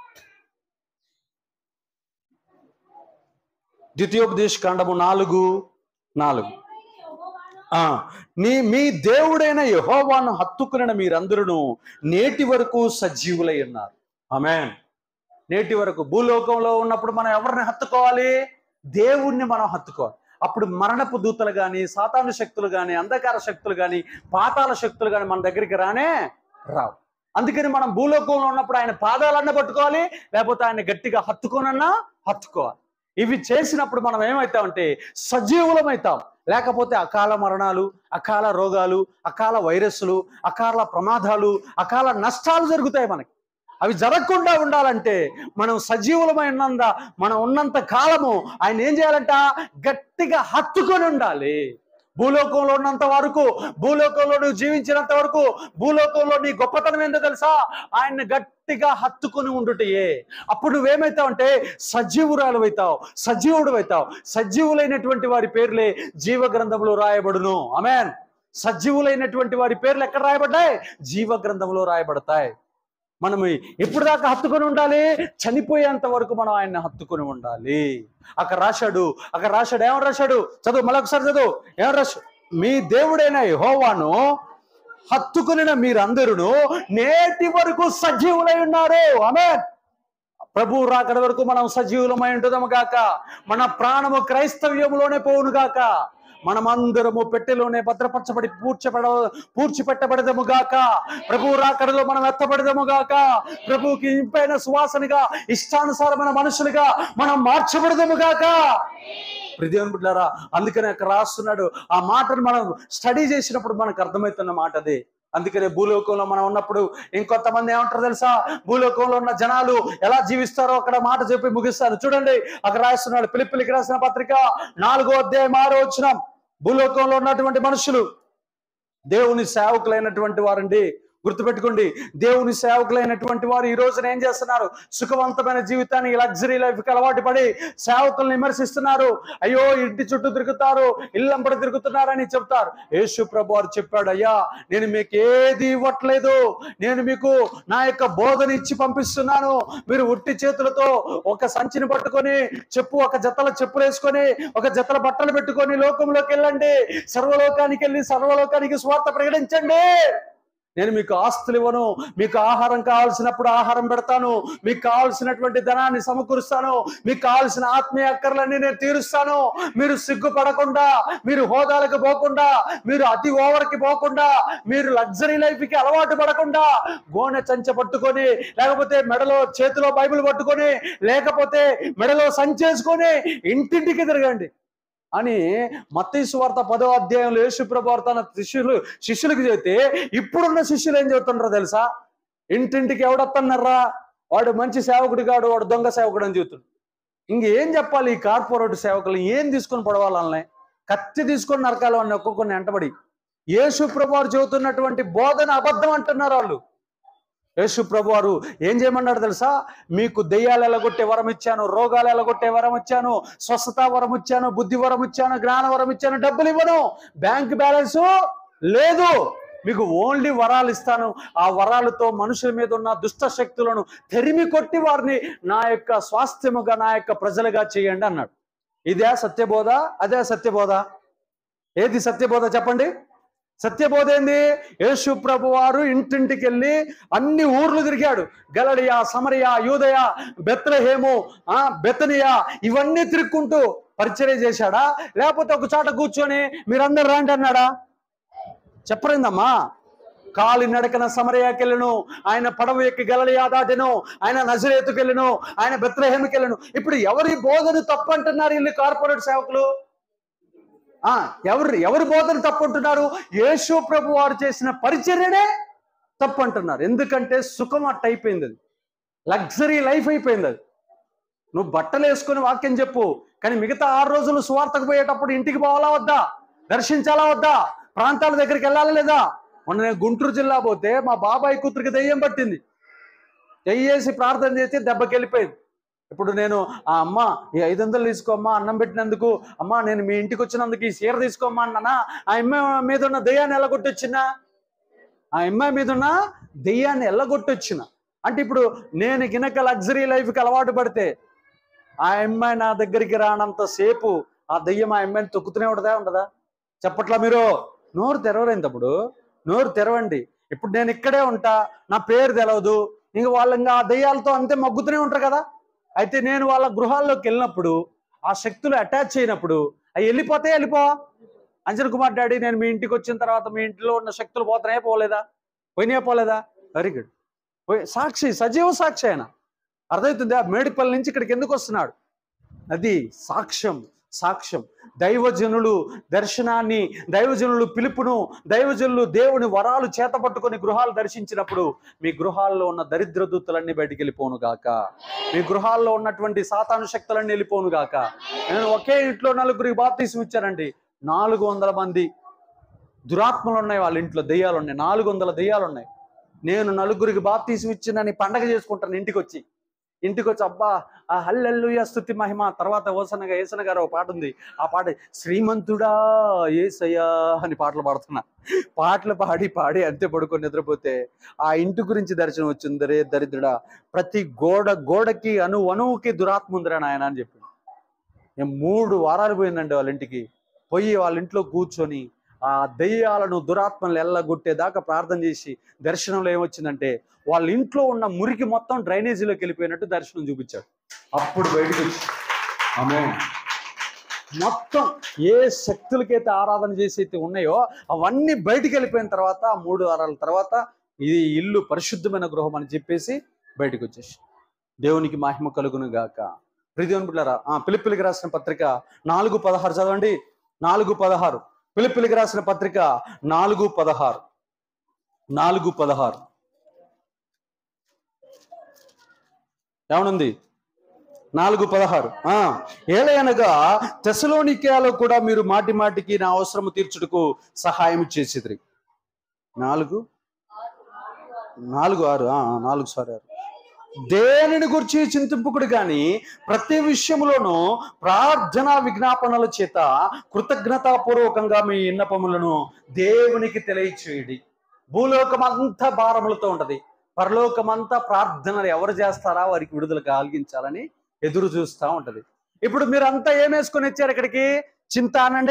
ద్వితీయోపదేశ కాండము నాలుగు నాలుగు ఆ నీ మీ దేవుడైన యహోవాను హత్తుకున్న మీరందరూ నేటి వరకు సజీవులై ఉన్నారు ఆమెన్ నేటి వరకు భూలోకంలో ఉన్నప్పుడు మనం ఎవరిని హత్తుకోవాలి దేవుణ్ణి మనం హత్తుకోవాలి అప్పుడు మరణపు దూతలు కానీ సాతాను శక్తులు కానీ అంధకార శక్తులు కానీ పాతాల శక్తులు కానీ మన దగ్గరికి రానే రావు అందుకని మనం భూలోకంలో ఉన్నప్పుడు ఆయన పాదాలన్న పట్టుకోవాలి లేకపోతే ఆయన గట్టిగా హత్తుకోనన్నా హత్తుకోవాలి ఇవి చేసినప్పుడు మనం ఏమవుతామంటే సజీవులమవుతాం లేకపోతే అకాల మరణాలు అకాల రోగాలు అకాల వైరస్లు అకాల ప్రమాదాలు అకాల నష్టాలు జరుగుతాయి మనకి అవి జరగకుండా ఉండాలంటే మనం సజీవులమైనంద మనం ఉన్నంత కాలము ఆయన ఏం చేయాలంట గట్టిగా హత్తుకొని ఉండాలి భూలోకంలో ఉన్నంత వరకు భూలోకంలో నువ్వు జీవించినంత వరకు భూలోకంలో నీ గొప్పతనం ఏంటో తెలుసా ఆయన్ని గట్టిగా హత్తుకొని ఉండుటయే అప్పుడు నువ్వేమవుతావు సజీవురాలు అవుతావు సజీవుడు అవుతావు సజీవులైనటువంటి వారి పేర్లే జీవ గ్రంథంలో రాయబడును అమెన్ సజీవులైనటువంటి వారి పేర్లు ఎక్కడ రాయబడ్డాయి జీవ గ్రంథంలో రాయబడతాయి మనం ఎప్పుడు దాకా హత్తుకొని ఉండాలి చనిపోయేంత వరకు మనం ఆయన్ని హత్తుకొని ఉండాలి అక్కడ రాశాడు అక్కడ రాశాడు ఏమని రాశాడు చదువు మళ్ళొకసారి చదువు ఏమని రాశాడు మీ దేవుడైన యెహోవాను హత్తుకుని మీరందరూ నేటి వరకు సజీవులై ఉన్నారు ఆమె ప్రభు రాకడ వరకు మనం సజీవులమై ఉంటుందము గాక మన ప్రాణము క్రైస్తవ్యంలోనే పోవును గాక మనమందరము పెట్టెలోనే భద్రపరచబడి పూడ్చబడ పూడ్చిపెట్టబడదము గాక ప్రభు రాకడలో మనం ఎత్తబడదము గాక ప్రభుకి ఇంపైన సువాసనగా ఇష్టానుసారమైన మనుషులుగా మనం మార్చబడదము గాక ప్రదేవుని బిడ్డారా అందుకనే అక్కడ రాస్తున్నాడు ఆ మాటను మనం స్టడీ చేసినప్పుడు మనకు అర్థమవుతున్న మాట అదే అందుకనే భూలోకంలో మనం ఉన్నప్పుడు ఇంకొంతమంది ఏమంటారు తెలుసా భూలోకంలో ఉన్న జనాలు ఎలా జీవిస్తారో అక్కడ మాట చెప్పి ముగిస్తారు చూడండి అక్కడ రాస్తున్నాడు పిలిపిలికి రాసిన పత్రిక నాలుగో అధ్యాయం ఆరో వచ్చిన భూలోకంలో ఉన్నటువంటి మనుషులు దేవుని సేవకులైనటువంటి వారండి గుర్తుపెట్టుకోండి దేవుని సేవకులైనటువంటి వారు ఈ రోజున ఏం చేస్తున్నారు సుఖవంతమైన జీవితాన్ని లగ్జరీ లైఫ్ కి అలవాటు పడి సేవకులను విమర్శిస్తున్నారు అయ్యో ఇంటి చుట్టూ తిరుగుతారు ఇల్లంపడి తిరుగుతున్నారని చెప్తారు యేసు ప్రభు వారు చెప్పాడు అయ్యా నేను మీకు ఏది ఇవ్వట్లేదు నేను మీకు నా యొక్క బోధన ఇచ్చి పంపిస్తున్నాను మీరు ఉట్టి చేతులతో ఒక సంచిని పట్టుకొని చెప్పు ఒక జతల చెప్పులు వేసుకొని ఒక జతల బట్టలు పెట్టుకొని లోకంలోకి వెళ్ళండి సర్వలోకానికి వెళ్ళి సర్వలోకానికి స్వార్థ ప్రకటించండి నేను మీకు ఆస్తులు ఇవ్వను మీకు ఆహారం కావాల్సినప్పుడు ఆహారం పెడతాను మీకు కావాల్సినటువంటి ధనాన్ని సమకూరుస్తాను మీకు కావాల్సిన ఆత్మీయ అక్కర్లన్నీ నేను తీరుస్తాను మీరు సిగ్గుపడకుండా మీరు హోదాలకు పోకుండా మీరు అతి ఓవర్కి పోకుండా మీరు లగ్జరీ లైఫ్ కి అలవాటు పడకుండా గోనె చంచ పట్టుకొని లేకపోతే మెడలో చేతిలో బైబిల్ పట్టుకొని లేకపోతే మెడలో సంచేసుకొని ఇంటింటికి తిరగండి అని మత్తయి వార్త పదో అధ్యాయంలో యేసుప్రభు వారు తన శిష్యులు శిష్యులకు చెబితే ఇప్పుడున్న శిష్యులు ఏం చెబుతుంటారో తెలుసా ఇంటింటికి ఎవడొస్తున్నారా వాడు మంచి సేవకుడు కాడు వాడు దొంగ సేవకుడు అని చెబుతాడు ఇంకేం చెప్పాలి ఈ కార్పొరేట్ సేవకులు ఏం తీసుకొని పడవాలని కత్తి తీసుకొని నరకాలి అని ఒక్కొక్కరిని వెంటబడి యేసు ప్రభు వారు చెబుతున్నటువంటి బోధన అబద్ధం అంటున్నారు వాళ్ళు యేసు ప్రభు వారు ఏం చేయమన్నాడు తెలుసా మీకు దెయ్యాలు ఎలగొట్టే వరం ఇచ్చాను రోగాలు ఎలగొట్టే వరం ఇచ్చాను స్వస్థత వరం ఇచ్చాను బుద్ధి వరం ఇచ్చాను జ్ఞాన వరం ఇచ్చాను డబ్బులు ఇవ్వను బ్యాంక్ బ్యాలెన్స్ లేదు మీకు ఓన్లీ వరాలు ఇస్తాను ఆ వరాలతో మనుషుల మీద ఉన్న దుష్ట శక్తులను తెరిమి కొట్టి వారిని నా యొక్క స్వాస్థ్యముగా నా యొక్క ప్రజలుగా చేయండి అన్నాడు ఇదే సత్యబోధ అదే సత్యబోధ ఏది సత్యబోధ చెప్పండి సత్యబోధ ఏంది యేసు ప్రభు వారు ఇంటింటికి వెళ్ళి అన్ని ఊర్లు తిరిగాడు గలడియా సమరియా యూదయ బెత్లహేము ఆ బెతనియా ఇవన్నీ తిరుక్కుంటూ పరిచర్య చేశాడా లేకపోతే ఒక చోట కూర్చొని మీరందరు రాండి అన్నాడా చెప్పరిందమ్మా కాలి నడకన సమరయాకెళ్ళను ఆయన పడవ ఎక్కి గలలియా దాటెను ఆయన నజరేతుకెళ్ళను ఆయన బెత్లహేమికి వెళ్ళను ఇప్పుడు ఎవరి బోధన తప్పు అంటున్నారు వీళ్ళు కార్పొరేట్ సేవకులు ఆ ఎవరు ఎవరి బోధన తప్పు అంటున్నారు యేసు ప్రభు వారు చేసిన పరిచర్యనే తప్పు అంటున్నారు ఎందుకంటే సుఖం అట్ట అయిపోయింది అది లగ్జరీ లైఫ్ అయిపోయింది అది నువ్వు బట్టలు వేసుకొని వాక్యం చెప్పు కానీ మిగతా ఆరు రోజులు సువార్తకు పోయేటప్పుడు ఇంటికి పోవాలా వద్దా దర్శించాలా వద్దా ప్రాంతాల దగ్గరికి వెళ్ళాలా లేదా మొన్న నేను గుంటూరు జిల్లా పోతే మా బాబాయ్ కూతురికి దెయ్యం పట్టింది చెయ్యేసి ప్రార్థన చేసి దెబ్బకి వెళ్ళిపోయింది ఇప్పుడు నేను ఆ అమ్మ ఈ ఐదు వందలు తీసుకోమ్మా అన్నం పెట్టినందుకు అమ్మ నేను మీ ఇంటికి వచ్చినందుకు ఈ చీర తీసుకోమ్మా అన్నానా ఆ అమ్మాయి మీద ఉన్న దెయ్యాన్ని ఎల్లగొట్టొచ్చినా ఆ అమ్మాయి మీద ఉన్న దెయ్యాన్ని ఎల్లగొట్టొచ్చిన అంటే ఇప్పుడు నేను గినక లగ్జరీ లైఫ్కి అలవాటు పడితే ఆ అమ్మాయి నా దగ్గరికి రానంత సేపు ఆ దెయ్యం ఆ అమ్మాయిని తొక్కుతూనే ఉంటుందా ఉండదా చెప్పట్లా మీరు నోరు తెరవలేంటప్పుడు నోరు తెరవండి ఇప్పుడు నేను ఇక్కడే ఉంటా నా పేరు తెలవదు ఇంక వాళ్ళు ఇంకా ఆ దెయ్యాలతో అంతే మగ్గుతూనే ఉంటారు కదా అయితే నేను వాళ్ళ గృహాల్లోకి వెళ్ళినప్పుడు ఆ శక్తులు అటాచ్ అయినప్పుడు అవి వెళ్ళిపోతే వెళ్ళిపో అంజన్ కుమార్ డాడీ నేను మీ ఇంటికి వచ్చిన తర్వాత మీ ఇంట్లో ఉన్న శక్తులు పోతున్నాయే పోలేదా పోయినాయే పోలేదా వెరీ గుడ్ పోయి సాక్షి సజీవ సాక్షి ఆయన అర్థమవుతుందా మేడిపల్లి నుంచి ఇక్కడికి ఎందుకు వస్తున్నాడు అది సాక్ష్యం సాక్ష్యం దైవజనులు దర్శనాన్ని దైవజనులు పిలుపును దైవజనులు దేవుని వరాలు చేత పట్టుకొని గృహాలు దర్శించినప్పుడు మీ గృహాల్లో ఉన్న దరిద్ర దూతలన్నీ బయటికి వెళ్ళిపోను గాక మీ గృహాల్లో ఉన్నటువంటి సాతాను శక్తులన్నీ వెళ్ళిపోను గాక నేను ఒకే ఇంట్లో నలుగురికి బాప్తీసం ఇచ్చానండి నాలుగు వందల మంది దురాత్మలు ఉన్నాయి వాళ్ళ ఇంట్లో దెయ్యాలు ఉన్నాయి నాలుగు వందల దెయ్యాలు ఉన్నాయి నేను నలుగురికి బాప్తీసం ఇచ్చిందని పండగ చేసుకుంటాను ఇంటికి వచ్చి ఇంటికి వచ్చి అబ్బా ఆ హల్లెల్లుయ స్తుతి మహిమ తర్వాత ఓసనగా ఏసన గారు ఒక పాట ఉంది ఆ పాట శ్రీమంతుడా ఏసయ్యా అని పాటలు పాడుతున్నా పాటలు పాడి పాడి అంతే పడుకొని నిద్రపోతే ఆ ఇంటి గురించి దర్శనం వచ్చింది రే దరిద్రుడా ప్రతి గోడ గోడకి అణు అణువుకి దురాత్మ ఉందిరా నాయన అని చెప్పి నేను మూడు వారాలు పోయిందండి వాళ్ళ ఇంటికి పోయి వాళ్ళ ఇంట్లో కూర్చొని ఆ దెయ్యాలను దురాత్మలు ఎల్లగొట్టేదాకా ప్రార్థన చేసి దర్శనంలో ఏమొచ్చిందంటే వాళ్ళ ఇంట్లో ఉన్న మురికి మొత్తం డ్రైనేజీలోకి వెళ్ళిపోయినట్టు దర్శనం చూపించాడు అప్పుడు బయటకు వచ్చి ఆమె మొత్తం ఏ శక్తులకైతే ఆరాధన చేసి అయితే ఉన్నాయో అవన్నీ బయటికి వెళ్ళిపోయిన తర్వాత ఆ మూడు వారాల తర్వాత ఇది ఇల్లు పరిశుద్ధమైన గృహం అని చెప్పేసి బయటకు వచ్చేసి దేవునికి మహిమ కలుగును గాక ప్రిదేవుని బిడ్డారా ఆ పిలిపిలికి రాసిన పత్రిక నాలుగు పదహారు చదవండి నాలుగు పదహారు పిలిపిలికి రాసిన పత్రిక నాలుగు పదహారు నాలుగు పదహారు ఏమనుంది నాలుగు పదహారు ఆ, ఏలయనగా తెసలోనికేలో కూడా మీరు మాటి మాటికి నా అవసరము తీర్చుటకు సహాయం చేసేది నాలుగు నాలుగు ఆరు ఆ, ఆ, నాలుగు సారీ ఆరు దేనిని గురించి చింతింపుకుడు గాని ప్రతి విషయములోనూ ప్రార్థనా విజ్ఞాపనల చేత కృతజ్ఞతాపూర్వకంగా మీ విన్నపములను దేవునికి తెలియచేయడి భూలోకం అంతా భారములతో ఉంటది పరలోకమంతా ప్రార్థనలు ఎవరు చేస్తారా వారికి విడుదల కలిగించాలని ఎదురు చూస్తూ ఉంటది ఇప్పుడు మీరంతా ఏం వేసుకొని వచ్చారు ఇక్కడికి చింత అనండి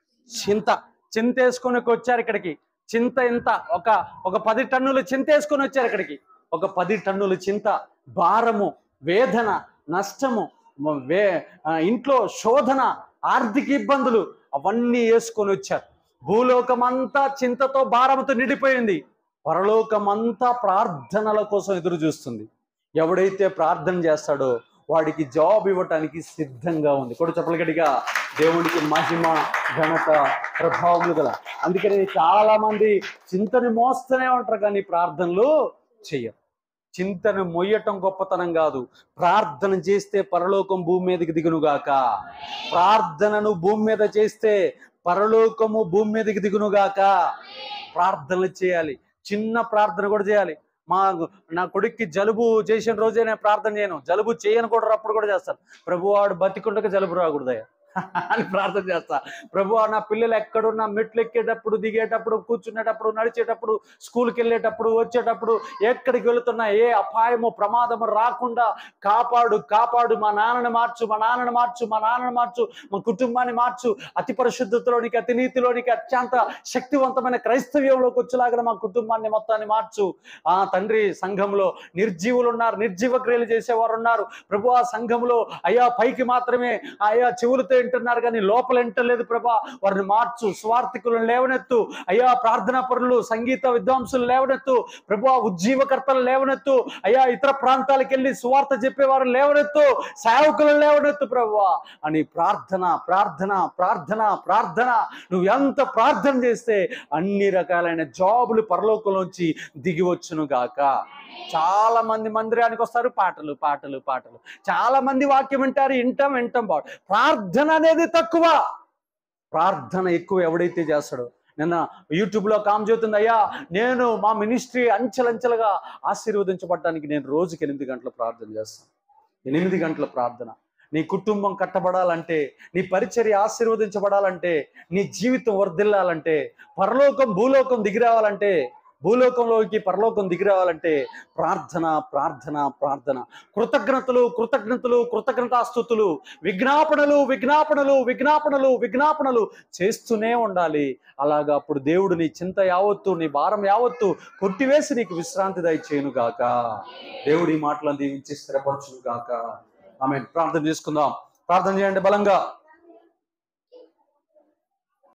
చింత చింత వేసుకొని వచ్చారు ఇక్కడికి చింత ఇంత ఒక ఒక పది టన్నులు చింత వేసుకొని వచ్చారు ఇక్కడికి ఒక పది టన్నుల చింత భారము వేదన నష్టము మ- వే ఆ, ఇంట్లో శోధన ఆర్థిక ఇబ్బందులు అవన్నీ వేసుకొని వచ్చారు భూలోకమంతా చింతతో భారముతో నిండిపోయింది పరలోకమంతా ప్రార్థనల కోసం ఎదురు చూస్తుంది ఎవడైతే ప్రార్థన చేస్తాడో వాడికి జాబ్ ఇవ్వటానికి సిద్ధంగా ఉంది కూడా చెప్పలగడిగా దేవునికి మహిమ ఘనత ప్రభావములు గల అందుకని చాలా మంది చింతని మోస్తూనే ఉంటారు కానీ ప్రార్థనలు చెయ్యరు చింతను మొయ్యటం గొప్పతనం కాదు ప్రార్థన చేస్తే పరలోకం భూమి మీదకి దిగునుగాక ప్రార్థనను భూమి మీద చేస్తే పరలోకము భూమి మీదకి దిగునుగాక ప్రార్థనలు చేయాలి చిన్న ప్రార్థన కూడా చేయాలి మా నా కొడుక్కి జలుబు చేసిన రోజే నేను ప్రార్థన చేయను జలుబు చేయను కూడా అప్పుడు కూడా చేస్తాను ప్రభు వాడు బతికుండగా జలుబు రాకూడదయ్యా అని ప్రార్థన చేస్తా ప్రభు నా పిల్లలు ఎక్కడున్నా మెట్లు ఎక్కేటప్పుడు దిగేటప్పుడు కూర్చునేటప్పుడు నడిచేటప్పుడు స్కూల్కి వెళ్ళేటప్పుడు వచ్చేటప్పుడు ఎక్కడికి వెళుతున్నా ఏ అపాయము ప్రమాదము రాకుండా కాపాడు కాపాడు మా నాన్నని మార్చు మా నాన్నని మార్చు మా నాన్నని మార్చు మా కుటుంబాన్ని మార్చు అతి పరిశుద్ధతలోనికి అతి నీతిలోనికి అత్యంత శక్తివంతమైన క్రైస్తవ్యంలోకి వచ్చేలాగా మా కుటుంబాన్ని మొత్తాన్ని మార్చు ఆ తండ్రి సంఘంలో నిర్జీవులు ఉన్నారు నిర్జీవ క్రియలు చేసేవారు ఉన్నారు ప్రభు ఆ సంఘంలో అయ్యా పైకి మాత్రమే అయ్యా చెవులతో వింటున్నారు కానీ లోపల వింటలేదు ప్రభా వారిని మార్చు స్వార్థికులను లేవనెత్తు అయ్యా ప్రార్థనా పరులు సంగీత విద్వాంసులు లేవనెత్తు ప్రభు ఉజ్జీవకర్తలు లేవనెత్తు అయ్యా ఇతర ప్రాంతాలకు వెళ్ళి సువార్త చెప్పేవారు లేవనెత్తు సేవకులను లేవనెత్తు ప్రభు అని ప్రార్థన ప్రార్థన ప్రార్థన ప్రార్థన నువ్వు ఎంత ప్రార్థన చేస్తే అన్ని రకాలైన జాబులు పరలోకంలోంచి దిగి వచ్చును గాక చాలా మంది మందిరానికి వస్తారు పాటలు పాటలు పాటలు చాలా మంది వాక్యం వింటారు వింటాం వింటాం బాగు ప్రార్థన అనేది తక్కువ ప్రార్థన ఎక్కువ ఎవడైతే చేస్తాడో నిన్న యూట్యూబ్లో కామ్ చెబుతుంది అయ్యా నేను మా మినిస్ట్రీ అంచెలంచెలుగా ఆశీర్వదించబడటానికి నేను రోజుకి ఎనిమిది గంటలు ప్రార్థన చేస్తాను ఎనిమిది గంటల ప్రార్థన నీ కుటుంబం కట్టబడాలంటే నీ పరిచర్య ఆశీర్వదించబడాలంటే నీ జీవితం వర్ధిల్లాలంటే పరలోకం భూలోకం దిగిరావాలంటే భూలోకంలోకి పరలోకం దిగిరావాలంటే ప్రార్థన ప్రార్థన ప్రార్థన కృతజ్ఞతలు కృతజ్ఞతలు కృతజ్ఞతాస్థుతులు విజ్ఞాపనలు విజ్ఞాపనలు విజ్ఞాపనలు విజ్ఞాపనలు చేస్తూనే ఉండాలి అలాగా అప్పుడు దేవుడు నీ చింత యావత్తు నీ భారం యావత్తు కొట్టివేసి నీకు విశ్రాంతి దయచేయును గాక దేవుడి మాటలను దీవించి స్థిరపరచును గాక ఆమె ప్రార్థన చేసుకుందాం ప్రార్థన చేయండి బలంగా